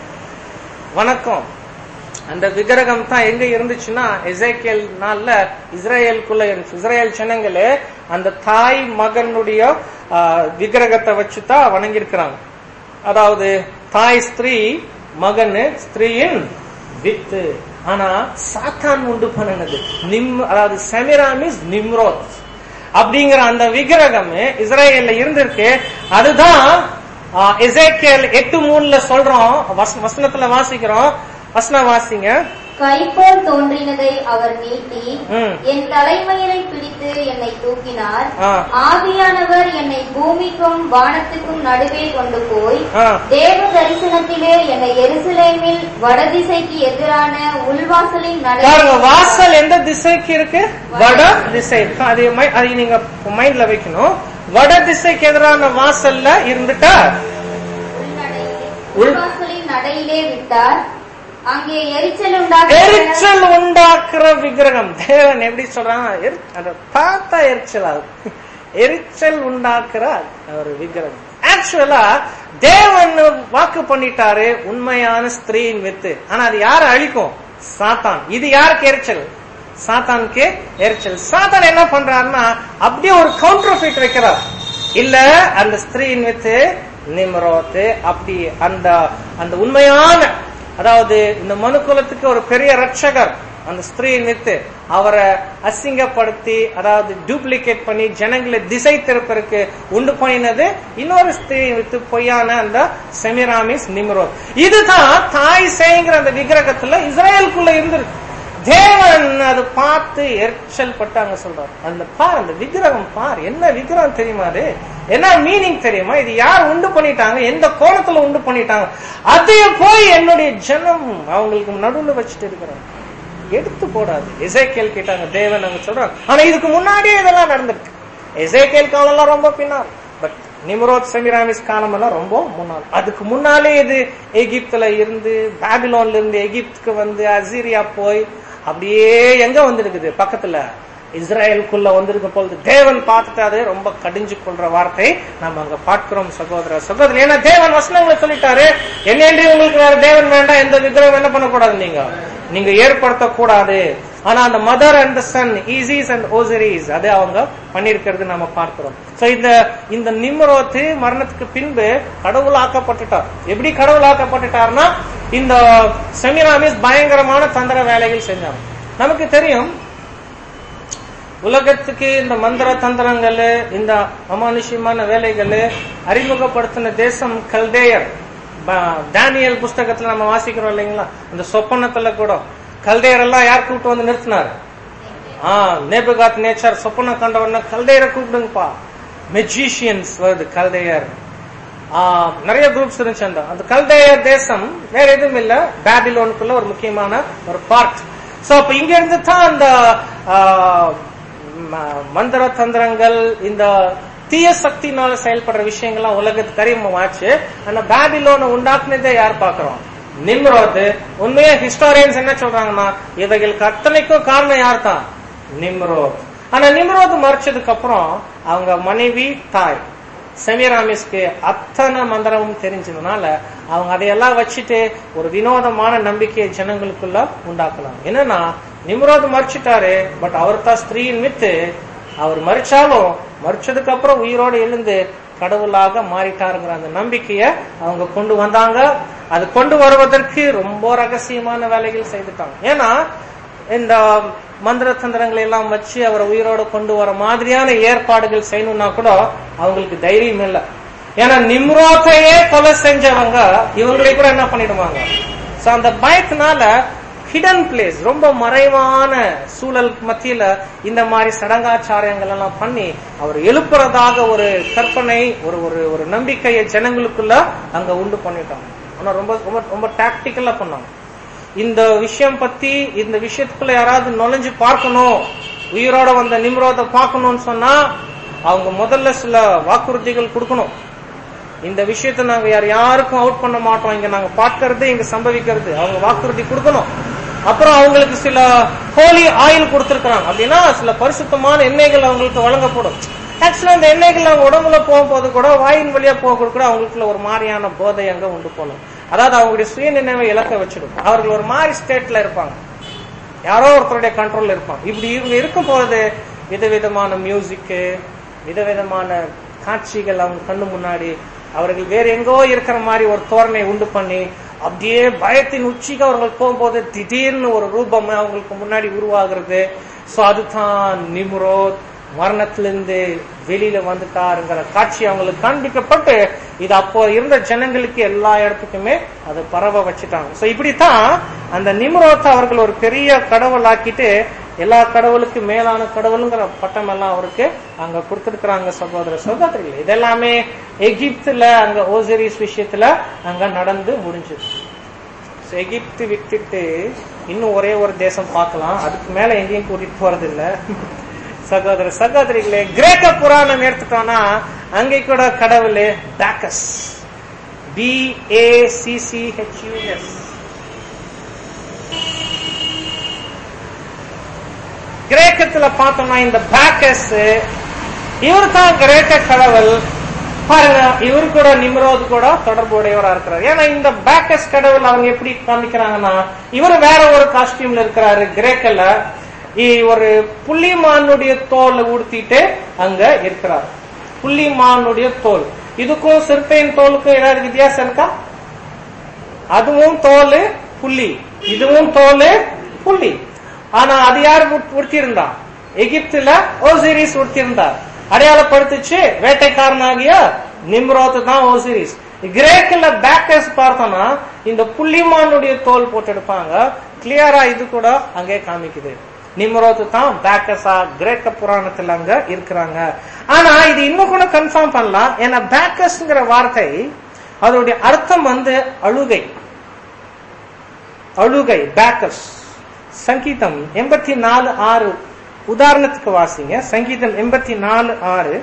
வணக்கம் அந்த விக்கிரகம் தான் எங்க இருந்துச்சுன்னா எசேக்கியல் நாள்ல இஸ்ரேலுக்குள்ள இருந்துச்சு இஸ்ரேல் ஜனங்களே அந்த தாய் மகனுடைய ஆ, விக்கிரகத்தை வச்சுதான் வணங்கியிருக்கிறாங்க அதாவது தாய் ஸ்திரீ மகன் ஸ்திரீயின் வித்து ஆனா சாத்தான் உண்டு பண்ணினது நிம் அதாவது செமிராமிஸ் நிம்ரோத் அப்படிங்கிற அந்த விக்கிரகம் இஸ்ரேல்ல இருந்திருக்கு அதுதான் ஆ, எசேக்கியேல் எட்டு மூணுல சொல்றோம் வச- வசனத்துல வாசிக்கிறோம் வசனம் வாசிங்க கைப்போல் தோன்றினதை அவர் நீட்டி ம். என் தலைமயிரை பிடித்து என்னை தூக்கினார் ஆ. ஆவியானவர் என்னை பூமிக்கும் வானத்துக்கும் நடுவே கொண்டு போய் ஆ. தேவ தரிசனத்திலே என்னை எருசலேமில் வடதிசைக்கு எதிரான உள்வாசலின் பாருங்க நடுவே வாசல் எந்த திசைக்கு இருக்கு வட திசை அது மை- அதை நீங்க மைண்ட்ல வைக்கணும் வட திசைக்கு எதிரான வாசல்ல இருந்துட்டா உள்நடையிலே- உள்- உள்வாசலின் நடையிலே விட்டார் அங்கே எரிச்சல் உண்டாக எரிச்சல் உண்டாக்குற விக்கிரகம் தேவன் எப்படி சொல்றாங்க எரி- அத பார்த்தா எரிச்சல் ஆகுது எரிச்சல் உண்டாக்குற ஒரு விக்கிரகம் ஆக்சுவலா தேவன் வாக்கு பண்ணிட்டாரு உண்மையான ஸ்திரீயின் வித்து ஆனா அது யார அழிக்கும் சாத்தான் இது யாருக்கு எரிச்சல் சாத்தானுக்கு எரிச்சல் சாத்தான் என்ன பண்றாருன்னா அப்படியே ஒரு கவுண்டர் ஃபைட் வைக்கிறார் இல்ல அந்த ஸ்திரீயின் வித்து நிம்ரோத்து அப்படி அந்த அந்த உண்மையான அதாவது இந்த மனு குலத்துக்கு ஒரு பெரிய ரட்சகர் அந்த ஸ்திரீயின் வித்து அவரை அசிங்கப்படுத்தி அதாவது டூப்ளிகேட் பண்ணி ஜனங்களை திசை திருப்பருக்கு உண்டு பண்ணினது இன்னொரு ஸ்திரீ வித்து பொய்யான அந்த செமிராமிஸ் நிம்ரோ இதுதான் தாய் சேங்கிற அந்த விக்கிரகத்துல இஸ்ரேலுக்குள்ள இருந்திருக்கு தேவன் அது பார்த்து எரிச்சல் பட்டு அங்க சொல்றாரு அந்த பார் அந்த விக்கிரகம் பார் என்ன விக்கிரகம் தெரியுமா அது என்ன மீனிங் தெரியுமா இது யார் உண்டு பண்ணிட்டாங்க எந்த கோணத்துல உண்டு பண்ணிட்டாங்க அதையும் போய் என்னுடைய ஜனம் அவங்களுக்கு நடுவுல வச்சுட்டு இருக்கிறாங்க எடுத்து போடாது எசேக்கியல் கேட்டாங்க தேவன் அங்க சொல்றாங்க ஆனா இதுக்கு முன்னாடியே இதெல்லாம் நடந்திருக்கு எசேக்கியல் காலம் எல்லாம் ரொம்ப பின்னால் பட் நிம்ரோத் செமிராமிஸ் காலம் எல்லாம் ரொம்ப முன்னால் அதுக்கு முன்னாலே இது எகிப்துல இருந்து பாபிலோன்ல இருந்து எகிப்துக்கு வந்து அசீரியா போய் அப்படியே எங்க வந்திருக்குது பக்கத்துல இஸ்ரேலுக்குள்ள வந்திருக்க பொழுது தேவன் பார்த்துட்டாரு ரொம்ப கடிஞ்சு கொள்ற வார்த்தை நம்ம அங்க பார்க்கிறோம் சகோதர சகோதரி ஏன்னா தேவன் வசனங்களை சொல்லிட்டாரு என்னென்று உங்களுக்கு வேற தேவன் வேண்டாம் எந்த விக்கிரகம் என்ன பண்ணக்கூடாது நீங்க நீங்க ஏற்படுத்தக்கூடாது ஆனா அந்த mother and son Isis and Osiris அது அவங்க பண்ணிருக்கிறது நம்ம பார்க்கிறோம் சோ இந்த இந்த நிம்ரோத்து மரணத்துக்கு பின்பு கடவுளாக்கப்பட்டுட்டார் எப்படி கடவுளாக்கப்பட்டுட்டார்னா இந்த செமிராமிஸ் பயங்கரமான தந்திர வேலைகள் செஞ்சாங்க நமக்கு தெரியும் உலகத்துக்கு இந்த மந்திர தந்திரங்கள் இந்த அமானுஷ்யமான வேலைகள் அறிமுகப்படுத்தின தேசம் கல்தேயர் ப- தானியேல் புஸ்தகத்துல நம்ம வாசிக்கிறோம் இல்லைங்களா அந்த சொப்பனத்துல கூட கல்தேயர் எல்லாம் யார் கூப்பிட்டு வந்து நிறுத்தினார் ஆ நேபுகாத் நேச்சர் சொப்பனம் கண்டவன கல்தேயரை கூப்பிடுங்கப்பா மெஜிஷியன்ஸ் வருது கல்தேயர் ஆ, நிறைய குரூப்ஸ் இருந்துச்சு அந்த அந்த கல்தேயர் தேசம் வேற எதுவும் இல்ல பேபிலோனுக்குள்ள ஒரு முக்கியமான ஒரு பார்ட் சோ அப்ப இங்க இருந்து தான் அந்த ஆ, ம- மந்திர தந்திரங்கள் இந்த தீய சக்தினால செயல்படுற விஷயங்கள்லாம் உலகத்துக்கு அறிமுகமாச்சு ஆனா பேபிலோனை உண்டாக்குனதே யார் பாக்குறோம் நிம்ரோது உண்மையா ஹிஸ்டாரியன்ஸ் என்ன சொல்றாங்கன்னா இவைகளுக்கு அத்தனைக்கும் காரணம் யார் தான் நிம்ரோத் ஆனா நிம்ரோத் மறைச்சதுக்கு அப்புறம் அவங்க மனைவி தாய் செமிராமிஸ்க்கு அத்தனை மந்திரமும் தெரிஞ்சதுனால அவங்க அதையெல்லாம் வச்சுட்டு ஒரு வினோதமான நம்பிக்கையை ஜனங்களுக்குள்ள உண்டாக்கலாம் என்னன்னா நிம்ரோத் மறிச்சிட்டாரு பட் அவர் தான் ஸ்திரீயின் வித்து அவர் மறிச்சாலும் மறிச்சதுக்கு அப்புறம் உயிரோடு எழுந்து கடவுளாக மாறிட்டாருங்கிற அந்த நம்பிக்கைய அவங்க கொண்டு வந்தாங்க அது கொண்டு வருவதற்கு ரொம்ப ரகசியமான வேலைகள் செய்துட்டாங்க ஏன்னா இந்த மந்திர தந்திரங்களை எல்லாம் வச்சு அவரை உயிரோட கொண்டு வர மாதிரியான ஏற்பாடுகள் செய்யணும்னா கூட அவங்களுக்கு தைரியம் இல்லை ஏன்னா நிம்ரோத்தையே கொலை செஞ்சவங்க இவங்களை கூட என்ன பண்ணிடுவாங்க சோ அந்த பயத்தினால ஹிடன் பிளேஸ் ரொம்ப மறைவான சூழல் மத்தியில இந்த மாதிரி சடங்காச்சாரியங்கள் எல்லாம் பண்ணி அவர் எழுப்புறதாக ஒரு கற்பனை ஒரு ஒரு ஒரு நம்பிக்கையை ஜனங்களுக்குள்ள அங்க உண்டு பண்ணிட்டாங்க ஆனா ரொம்ப ரொம்ப ரொம்ப டாக்டிக்கலா பண்ணாங்க இந்த விஷயம் பத்தி இந்த விஷயத்துக்குள்ள யாராவது நுழைஞ்சு பார்க்கணும் உயிரோட வந்த நிம்ரோதை பார்க்கணும்னு சொன்னா அவங்க முதல்ல சில வாக்குறுதிகள் கொடுக்கணும் இந்த விஷயத்தை நாங்க யார் யாருக்கும் அவுட் பண்ண மாட்டோம் இங்க நாங்க பார்க்கறது இங்க சம்பவிக்கிறது அவங்க வாக்குறுதி கொடுக்கணும் அப்புறம் அவங்களுக்கு சில ஹோலி ஆயில் கொடுத்திருக்கிறாங்க அப்படின்னா சில பரிசுத்தமான எண்ணெய்கள் அவங்களுக்கு வழங்கப்படும் ஆக்சுவலா அந்த எண்ணெய்கள் அவங்க உடம்புல போகும்போது கூட வாயின் வழியா போக கூட அவங்களுக்குள்ள ஒரு மாதிரியான போதை அங்க உண்டு போகணும் அதாவது அவங்களுடைய சுய நினைவை இழக்க வச்சிடும் அவர்கள் ஒரு மாதிரி ஸ்டேட்ல இருப்பாங்க யாரோ ஒருத்தருடைய கண்ட்ரோல்ல இருப்பாங்க இப்படி இவங்க இருக்கும் போது விதவிதமான மியூசிக்கு விதவிதமான காட்சிகள் அவங்க கண்ணு முன்னாடி அவர்கள் வேற எங்கோ இருக்கிற மாதிரி ஒரு தோரணை உண்டு பண்ணி அப்படியே பயத்தின் உச்சிக்கு அவர்கள் போகும்போது திடீர்னு ஒரு ரூபம் அவங்களுக்கு முன்னாடி உருவாகிறது சோ அதுதான் நிம்ரோத் மரணத்திலிருந்து வெளியில வந்துட்டாருங்கிற காட்சி அவங்களுக்கு காண்பிக்கப்பட்டு இது அப்போ இருந்த ஜனங்களுக்கு எல்லா இடத்துக்குமே அதை பரவ வச்சுட்டாங்க சோ இப்படித்தான் அந்த நிம்ரோத்தை அவர்கள் ஒரு பெரிய கடவுள் ஆக்கிட்டு எல்லா கடவுளுக்கு மேலான கடவுளுங்கிற பட்டம் எல்லாம் அவருக்கு அங்க கொடுத்திருக்கிறாங்க சகோதர சகோதரிகள் இதெல்லாமே எகிப்துல அங்க ஓசரிஸ் விஷயத்துல அங்க நடந்து முடிஞ்சது So, எகிப்து விட்டுட்டு இன்னும் ஒரே ஒரு தேசம் பார்க்கலாம் அதுக்கு மேல எங்கேயும் கூட்டிட்டு போறது இல்ல சகோதர சகோதரிகளே கிரேக்க புராணம் எடுத்துட்டோம்னா அங்கே கூட கடவுள் Bacchus B A C C H U S கிரேக்கத்துல பார்த்தோம்னா இந்த பேக்கஸ் இவர் தான் கிரேக்க கடவுள் பாருங்க இவரு கூட நிம்ரோது கூட தொடர்புடையவரா இருக்கிறார் ஏன்னா இந்த பேக்கஸ் கடவுள் அவங்க எப்படி காமிக்கிறாங்கன்னா இவர் வேற ஒரு காஸ்டியூம்ல இருக்கிறாரு கிரேக்கல்ல இ- ஒரு புள்ளிமானுடைய தோல் உடுத்திட்டு அங்க இருக்கிறார் புள்ளிமானுடைய தோல் இதுக்கும் சிறுத்தையின் தோலுக்கும் ஏதாவது வித்தியாசம் இருக்கா அதுவும் தோல் புள்ளி இதுவும் தோல் புள்ளி ஆனா அது யார் உடுத்திருந்தா எகிப்துல ஓசிரிஸ் உடுத்திருந்தார் அடையாளப்படுத்துச்சு வேட்டைக்காரனாகிய நிம்ரோத் தான் ஓசிரிஸ் கிரேக்கில் பேக்கர்ஸ் பார்த்தோம்னா இந்த புள்ளிமானுடைய தோல் போட்டு எடுப்பாங்க கிளியரா இது கூட அங்கே காமிக்குது நிம்ரோத் தான் பேக்கஸா கிரேக்க புராணத்துல அங்க இருக்கிறாங்க ஆனா இது இன்னும் கூட கன்ஃபார்ம் பண்ணலாம் ஏன்னா பேக்கஸ்ங்கிற வார்த்தை அதோடைய அர்த்தம் வந்து அழுகை அழுகை பேக்கர்ஸ் சங்கீதம் எண்பத்தி நாலு ஆறு உதாரணத்துக்கு வாசிங்க சங்கீதம் எண்பத்தி நாலு ஆறு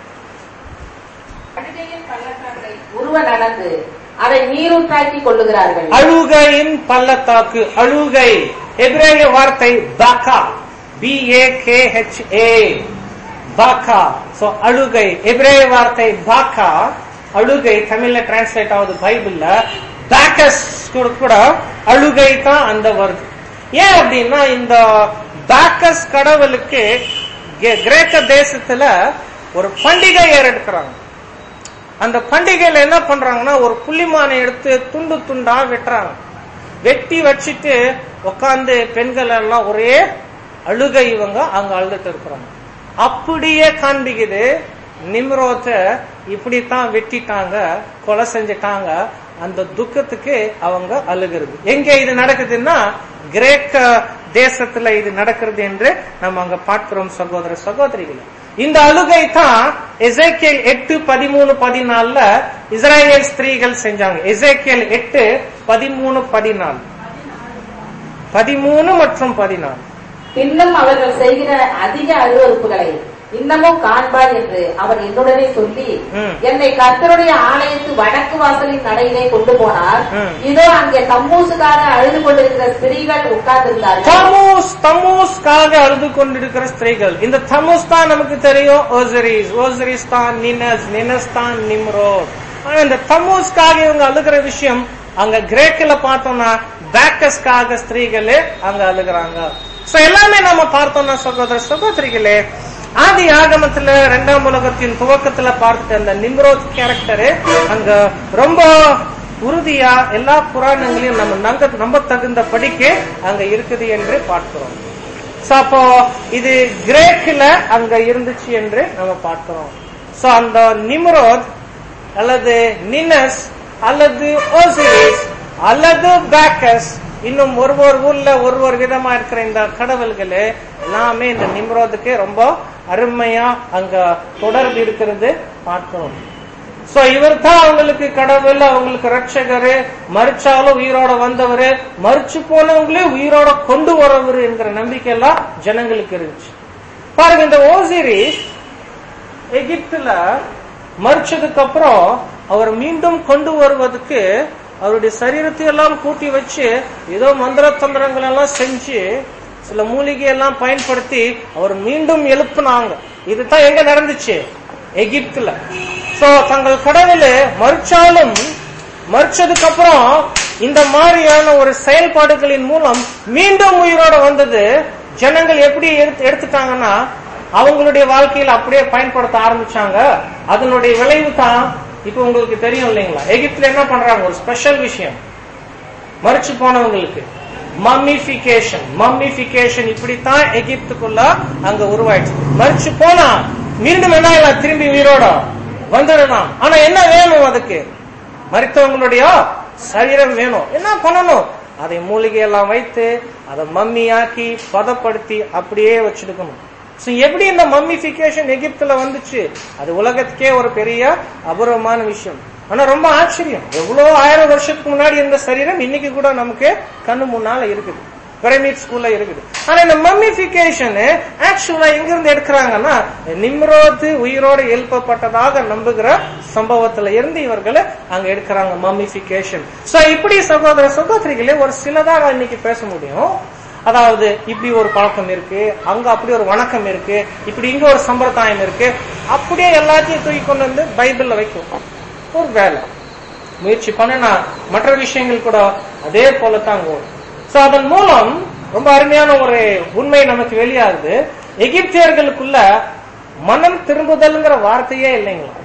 அழுகையின் பள்ளத்தாக்கை உருவ நடந்து அதை நீரூற்றாக்கி கொள்ளுகிறார்கள் அழுகையின் பள்ளத்தாக்கு அழுகை எபிரேய வார்த்தை Baca B A K H A Baca so அழுகை எபிரேய வார்த்தை பாக்கா அழுகை தமிழ்ல டிரான்ஸ்லேட் ஆகுது பைபிள்ல பேக்கஸ் கூட கூட அழுகை தான் அந்த வருது ஏன் அப்படின்னா இந்த பேக்கஸ் கடவுளுக்கு கே- கிரேக்க தேசத்துல ஒரு பண்டிகை ஏறெடுக்கிறாங்க அந்த பண்டிகையில என்ன பண்றாங்கன்னா ஒரு புள்ளிமானை எடுத்து துண்டு துண்டா வெட்டுறாங்க வெட்டி வச்சுட்டு உட்காந்து பெண்கள் எல்லாம் ஒரே அழுகை இவங்க அங்க அழுதுட்டு இருக்கிறாங்க அப்படியே காண்பிக்குது நிம்ரோத்த இப்படித்தான் வெட்டிட்டாங்க கொலை செஞ்சுட்டாங்க அந்த துக்கத்துக்கு அவங்க அழுகிறது எங்க இது நடக்குதுன்னா கிரேக்க தேசத்துல இது நடக்கிறது என்று நம்ம அங்க பார்க்கிறோம் சகோதர சகோதரிகளை இந்த அழுகை தான் எசேக்கியல் எட்டு பதிமூணு பதினாலுல இஸ்ரேல் ஸ்திரீகள் செஞ்சாங்க எசேக்கியல் எட்டு பதிமூணு பதினாலு பதிமூணு மற்றும் பதினாலு பின்னும் அவர்கள் செய்கிற அதிக அருவறுப்புகளை இன்னமும் காண்பார் என்று அவர் என்னுடனே சொல்லி ம். என்னை கர்த்தருடைய ஆலயத்து வடக்கு வாசலின் நடையிலே கொண்டு போனார் ம். இதோ அங்கே தம்மூசுக்காக அழுது கொண்டிருக்கிற ஸ்திரீகள் உட்கார்ந்திருந்தார்கள் தமூஸ் தமூஸ்க்காக அழுது கொண்டிருக்கிற ஸ்திரீகள் இந்த தமூஸ் தான் நமக்கு தெரியும் ஓசரிஸ் ஓசரிஸ் தான் நினஸ் நினஸ் தான் நிம்ரோத் ஆனா இந்த தமூஸ்க்காக இவங்க அழுகிற விஷயம் அங்க கிரேக்கில பார்த்தோம்னா பேக்கஸ்க்காக ஸ்திரீகளே அங்க அழுகுறாங்க சோ எல்லாமே நம்ம பார்த்தோம்னா சகோதர சகோதரிகளே ஆதி ஆகமத்துல இரண்டாம் உலகத்தின் துவக்கத்துல பார்த்த அந்த நிம்ரோத் கேரக்டரு அங்க ரொம்ப உறுதியா எல்லா புராணங்களையும் நம்ம நம்ப நம்ப தகுந்த படிக்க அங்க இருக்குது என்று பார்க்கிறோம் சோ அப்போ இது கிரேக்கில் அங்க இருந்துச்சு என்று நம்ம பார்க்கிறோம் சோ அந்த நிம்ரோத் அல்லது நினஸ் அல்லது ஓசிரிஸ் அல்லது பேக்கஸ் இன்னும் ஒரு ஒரு ஊர்ல ஒரு ஒரு விதமா இருக்கிற இந்த கடவுள்கள் எல்லாமே இந்த நிம்ரோதுக்கு ரொம்ப அருமையா அங்க தொடர்பு இருக்கிறது பார்க்கிறோம் சோ இவர் தான் அவங்களுக்கு கடவுள் அவங்களுக்கு ரட்சகரு மறிச்சாலும் உயிரோட வந்தவரு மறிச்சு போனவங்களே உயிரோட கொண்டு வரவர் என்கிற நம்பிக்கை எல்லாம் ஜனங்களுக்கு இருந்துச்சு பாருங்க இந்த ஓசிரிஸ் எகிப்துல மறிச்சதுக்கு அப்புறம் அவர் மீண்டும் கொண்டு வருவதற்கு அவருடைய சரீரத்தை எல்லாம் கூட்டி வச்சு ஏதோ மந்திர தந்திரங்கள் எல்லாம் செஞ்சு சில மூலிகை எல்லாம் பயன்படுத்தி அவர் மீண்டும் எழுப்புனாங்க இதுதான் எங்க நடந்துச்சு எகிப்துல சோ தங்கள் கடவுள் மறிச்சாலும் மறிச்சதுக்கு அப்புறம் இந்த மாதிரியான ஒரு செயல்பாடுகளின் மூலம் மீண்டும் உயிரோட வந்தது ஜனங்கள் எப்படி எடுத்து- எடுத்துட்டாங்கன்னா அவங்களுடைய வாழ்க்கையில அப்படியே பயன்படுத்த ஆரம்பிச்சாங்க அதனுடைய விளைவு தான் இப்ப உங்களுக்கு தெரியும் இல்லைங்களா எகிப்துல என்ன பண்றாங்க ஒரு ஸ்பெஷல் விஷயம் மறிச்சு போனவங்களுக்கு மம்மிபிகேஷன் மம்மிபிகேஷன் இப்படித்தான் எகிப்துக்குள்ள அங்க உருவாயிடுச்சு மறிச்சு போனா மீண்டும் என்ன ஆகலாம்? திரும்பி உயிரோட வந்துடலாம் ஆனா என்ன வேணும் அதுக்கு மறித்தவங்களுடைய சரீரம் வேணும் என்ன பண்ணணும் அதை மூலிகை எல்லாம் வைத்து அதை மம்மியாக்கி பதப்படுத்தி அப்படியே வச்சிருக்கணும் So, எப்படி இந்த மம்மிபிகேஷன் எகிப்துல வந்துச்சு அது உலகத்துக்கே ஒரு பெரிய அபூர்வமான விஷயம் ஆனா ரொம்ப ஆச்சரியம் எவ்வளவு ஆயிரம் வருஷத்துக்கு முன்னாடி இருந்த சரீரம் இன்னைக்கு கூட நமக்கு கண்ணு முன்னால இருக்குது பிரமிட் ஸ்கூல்ல இருக்குது ஆனா இந்த மம்மிபிகேஷன் ஆக்சுவலா எங்க இருந்து எடுக்கிறாங்கன்னா நிம்ரோது உயிரோடு எழுப்பப்பட்டதாக நம்புகிற சம்பவத்துல இருந்து இவர்கள் அங்க எடுக்கிறாங்க மம்மிபிகேஷன் சோ இப்படி சகோதர சகோதரிகளே ஒரு சிலதாக இன்னைக்கு பேச முடியும் அதாவது இப்படி ஒரு பழக்கம் இருக்கு அங்க அப்படி ஒரு வணக்கம் இருக்கு இப்படி இங்க ஒரு சம்பிரதாயம் இருக்கு அப்படியே எல்லாத்தையும் தூக்கி கொண்டு வந்து பைபிள்ல வைக்கும் ஒரு வேலை முயற்சி பண்ணினா மற்ற விஷயங்கள் கூட அதே போலத்தான் அங்க வரும் சோ அதன் மூலம் ரொம்ப அருமையான ஒரு உண்மை நமக்கு வெளியாகுது எகிப்தியர்களுக்குள்ள மனம் திரும்புதல்ங்கிற வார்த்தையே இல்லைங்களா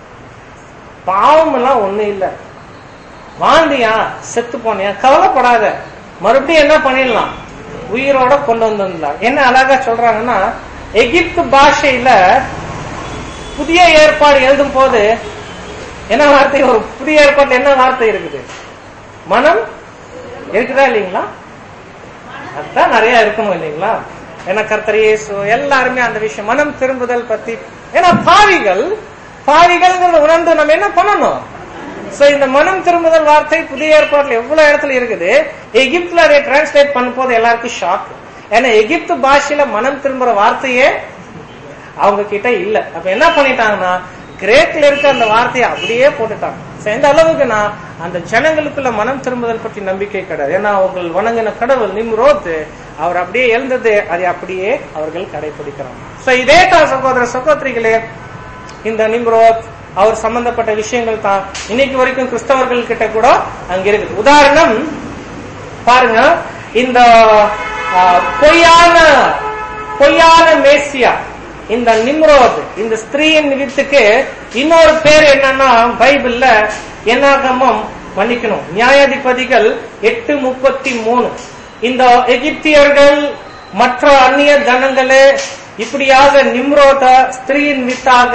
பாவம் எல்லாம் ஒண்ணு இல்ல வாழ்ந்தியா செத்து போனியா கவலைப்படாத மறுபடியும் என்ன பண்ணிடலாம் உயிரோட கொண்டு வந்துடலாம் என்ன அழகா சொல்றாங்கன்னா எகிப்து பாஷையில புதிய ஏற்பாடு எழுதும் போது என்ன வார்த்தை ஒரு புதிய ஏற்பாட்டுல என்ன வார்த்தை இருக்குது மனம் இருக்குதா இல்லைங்களா அதுதான் நிறைய இருக்கணும் இல்லைங்களா ஏன்னா கர்த்தர் இயேசு எல்லாருமே அந்த விஷயம் மனம் திரும்புதல் பத்தி ஏன்னா பாவிகள் பாவிகள்ங்கிறத உணர்ந்து நம்ம என்ன பண்ணணும் சோ இந்த மனம் திரும்புதல் வார்த்தை புதிய ஏற்பாட்டுல எவ்வளவு இடத்துல இருக்குது எகிப்துல அதை டிரான்ஸ்லேட் பண்ணும் போது எல்லாருக்கும் ஷாக் ஏன்னா எகிப்து பாஷையில மனம் திரும்புற வார்த்தையே அவங்க கிட்ட இல்ல அப்ப என்ன பண்ணிட்டாங்கன்னா கிரேக்ல இருக்க அந்த வார்த்தையை அப்படியே போட்டுட்டாங்க So, எந்த அளவுக்குன்னா அந்த ஜனங்களுக்குள்ள மனம் திரும்புதல் பற்றி நம்பிக்கை கிடையாது ஏன்னா அவர்கள் வணங்கின கடவுள் நிம்ரோத் அவர் அப்படியே எழுந்தது அதை அப்படியே அவர்கள் கடைபிடிக்கிறாங்க சோ இதே தான் சகோதர சகோதரிகளே இந்த நிம்ரோத் அவர் சம்பந்தப்பட்ட விஷயங்கள் தான் இன்னைக்கு வரைக்கும் கிறிஸ்தவர்கள் கிட்ட கூட அங்க இருக்குது உதாரணம் பாருங்க இந்த ஆ, பொய்யான பொய்யான மேசியா இந்த நிம்ரோத் இந்த ஸ்திரீயின் வித்துக்கு இன்னொரு பேர் என்னன்னா பைபிள்ல என்னாகமம் மன்னிக்கணும் நியாயாதிபதிகள் எட்டு முப்பத்தி மூணு இந்த எகிப்தியர்கள் மற்ற அந்நிய ஜனங்களே இப்படியாக நிம்ரோத ஸ்திரீயின் வித்தாக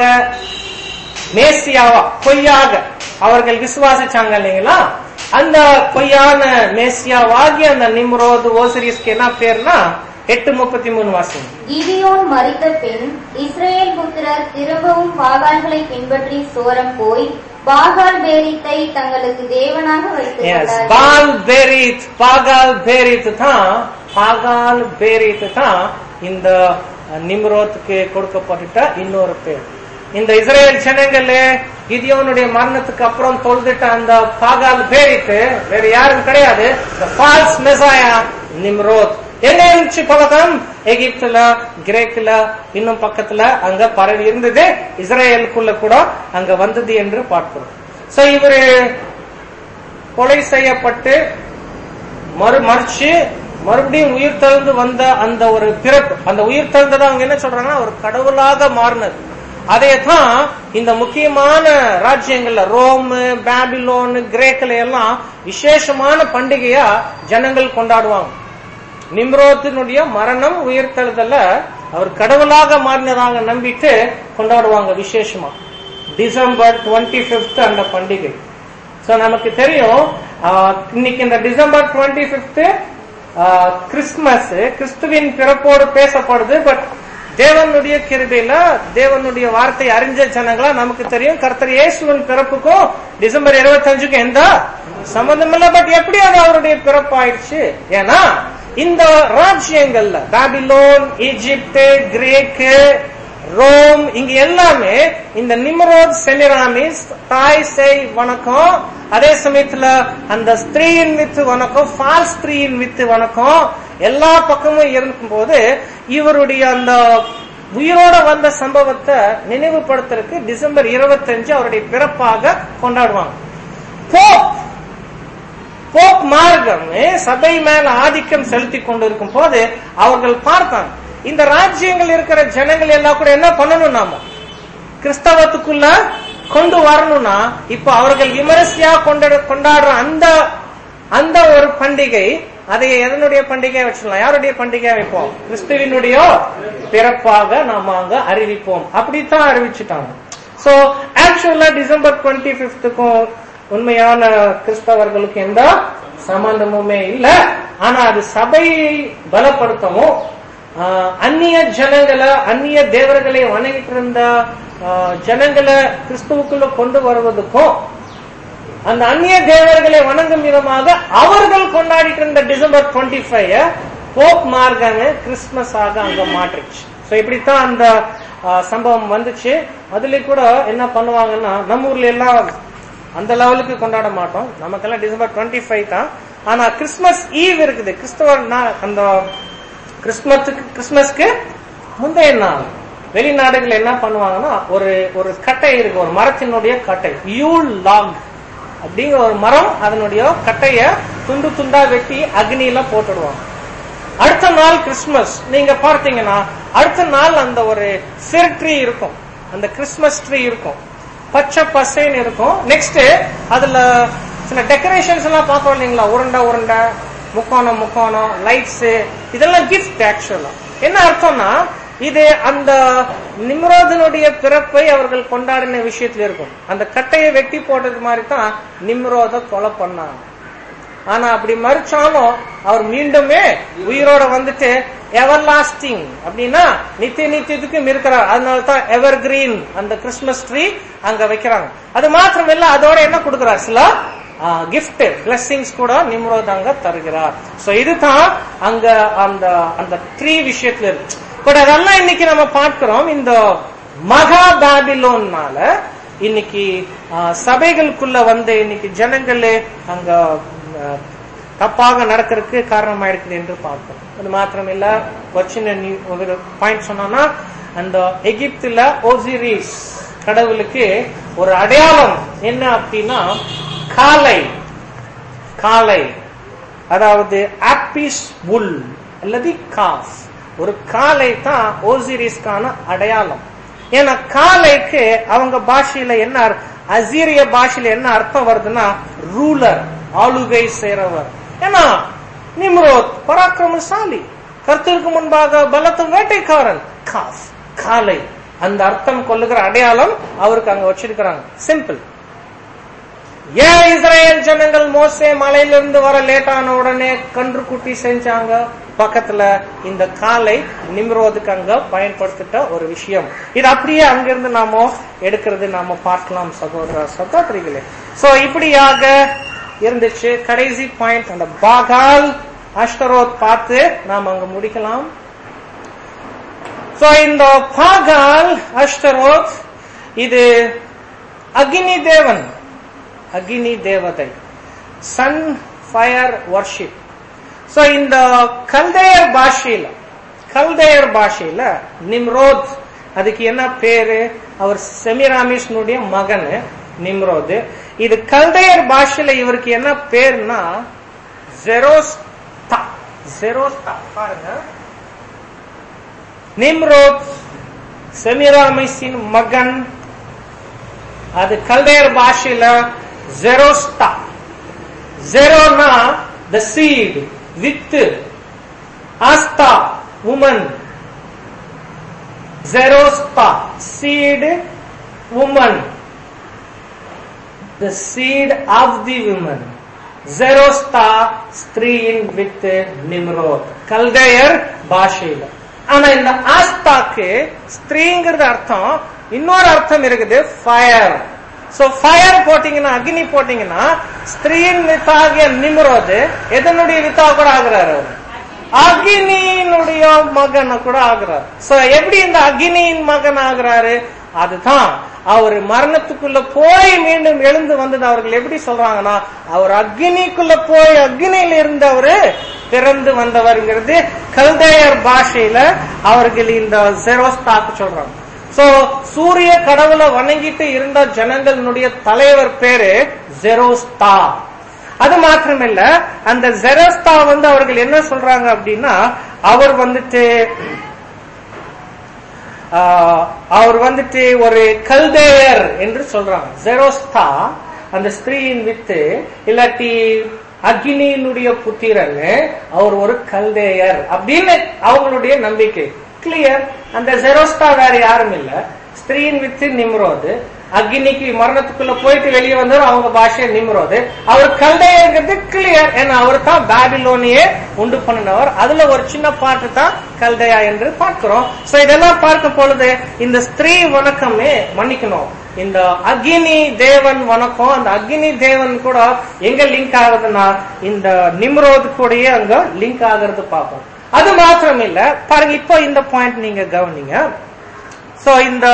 மேசியாவா பொய்யாக அவர்கள் விசுவாசிச்சாங்க இல்லைங்களா அந்த பொய்யான மேசியாவாகி அந்த நிம்ரோது ஓசிரிஸ்க்கு என்ன பேர்னா எட்டு முப்பத்தி மூணு வாசம் கிதியோன் மரித்த பின் இஸ்ரேல் புத்திரர் திரும்பவும் பாகால்களை பின்பற்றி சோரம் போய் பாகால் பேரித்தை தங்களுக்கு தேவனாக வைத்துக் எஸ் கொண்டார்கள் பால் பேரித் பாகால் பேரித் தான் பாகால் பேரித் தான் இந்த நிம்ரோத்துக்கு கொடுக்கப்பட்டுட்ட இன்னொரு பேர் இந்த இஸ்ரேல் ஜனங்களே கிதியோனுடைய மரணத்துக்கு அப்புறம் தொழுதுட்ட அந்த பாகால் பேரித்து வேற யாரும் கிடையாது இந்த ஃபால்ஸ் மெசாயா நிம்ரோத் எங்க இருந்துச்சு பழக்கம் எகிப்துல கிரேக்குல இன்னும் பக்கத்துல அங்க பரவி இருந்தது இஸ்ரேலுக்குள்ள கூட அங்க வந்தது என்று பார்க்கிறோம் சோ இவரு கொலை செய்யப்பட்டு மறு மறிச்சு மறுபடியும் உயிர் தெழுந்து வந்த அந்த ஒரு பிறப்பு அந்த உயிர் தெழுந்ததை அவங்க என்ன சொல்றாங்கன்னா ஒரு கடவுளாக மாறினது அதே தான் இந்த முக்கியமான ராஜ்யங்கள்ல ரோம் பாபிலோன் கிரேக்கில எல்லாம் விசேஷமான பண்டிகையா ஜனங்கள் கொண்டாடுவாங்க நிம்ரோத்தினுடைய மரணம் உயிர்த்தெழுதல அவர் கடவுளாக மாறினதாக நம்பிட்டு கொண்டாடுவாங்க விசேஷமா டிசம்பர் டுவெண்ட்டி பிப்த் அந்த பண்டிகை சோ நமக்கு தெரியும் ஆஹ், இன்னைக்கு இந்த டிசம்பர் டுவெண்ட்டி பிப்த் கிறிஸ்துமஸ் கிறிஸ்துவின் பிறப்போடு பேசப்படுது பட் தேவனுடைய கிருபையில தேவனுடைய வார்த்தை அறிஞ்ச ஜனங்களா நமக்கு தெரியும் கர்த்தர் இயேசுவின் பிறப்புக்கும் டிசம்பர் இருபத்தஞ்சுக்கும் எந்த சம்பந்தம் இல்ல பட் எப்படி அது அவருடைய பிறப்பு ஆயிடுச்சு ஏன்னா இந்த ராஜ்யங்கள்ல பாபிலோன் ஈஜிப்ட் கிரேக்கு ரோம் இங்க எல்லாமே இந்த நிம்ரோத் செமிராமிஸ் தாய் செய் வணக்கம் அதே சமயத்துல அந்த ஸ்திரீயின் வித்து வணக்கம் ஃபால் ஸ்திரீயின் வித்து வணக்கம் எல்லா பக்கமும் இருக்கும் போது இவருடைய அந்த உயிரோட வந்த சம்பவத்தை நினைவுபடுத்துறதுக்கு டிசம்பர் இருபத்தஞ்சு அவருடைய பிறப்பாக கொண்டாடுவாங்க போப் போப் மார்க்கம் சபை மேல ஆதிக்கம் செலுத்தி கொண்டிருக்கும் போது அவர்கள் பார்த்தாங்க இந்த ராஜ்யங்கள் இருக்கிற ஜனங்கள் எல்லாம் கூட என்ன பண்ணணும் நாம கிறிஸ்தவத்துக்குள்ள கொண்டு வரணும்னா இப்ப அவர்கள் விமரிசையா கொண்டாட கொண்டாடுற அந்த அந்த ஒரு பண்டிகை அதை எதனுடைய பண்டிகை வச்சிடலாம் யாருடைய பண்டிகை வைப்போம் கிறிஸ்துவினுடைய பிறப்பாக நாம அங்க அறிவிப்போம் அப்படித்தான் அறிவிச்சுட்டாங்க சோ ஆக்சுவலா டிசம்பர் டுவெண்ட்டி பிப்துக்கும் உண்மையான கிறிஸ்தவர்களுக்கு எந்த சம்பந்தமுமே இல்ல ஆனா அது சபையை பலப்படுத்தவும் ஆஹ், அந்நிய ஜனங்களை அந்நிய தேவர்களை வணங்கிட்டு இருந்த ஆஹ், ஜனங்களை கிறிஸ்துவுக்குள்ள கொண்டு வருவதற்கும் அந்த அந்நிய தேவர்களை வணங்கும் விதமாக அவர்கள் கொண்டாடிட்டு இருந்த டிசம்பர் டுவெண்ட்டி ஃபைவ் போப் மார்கான கிறிஸ்துமஸ் ஆக அங்க மாற்றுச்சு சோ இப்படித்தான் அந்த ஆஹ், சம்பவம் வந்துச்சு அதுல கூட என்ன பண்ணுவாங்கன்னா நம்ம ஊர்ல எல்லாம் அந்த லெவலுக்கு கொண்டாட மாட்டோம் நமக்கெல்லாம் டிசம்பர் டுவெண்ட்டி ஃபைவ் தான் ஆனா கிறிஸ்துமஸ் ஈவ் இருக்குது கிறிஸ்தவர் நா- அந்த கிறிஸ்துமஸுக்கு கிறிஸ்துமஸ்க்கு முந்தைய நாள் வெளிநாடுகள் என்ன பண்ணுவாங்கன்னா ஒரு ஒரு கட்டை இருக்கு ஒரு மரத்தினுடைய கட்டை யூல் லாக் அப்படிங்கிற ஒரு மரம் அதனுடைய கட்டைய துண்டு துண்டா வெட்டி அக்னியில போட்டுடுவாங்க அடுத்த நாள் கிறிஸ்துமஸ் நீங்க பார்த்தீங்கன்னா அடுத்த நாள் அந்த ஒரு சிர் ட்ரீ இருக்கும் அந்த கிறிஸ்துமஸ் ட்ரீ இருக்கும் பச்சை பசைன்னு இருக்கும் நெக்ஸ்ட் அதுல சில டெக்கரேஷன்ஸ் எல்லாம் பார்க்கறோம் இல்லைங்களா உருண்டை உருண்டை முக்கோணம் முக்கோணம் லைட்ஸ் இதெல்லாம் கிஃப்ட் ஆக்சுவலா என்ன அர்த்தம்னா இது அந்த நிம்ரோதனுடைய பிறப்பை அவர்கள் கொண்டாடின விஷயத்துல இருக்கும் அந்த கட்டையை வெட்டி போட்டது மாதிரி தான் நிம்ரோத கொலை பண்ணாங்க ஆனா அப்படி மறுச்சாலும் அவர் மீண்டுமே உயிரோட வந்துட்டு எவர் லாஸ்டிங் அப்படின்னா நித்திய நித்தியத்துக்கும் இருக்கிறார் அதனால தான் எவர் கிரீன் அந்த கிறிஸ்துமஸ் ட்ரீ அங்க வைக்கிறாங்க அது மாத்திரம் இல்ல அதோட என்ன கொடுக்கிறார் சில கிஃப்ட் பிளஸ்ஸிங்ஸ் கூட நிம்ரோத் அங்க தருகிறார் சோ இதுதான் அங்க அந்த அந்த ட்ரீ விஷயத்துல இருக்கு பட் அதெல்லாம் இன்னைக்கு நம்ம பார்க்கிறோம் இந்த மகா பாபிலோன்னால இன்னைக்கு ஆ, சபைகளுக்குள்ள வந்து இன்னைக்கு ஜனங்களே அங்க ஆ, தப்பாக நடக்கிறதுக்கு காரணமா இருக்குது என்று பார்க்கிறோம் அது மாத்திரம் இல்ல ஒரு சின்ன நியூ- ஒரு பாயிண்ட் சொன்னோம்னா அந்த எகிப்துல ஓசிரிஸ் கடவுளுக்கு ஒரு அடையாளம் என்ன அப்படின்னா காலை காலை அதாவது ஆப்பிஸ் புல் அல்லது காஃப் ஒரு காலை தான் ஓசிரிஸ்கான அடையாளம் ஏன்னா காலைக்கு அவங்க பாஷையில என்ன அர்- அசீரிய பாஷையில என்ன அர்த்தம் வருதுன்னா ரூலர் ஆளுகை செய்றவர் ஏன்னா நிம்ரோத் பராக்கிரமசாலி கர்த்தருக்கு முன்பாக பலத்த வேட்டைக்காரன் காஃப் காலை அந்த அர்த்தம் கொள்ளுகிற அடையாளம் அவருக்கு அங்க வச்சிருக்கிறாங்க சிம்பிள் ஏன் இஸ்ரேல் ஜனங்கள் மோசே மலையிலிருந்து வர லேட் ஆன உடனே கன்று குட்டி செஞ்சாங்க பக்கத்துல இந்த காலை நிம்ரோதுக்கு அங்க பயன்படுத்திட்ட ஒரு விஷயம் இது அப்படியே அங்கிருந்து நாம எடுக்கிறது நாம பார்க்கலாம் சகோதர சகோதரிகளே சோ இப்படியாக இருந்துச்சு கடைசி பாயிண்ட் அந்த பாகால் அஷ்டரோத் பார்த்து நாம் அங்க முடிக்கலாம் சோ இந்த பாகால் அஷ்டரோத் இது அக்னி தேவன் அக்னி தேவதை சன் ஃபயர் வர்ஷிப் சோ இந்த கல்தேயர் பாஷையில கல்தேயர் பாஷையில நிம்ரோத் அதுக்கு என்ன பேரு அவர் செமிராமிஸ்னுடைய மகன் நிம்ரோத் இது கல்தேயர் பாஷையில இவருக்கு என்ன பேருனா ஜெரோஸ்தா ஜெரோஸ்தா பாருங்க நிம்ரோத் செமிராமிஸின் மகன் அது கல்தேயர் பாஷையில ஜெரோஸ்தா ஜெரோனா த சீட் வித்து ஆஸ்தா உமன் ஜெரோஸ்தா seed woman the seed of the woman ஜெரோஸ்தா ஸ்திரீயின் வித் நிம்ரோத் கல்தேயர் பாஷையில ஆனா இந்த ஆஸ்தாக்கு ஸ்திரீங்கிறது அர்த்தம் இன்னொரு அர்த்தம் இருக்குது ஃபயர் சோ ஃபயர் போட்டீங்கன்னா அக்னி போட்டீங்கன்னா ஸ்திரீயின் வித்தாகிய நிம்ரோது எதனுடைய வித்தா கூட ஆகுறாரு அவர் அக்னியினுடைய மகன் கூட ஆகுறார் சோ எப்படி இந்த அக்னியின் மகன் ஆகுறாரு அதுதான் அவர் மரணத்துக்குள்ள போய் மீண்டும் எழுந்து வந்தது அவர்கள் எப்படி சொல்றாங்கன்னா அவர் அக்னிக்குள்ள போய் அக்னியில இருந்து அவரு பிறந்து வந்தவர்ங்கிறது கல்தேயர் பாஷையில அவர்கள் இந்த ஜெரோஸ்தாக்கு சொல்றாங்க சோ சூரிய கடவுளை வணங்கிட்டு இருந்த ஜனங்களுடைய தலைவர் பேரு ஜெரோஸ்தா அது மாத்திரமில்ல அந்த ஜெரோஸ்தா வந்து அவர்கள் என்ன சொல்றாங்க அப்படின்னா அவர் வந்துட்டு ஆஹ், அவர் வந்துட்டு ஒரு கல்தேயர் என்று சொல்றாங்க ஜெரோஸ்தா அந்த ஸ்திரீயின் வித்து இல்லாட்டி அக்னியினுடைய புத்திரன் அவர் ஒரு கல்தேயர் அப்படின்னு அவங்களுடைய நம்பிக்கை கிளியர் அந்த ஜெரோஸ்தா வேற யாரும் இல்ல ஸ்திரீயின் வித்து நிம்ரோது அக்னிக்கு மரணத்துக்குள்ள போயிட்டு வெளியே வந்தவர் அவங்க பாஷை நிம்ரோது அவர் கல்தையங்கிறது கிளியர் ஏன்னா அவர் தான் பாபிலோனியே உண்டு பண்ணினவர் அதுல ஒரு சின்ன பாட்டு தான் கல்தையா என்று பார்க்கிறோம் சோ இதெல்லாம் பார்க்கும் பொழுது இந்த ஸ்திரீ வணக்கமே மன்னிக்கணும் இந்த அக்னி தேவன் வணக்கம் அந்த அக்னி தேவன் கூட எங்க லிங்க் ஆகுதுன்னா இந்த நிம்ரோது கூடயே அங்க லிங்க் ஆகுறது பார்ப்போம் அது மாத்திரம் இல்ல பாருங்க இப்போ இந்த பாயிண்ட் நீங்க கவனிங்க சோ இந்த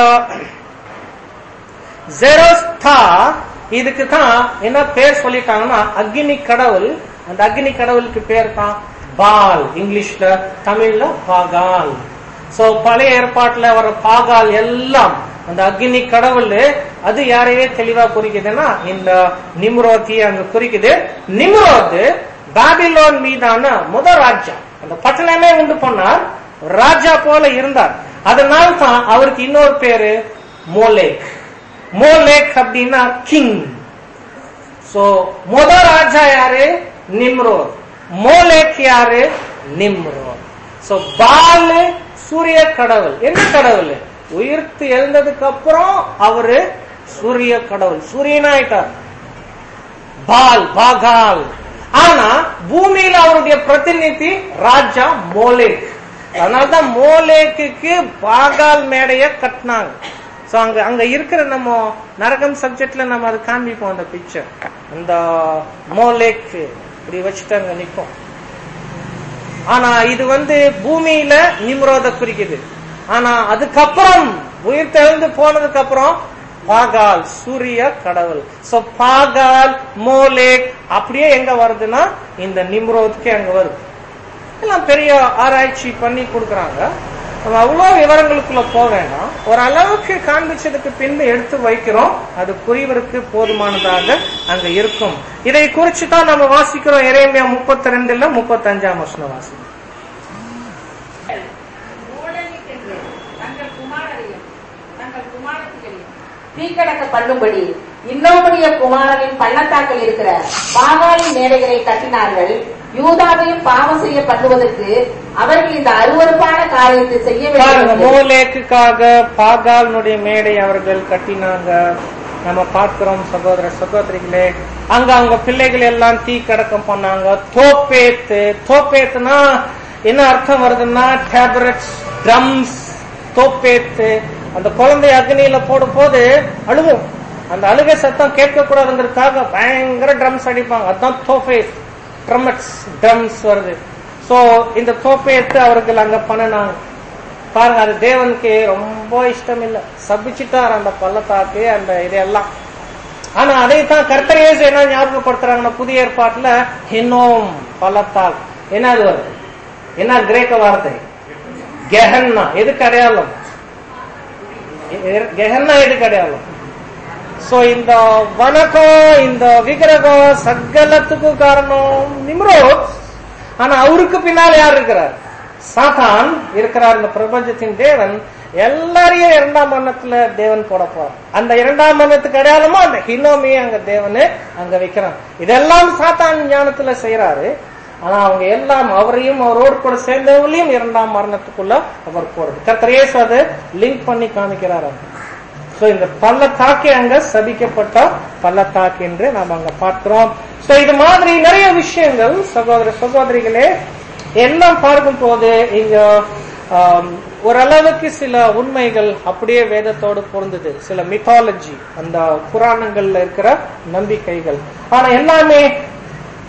ஜெரோஸ்தா இதுக்கு தான் என்ன பேர் சொல்லிட்டாங்கன்னா அக்னி கடவுள் அந்த அக்னி கடவுளுக்கு பேர் தான் பால் இங்கிலீஷ்ல தமிழ்ல பாகால் சோ பழைய ஏற்பாட்டுல வர பாகால் எல்லாம் அந்த அக்னி கடவுள் அது யாரையே தெளிவா குறிக்குதுன்னா இந்த நிம்ரோத்தி அங்க குறிக்குது நிம்ரோத் பாபிலோன் மீதான முத ராஜா அந்த பட்டணமே உண்டு பண்ணார் ராஜா போல இருந்தார் அதனால தான் அவருக்கு இன்னொரு பேரு மோலேக் மோலேக் அப்படின்னா கிங் சோ முத ராஜா யாரு நிம்ரோத் மோலேக் யாரு நிம்ரோத் சோ பால் சூரிய கடவுள் என்ன கடவுள் உயிர்த்து எழுந்ததுக்கு அப்புறம் அவரு சூரிய கடவுள் சூரியனாயிட்டார் பால் பாகால் ஆனா பூமியில அவருடைய பிரதிநிதி ராஜா மோலேக் அதனாலதான் மோலேக்கு பாகால் மேடைய கட்டினாங்க சோ அங்க அங்க இருக்கிற நம்ம நரகம் சப்ஜெக்ட்ல நம்ம அதை காண்பிப்போம் அந்த பிக்சர் அந்த மோலேக் இப்படி வச்சுட்டு அங்க நிக்கும் ஆனா இது வந்து பூமியில நிம்ரோத குறிக்குது ஆனா அதுக்கப்புறம் உயிர் தெழுந்து போனதுக்கு அப்புறம் பாகால் சூரிய கடவுள் சோ பாகால் மோலேக் அப்படியே எங்க வருதுன்னா இந்த நிம்ரோதுக்கு அங்க வருது எல்லாம் பெரிய ஆராய்ச்சி பண்ணி கொடுக்கறாங்க நம்ம அவ்வளவு விவரங்களுக்குள்ள போக வேண்டாம் ஒரு அளவுக்கு காண்பிச்சதுக்கு பின்பு எடுத்து வைக்கிறோம் அது புரிவதற்கு போதுமானதாக அங்க இருக்கும் இதை குறிச்சு தான் நம்ம வாசிக்கிறோம் இறைமையா முப்பத்தி ரெண்டுல முப்பத்தஞ்சாம் வருஷம் வாசிக்கிறோம் மூடனுக்கென்று தங்கள் குமாரரையும் தங்கள் குமாரத்திகளையும் தீக்கடக்க பண்ணும்படி இன்னோமுடைய குமாரனின் பள்ளத்தாக்கில் இருக்கிற பாகாலின் மேடைகளை கட்டினார்கள் யூதாவையும் பாவம் செய்ய பண்ணுவதற்கு அவர்கள் இந்த அருவருப்பான காரியத்தை செய்ய பாருங்க வேண்டும் என்று மோலேக்குக்காக பாகாலினுடைய மேடை அவர்கள் கட்டினாங்க நம்ம பார்க்கிறோம் சகோதர சகோதரிகளே அங்க அவங்க பிள்ளைகள் எல்லாம் தீ கடக்கம் பண்ணாங்க தோப்பேத்து தோப்பேத்துனா என்ன அர்த்தம் வருதுன்னா டேப்லெட்ஸ் ட்ரம்ஸ் தோப்பேத்து அந்த குழந்தை அக்னியில போடும் போது அழுகும் அந்த அழுகை சத்தம் கேட்க கூடாதுங்கிறதுக்காக பயங்கர ட்ரம்ஸ் அடிப்பாங்க அதான் தோப்பேத் ட்ரமட்ஸ் ட்ரம்ஸ் வருது சோ இந்த தோப்பேத்து அவர்கள் அங்க பண்ணினாங்க பாருங்க அது தேவனுக்கு ரொம்ப இஷ்டம் இல்ல சபிச்சுட்டார் அந்த பள்ளத்தாக்கு அந்த இதெல்லாம் ஆனா அதைத்தான் கர்த்தரேசு என்ன ஞாபகப்படுத்துறாங்கன்னா புதிய ஏற்பாட்டுல ஹினோம் பள்ளத்தாக் என்ன அது வருது என்ன கிரேக்க வார்த்தை கெஹன்னா எதுக்கு அடையாளம் கெஹன்னா எதுக்கு அடையாளம் சோ இந்த வணக்கம் இந்த விக்கிரகம் சகலத்துக்கும் காரணம் நிம்ரோத் ஆனா அவருக்கு பின்னால் யார் இருக்கிறார் சாத்தான் இருக்கிறார் இந்த பிரபஞ்சத்தின் தேவன் எல்லாரையும் இரண்டாம் மரணத்துல தேவன் போட போறார் அந்த இரண்டாம் மரணத்துக்கு அடையாளமா அந்த ஹினோமியை அங்க தேவனு அங்க வைக்கிறான் இதெல்லாம் சாத்தான் ஞானத்துல செய்யறாரு ஆனா அவங்க எல்லாம் அவரையும் அவரோடு கூட சேர்ந்தவங்களையும் இரண்டாம் மரணத்துக்குள்ள அவர் போறது கர்த்தர் இயேசு அதை லிங்க் பண்ணி காமிக்கிறார் சோ இந்த பள்ளத்தாக்கு அங்க சபிக்கப்பட்ட பள்ளத்தாக்கு என்று நாம் அங்க பார்க்கிறோம் சோ இது மாதிரி நிறைய விஷயங்கள் சகோதர சகோதரிகளே எல்லாம் பார்க்கும் போது இங்க ஆம், ஓரளவுக்கு சில உண்மைகள் அப்படியே வேதத்தோடு பொருந்தது சில மித்தாலஜி அந்த புராணங்கள்ல இருக்கிற நம்பிக்கைகள் ஆனா எல்லாமே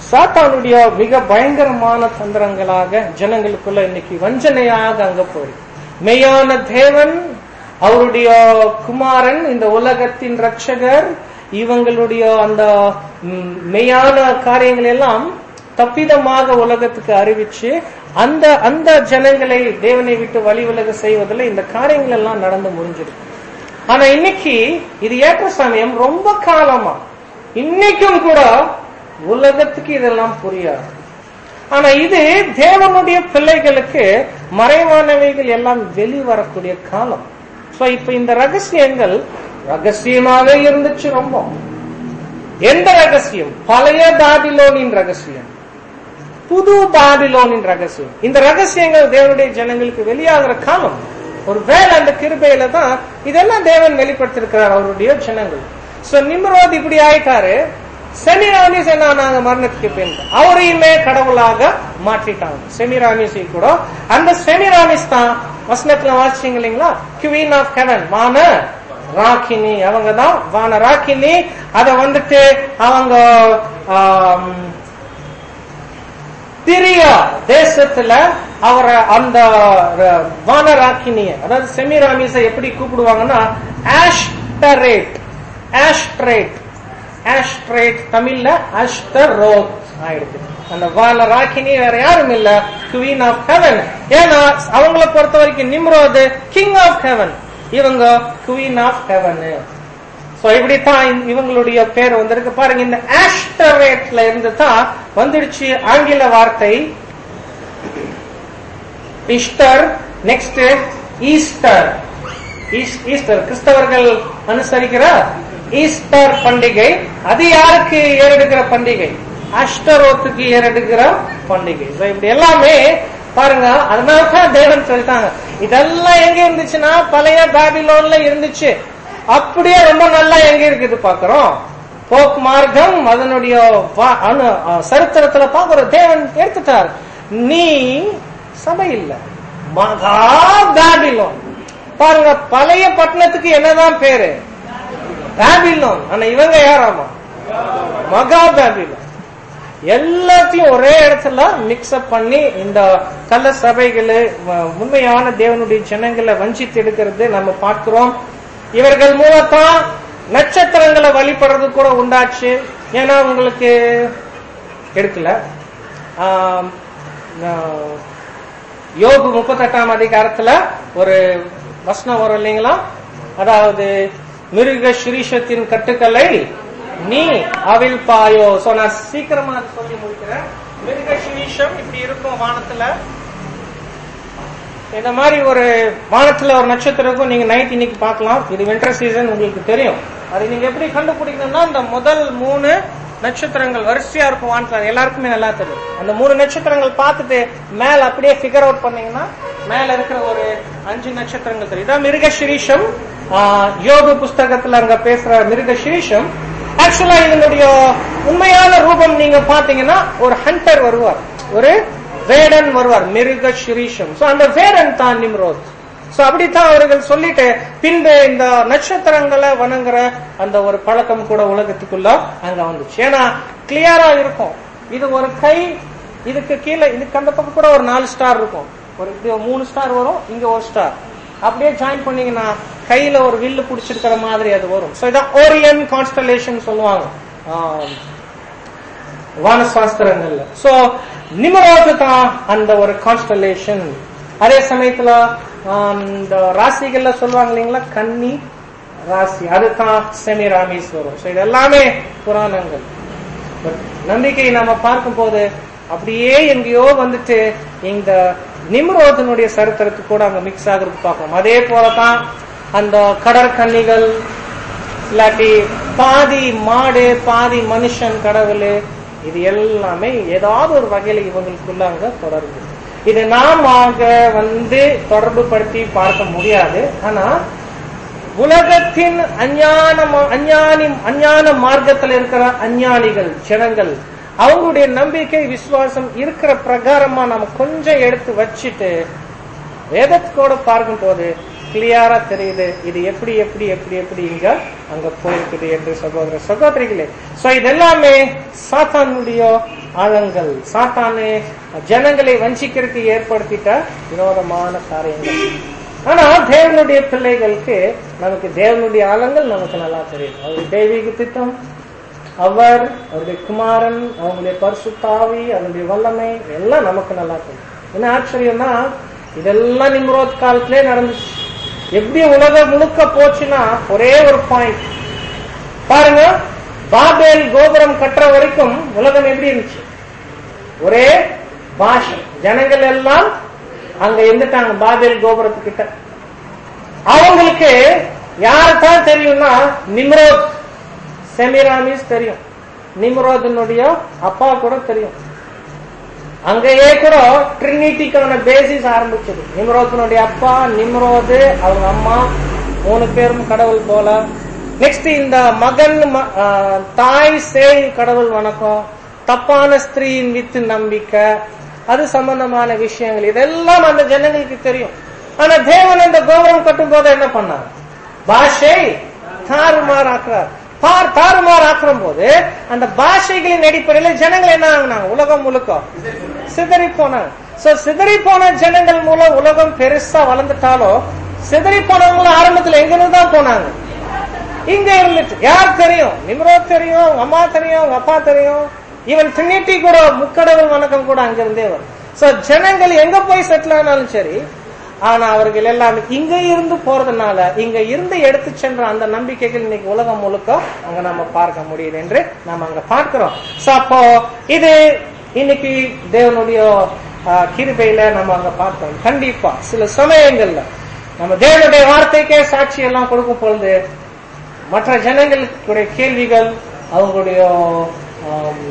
சாத்தானுடைய மிக பயங்கரமான தந்திரங்களாக ஜனங்களுக்குள்ள இன்னைக்கு வஞ்சனையாக அங்க போய் மெய்யான தேவன் அவருடைய குமாரன் இந்த உலகத்தின் ரட்சகர் இவங்களுடைய அந்த ம், மெய்யான காரியங்கள் எல்லாம் தப்பிதமாக உலகத்துக்கு அறிவிச்சு அந்த அந்த ஜனங்களை தேவனை விட்டு வழி விலக செய்வதில் இந்த காரியங்கள் எல்லாம் நடந்து முடிஞ்சிருக்கு ஆனா இன்னைக்கு இது ஏற்ற சமயம் ரொம்ப காலமா இன்னைக்கும் கூட உலகத்துக்கு இதெல்லாம் புரியாது ஆனா இது தேவனுடைய பிள்ளைகளுக்கு மறைவானவைகள் எல்லாம் வெளிவரக்கூடிய காலம் சோ இப்ப இந்த ரகசியங்கள் ரகசியமாவே இருந்துச்சு ரொம்ப எந்த ரகசியம் பழைய பாபிலோனின் ரகசியம் புது பாபிலோனின் ரகசியம் இந்த ரகசியங்கள் தேவனுடைய ஜனங்களுக்கு வெளியாகிற காலம் ஒரு வேலை அந்த கிருபையில தான் இதெல்லாம் தேவன் வெளிப்படுத்திருக்கிறார் அவருடைய ஜனங்கள் சோ நிம்ரோத் இப்படி ஆயிட்டாரு செமிராமிஸ் என்ன ஆனாங்க மரணத்துக்கு பின் அவரையுமே கடவுளாக மாற்றிட்டாங்க செமிராமிஸை கூட அந்த செமிராமிஸ் தான் வசனத்துல வாசிச்சீங்க இல்லைங்களா குவீன் ஆஃப் ஹெவன் வான ராக்கினி அவங்க தான் வான ராக்கினி அத வந்துட்டு அவங்க ஆம், திரியா தேசத்துல அவரை அந்த ர- வானராக்கினிய அதாவது செமிராமிஸை எப்படி கூப்பிடுவாங்கன்னா ஆஷ்டரேட் ஆஷ்ட்ரேட் ஆஷ்ட்ரேட் தமிழ்ல அஷ்டரோத் ஆயிடுச்சு அந்த வானராக்கினி வேற யாரும் இல்ல குவீன் ஆஃப் ஹெவன் ஏன்னா அவங்கள பொறுத்த வரைக்கும் நிம்ரோது கிங் ஆஃப் ஹெவன் இவங்க குவீன் ஆஃப் ஹெவன் சோ இப்படித்தான் இந்த- இவங்களுடைய பேர் வந்திருக்கு பாருங்க இந்த ஆஸ்டரேட்ல இருந்து தான் வந்துடுச்சு ஆங்கில வார்த்தை இஸ்டர் நெக்ஸ்ட் ஈஸ்டர் ஈஸ்- ஈஸ்டர் கிறிஸ்தவர்கள் அனுசரிக்கிற ஈஸ்டர் பண்டிகை அது யாருக்கு ஏறெடுக்கிற பண்டிகை அஷ்டரோத்துக்கு ஏறெடுக்கிற பண்டிகை So இப்படி எல்லாமே பாருங்க அதனால தான் தேவன் சொல்லிட்டாங்க இதெல்லாம் எங்க இருந்துச்சுன்னா பழைய பாபிலோன்ல இருந்துச்சு அப்படியே ரொம்ப நல்லா எங்க இருக்குது பாக்குறோம் போக் மார்க்கம் அதனுடைய வா- அணு- அ, சரித்திரத்துல பாக்குறோம் தேவன் எடுத்துட்டார் நீ சபை இல்ல மகா பாபிலோன் பாருங்க பழைய பட்டணத்துக்கு என்னதான் பேரு பாபிலோன் ஆனா இவங்க யாராமா மகா பாபிலோன் எல்லாத்தையும் ஒரே இடத்துல மிக்ஸ் அப் பண்ணி இந்த கள்ள சபைகளை வ- உண்மையான தேவனுடைய ஜனங்களை வஞ்சித்து எடுக்கிறது நம்ம பார்க்கிறோம் இவர்கள் மூலத்தான் நட்சத்திரங்களை வழிபடுறது கூட உண்டாச்சு ஏன்னா உங்களுக்கு எடுக்கல ஆம், ஆஹ், யோபு முப்பத்தெட்டாம் அதிகாரத்துல ஒரு வசனம் வரும் இல்லைங்களா அதாவது மிருக ஸ்ரீஷத்தின் கட்டுக்களை நீ அவில் பாயோ சோ நான் சீக்கிரமா அதை சொல்லி முடிக்கிறேன் மிருக ஸ்ரீஷம் இப்படி இருக்கும் வானத்துல இந்த மாதிரி ஒரு வானத்துல ஒரு நட்சத்திரம் நீங்க நைட் இன்னைக்கு பார்க்கலாம் இது வின்டர் சீசன் உங்களுக்கு தெரியும் அது நீங்க எப்படி கண்டுபிடிக்கணும்னா இந்த முதல் மூணு நட்சத்திரங்கள் வரிசையா இருக்கும் வானத்துல அது எல்லாருக்குமே நல்லா தெரியும் அந்த மூணு நட்சத்திரங்கள் பார்த்துட்டு மேல அப்படியே ஃபிகர் அவுட் பண்ணீங்கன்னா மேல இருக்கிற ஒரு அஞ்சு நட்சத்திரங்கள் தெரியும் இதான் மிருகஸ்ரீஷம் யோக புஸ்தகத்துல அங்க பேசுற மிருகஸ்ரீஷம் ஆக்சுவலா இதனுடைய உண்மையான ரூபம் நீங்க பாத்தீங்கன்னா ஒரு ஹண்டர் வருவார் ஒரு வேடன் வருவார் மிருக ஸ்ரீஷம் சோ அந்த வேடன் தான் நிம்ரோத் சோ அப்படித்தான் அவர்கள் சொல்லிட்டு பின்பு இந்த நட்சத்திரங்களை வணங்குற அந்த ஒரு பழக்கம் கூட உலகத்துக்குள்ள அங்க வந்துச்சு ஏன்னா கிளியரா இருக்கும் இது ஒரு கை இதுக்கு கீழே இதுக்கு அந்த பக்கம் கூட ஒரு நாலு ஸ்டார் இருக்கும் ஒரு இப்படி ஒரு மூணு ஸ்டார் வரும் இங்க ஒரு ஸ்டார் அப்படியே ஜாயின் பண்ணீங்கன்னா கையில ஒரு வில்லு பிடிச்சிருக்கிற மாதிரி அது வரும் சோ இதான் ஓரியன் கான்ஸ்டலேஷன் சொல்லுவாங்க ஆம். வானசாஸ்திரங்கள்ல சோ நிமரோது தான் அந்த ஒரு கான்ஸ்டலேஷன் அதே சமயத்துல ஆம், இந்த ராசிகள்ல சொல்லுவாங்க இல்லைங்களா கன்னி ராசி அதுதான் செமி ராமேஸ்வரம் சோ இது எல்லாமே புராணங்கள் But நம்பிக்கை நாம பார்க்கும் போது அப்படியே எங்கேயோ வந்துட்டு இந்த நிம்ரோதனுடைய சரித்திரத்துக்கு கூட அங்க மிக்ஸ் ஆகுறது பார்க்கணும் அதே போலதான் அந்த கடற்கன்னிகள் இல்லாட்டி பாதி மாடு பாதி மனுஷன் கடவுள் இது எல்லாமே ஏதாவது ஒரு வகையில இவங்களுக்குள்ள அங்க தொடர்பு இது நாம வந்து தொடர்பு படுத்தி பார்க்க முடியாது ஆனா உலகத்தின் அஞ்ஞான அஞ்ஞானி அஞ்ஞான மார்க்கத்தில் இருக்கிற அஞ்ஞானிகள் ஜனங்கள் அவங்களுடைய நம்பிக்கை விசுவாசம் இருக்கிற பிரகாரமா நம்ம கொஞ்சம் எடுத்து வச்சுட்டு வேதத்தோட பார்க்கும் போது கிளியரா தெரியுது இது எப்படி எப்படி எப்படி எப்படி இங்க அங்க போயிருக்குது என்று சகோதர சகோதரிகளே சோ இதெல்லாமே சாத்தானுடைய ஆழங்கள் சாத்தானு ஜனங்களை வஞ்சிக்கிறதுக்கு ஏற்படுத்திட்ட விரோதமான காரியங்கள் ஆனா தேவனுடைய பிள்ளைகளுக்கு நமக்கு தேவனுடைய ஆழங்கள் நமக்கு நல்லா தெரியும் அவருடைய தெய்வீக திட்டம் அவர் அவருடைய குமாரன் அவங்களுடைய பரிசுத்தாவி அவருடைய வல்லமை எல்லாம் நமக்கு நல்லா தெரியும் என்ன ஆச்சரியம்னா இதெல்லாம் நிம்ரோத் காலத்திலே நடந்துச்சு எப்படி உலகம் முழுக்க போச்சுன்னா ஒரே ஒரு பாயிண்ட் பாருங்க பாபேல் கோபுரம் கட்டுற வரைக்கும் உலகம் எப்படி இருந்துச்சு ஒரே பாஷை ஜனங்கள் எல்லாம் அங்க இருந்துட்டாங்க பாபேல் கோபுரத்துக்கிட்ட அவங்களுக்கு யாருதான் தெரியும்னா நிம்ரோத் செமிராமிஸ் தெரியும் நிம்ரோதனுடைய அப்பா கூட தெரியும் அங்கேயே கூட ட்ரினிட்டிக்கான பேசிஸ் ஆரம்பிச்சது நிம்ரோதனுடைய அப்பா நிம்ரோது அவங்க அம்மா மூணு பேரும் கடவுள் போல நெக்ஸ்ட் இந்த மகன் ம- ஆ, தாய் சேய் கடவுள் வணக்கம் தப்பான ஸ்திரீயின் வித்து நம்பிக்கை அது சம்பந்தமான விஷயங்கள் இதெல்லாம் அந்த ஜனங்களுக்கு தெரியும் ஆனா தேவன் இந்த கோபுரம் கட்டும் போது என்ன பண்ணார் பாஷை தாறுமாறாக்குறார் தார் தாறுமாறு ஆக்குற போது அந்த பாஷைகளின் அடிப்படையில் ஜனங்கள் என்ன ஆகுனாங்க உலகம் முழுக்க சிதறி போனாங்க சோ சிதறி போன ஜனங்கள் மூலம் உலகம் பெருசா வளர்ந்துட்டாலும் சிதறி போனவங்களும் ஆரம்பத்துல எங்க இருந்து தான் போனாங்க இங்க இருந்துட்டு யார் தெரியும் நிம்ரோத் தெரியும் அவங்க அம்மா தெரியும் அவங்க அப்பா தெரியும் ஈவன் ட்ரினிட்டி கூட முக்கடவுள் வணக்கம் கூட அங்க இருந்தே வரும் சோ ஜனங்கள் எங்க போய் செட்டில் ஆனாலும் சரி ஆனா அவர்கள் எல்லாம் இங்க இருந்து போறதுனால இங்க இருந்து எடுத்து சென்ற அந்த நம்பிக்கைகள் இன்னைக்கு உலகம் முழுக்க அங்க நம்ம பார்க்க முடியுது என்று நம்ம அங்க பார்க்கிறோம் சோ அப்போ இது இன்னைக்கு தேவனுடைய ஆஹ், கிருபையில நம்ம அங்க பார்த்தோம் கண்டிப்பா சில சமயங்கள்ல நம்ம தேவனுடைய வார்த்தைக்கே சாட்சி எல்லாம் கொடுக்கும் பொழுது மற்ற ஜனங்களுடைய கேள்விகள் அவங்களுடைய ஆம்,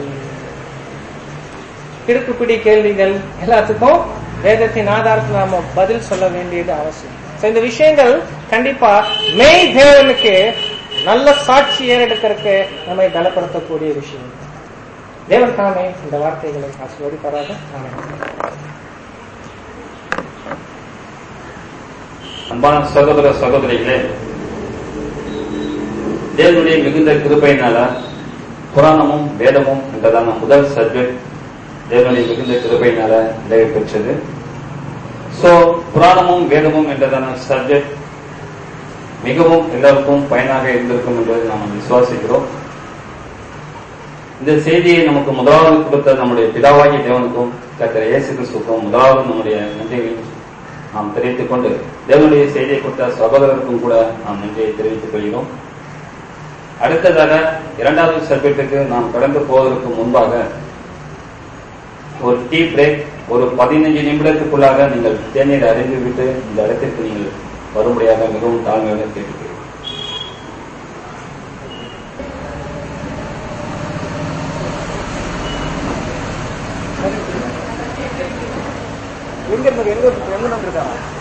கிடுக்குப்பிடி கேள்விகள் எல்லாத்துக்கும் வேதத்தின் ஆதாரத்தில் நாம பதில் சொல்ல வேண்டியது அவசியம் So, இந்த விஷயங்கள் கண்டிப்பா மெய் தேவனுக்கு நல்ல சாட்சி ஏறெடுக்கிறதுக்கு நம்மை பலப்படுத்தக்கூடிய விஷயம் தேவன் தாமே இந்த வார்த்தைகளை ஆசீர்வதிப்பாராக ஆமென் அன்பான சகோதர சகோதரிகளே தேவனுடைய மிகுந்த கிருபையினால புராணமும் வேதமும் என்றதான முதல் சப்ஜெக்ட் தேவனுடைய மிகுந்த கிருபையினால நிறைவேற்றது சோ புராணமும் வேதமும் என்றதான சப்ஜெக்ட் மிகவும் எல்லாருக்கும் பயனாக இருந்திருக்கும் என்பதை நாம் விசுவாசிக்கிறோம் இந்த செய்தியை நமக்கு முதலாவது கொடுத்த நம்முடைய பிதாவாகிய தேவனுக்கும் கர்த்தர் இயேசு கிறிஸ்துக்கும் முதலாவது நம்முடைய நன்றியை நாம் தெரிவித்துக் கொண்டு தேவனுடைய செய்தியை கொடுத்த சகோதரருக்கும் கூட நாம் நன்றியை தெரிவித்துக் கொள்கிறோம் அடுத்ததாக இரண்டாவது சப்ஜெக்டுக்கு நாம் கடந்து போவதற்கு முன்பாக ஒரு டீ பிரேக் ஒரு பதினைஞ்சு நிமிடத்துக்குள்ளாக நீங்கள் தேநீர் அறிந்து விட்டு இந்த இடத்திற்கு நீங்கள் வரும்படியாக மிகவும் தாழ்மையாக கேட்டுக்கிறேன் எங்க இருந்து எங்க எங்க நம்பிருக்காங்க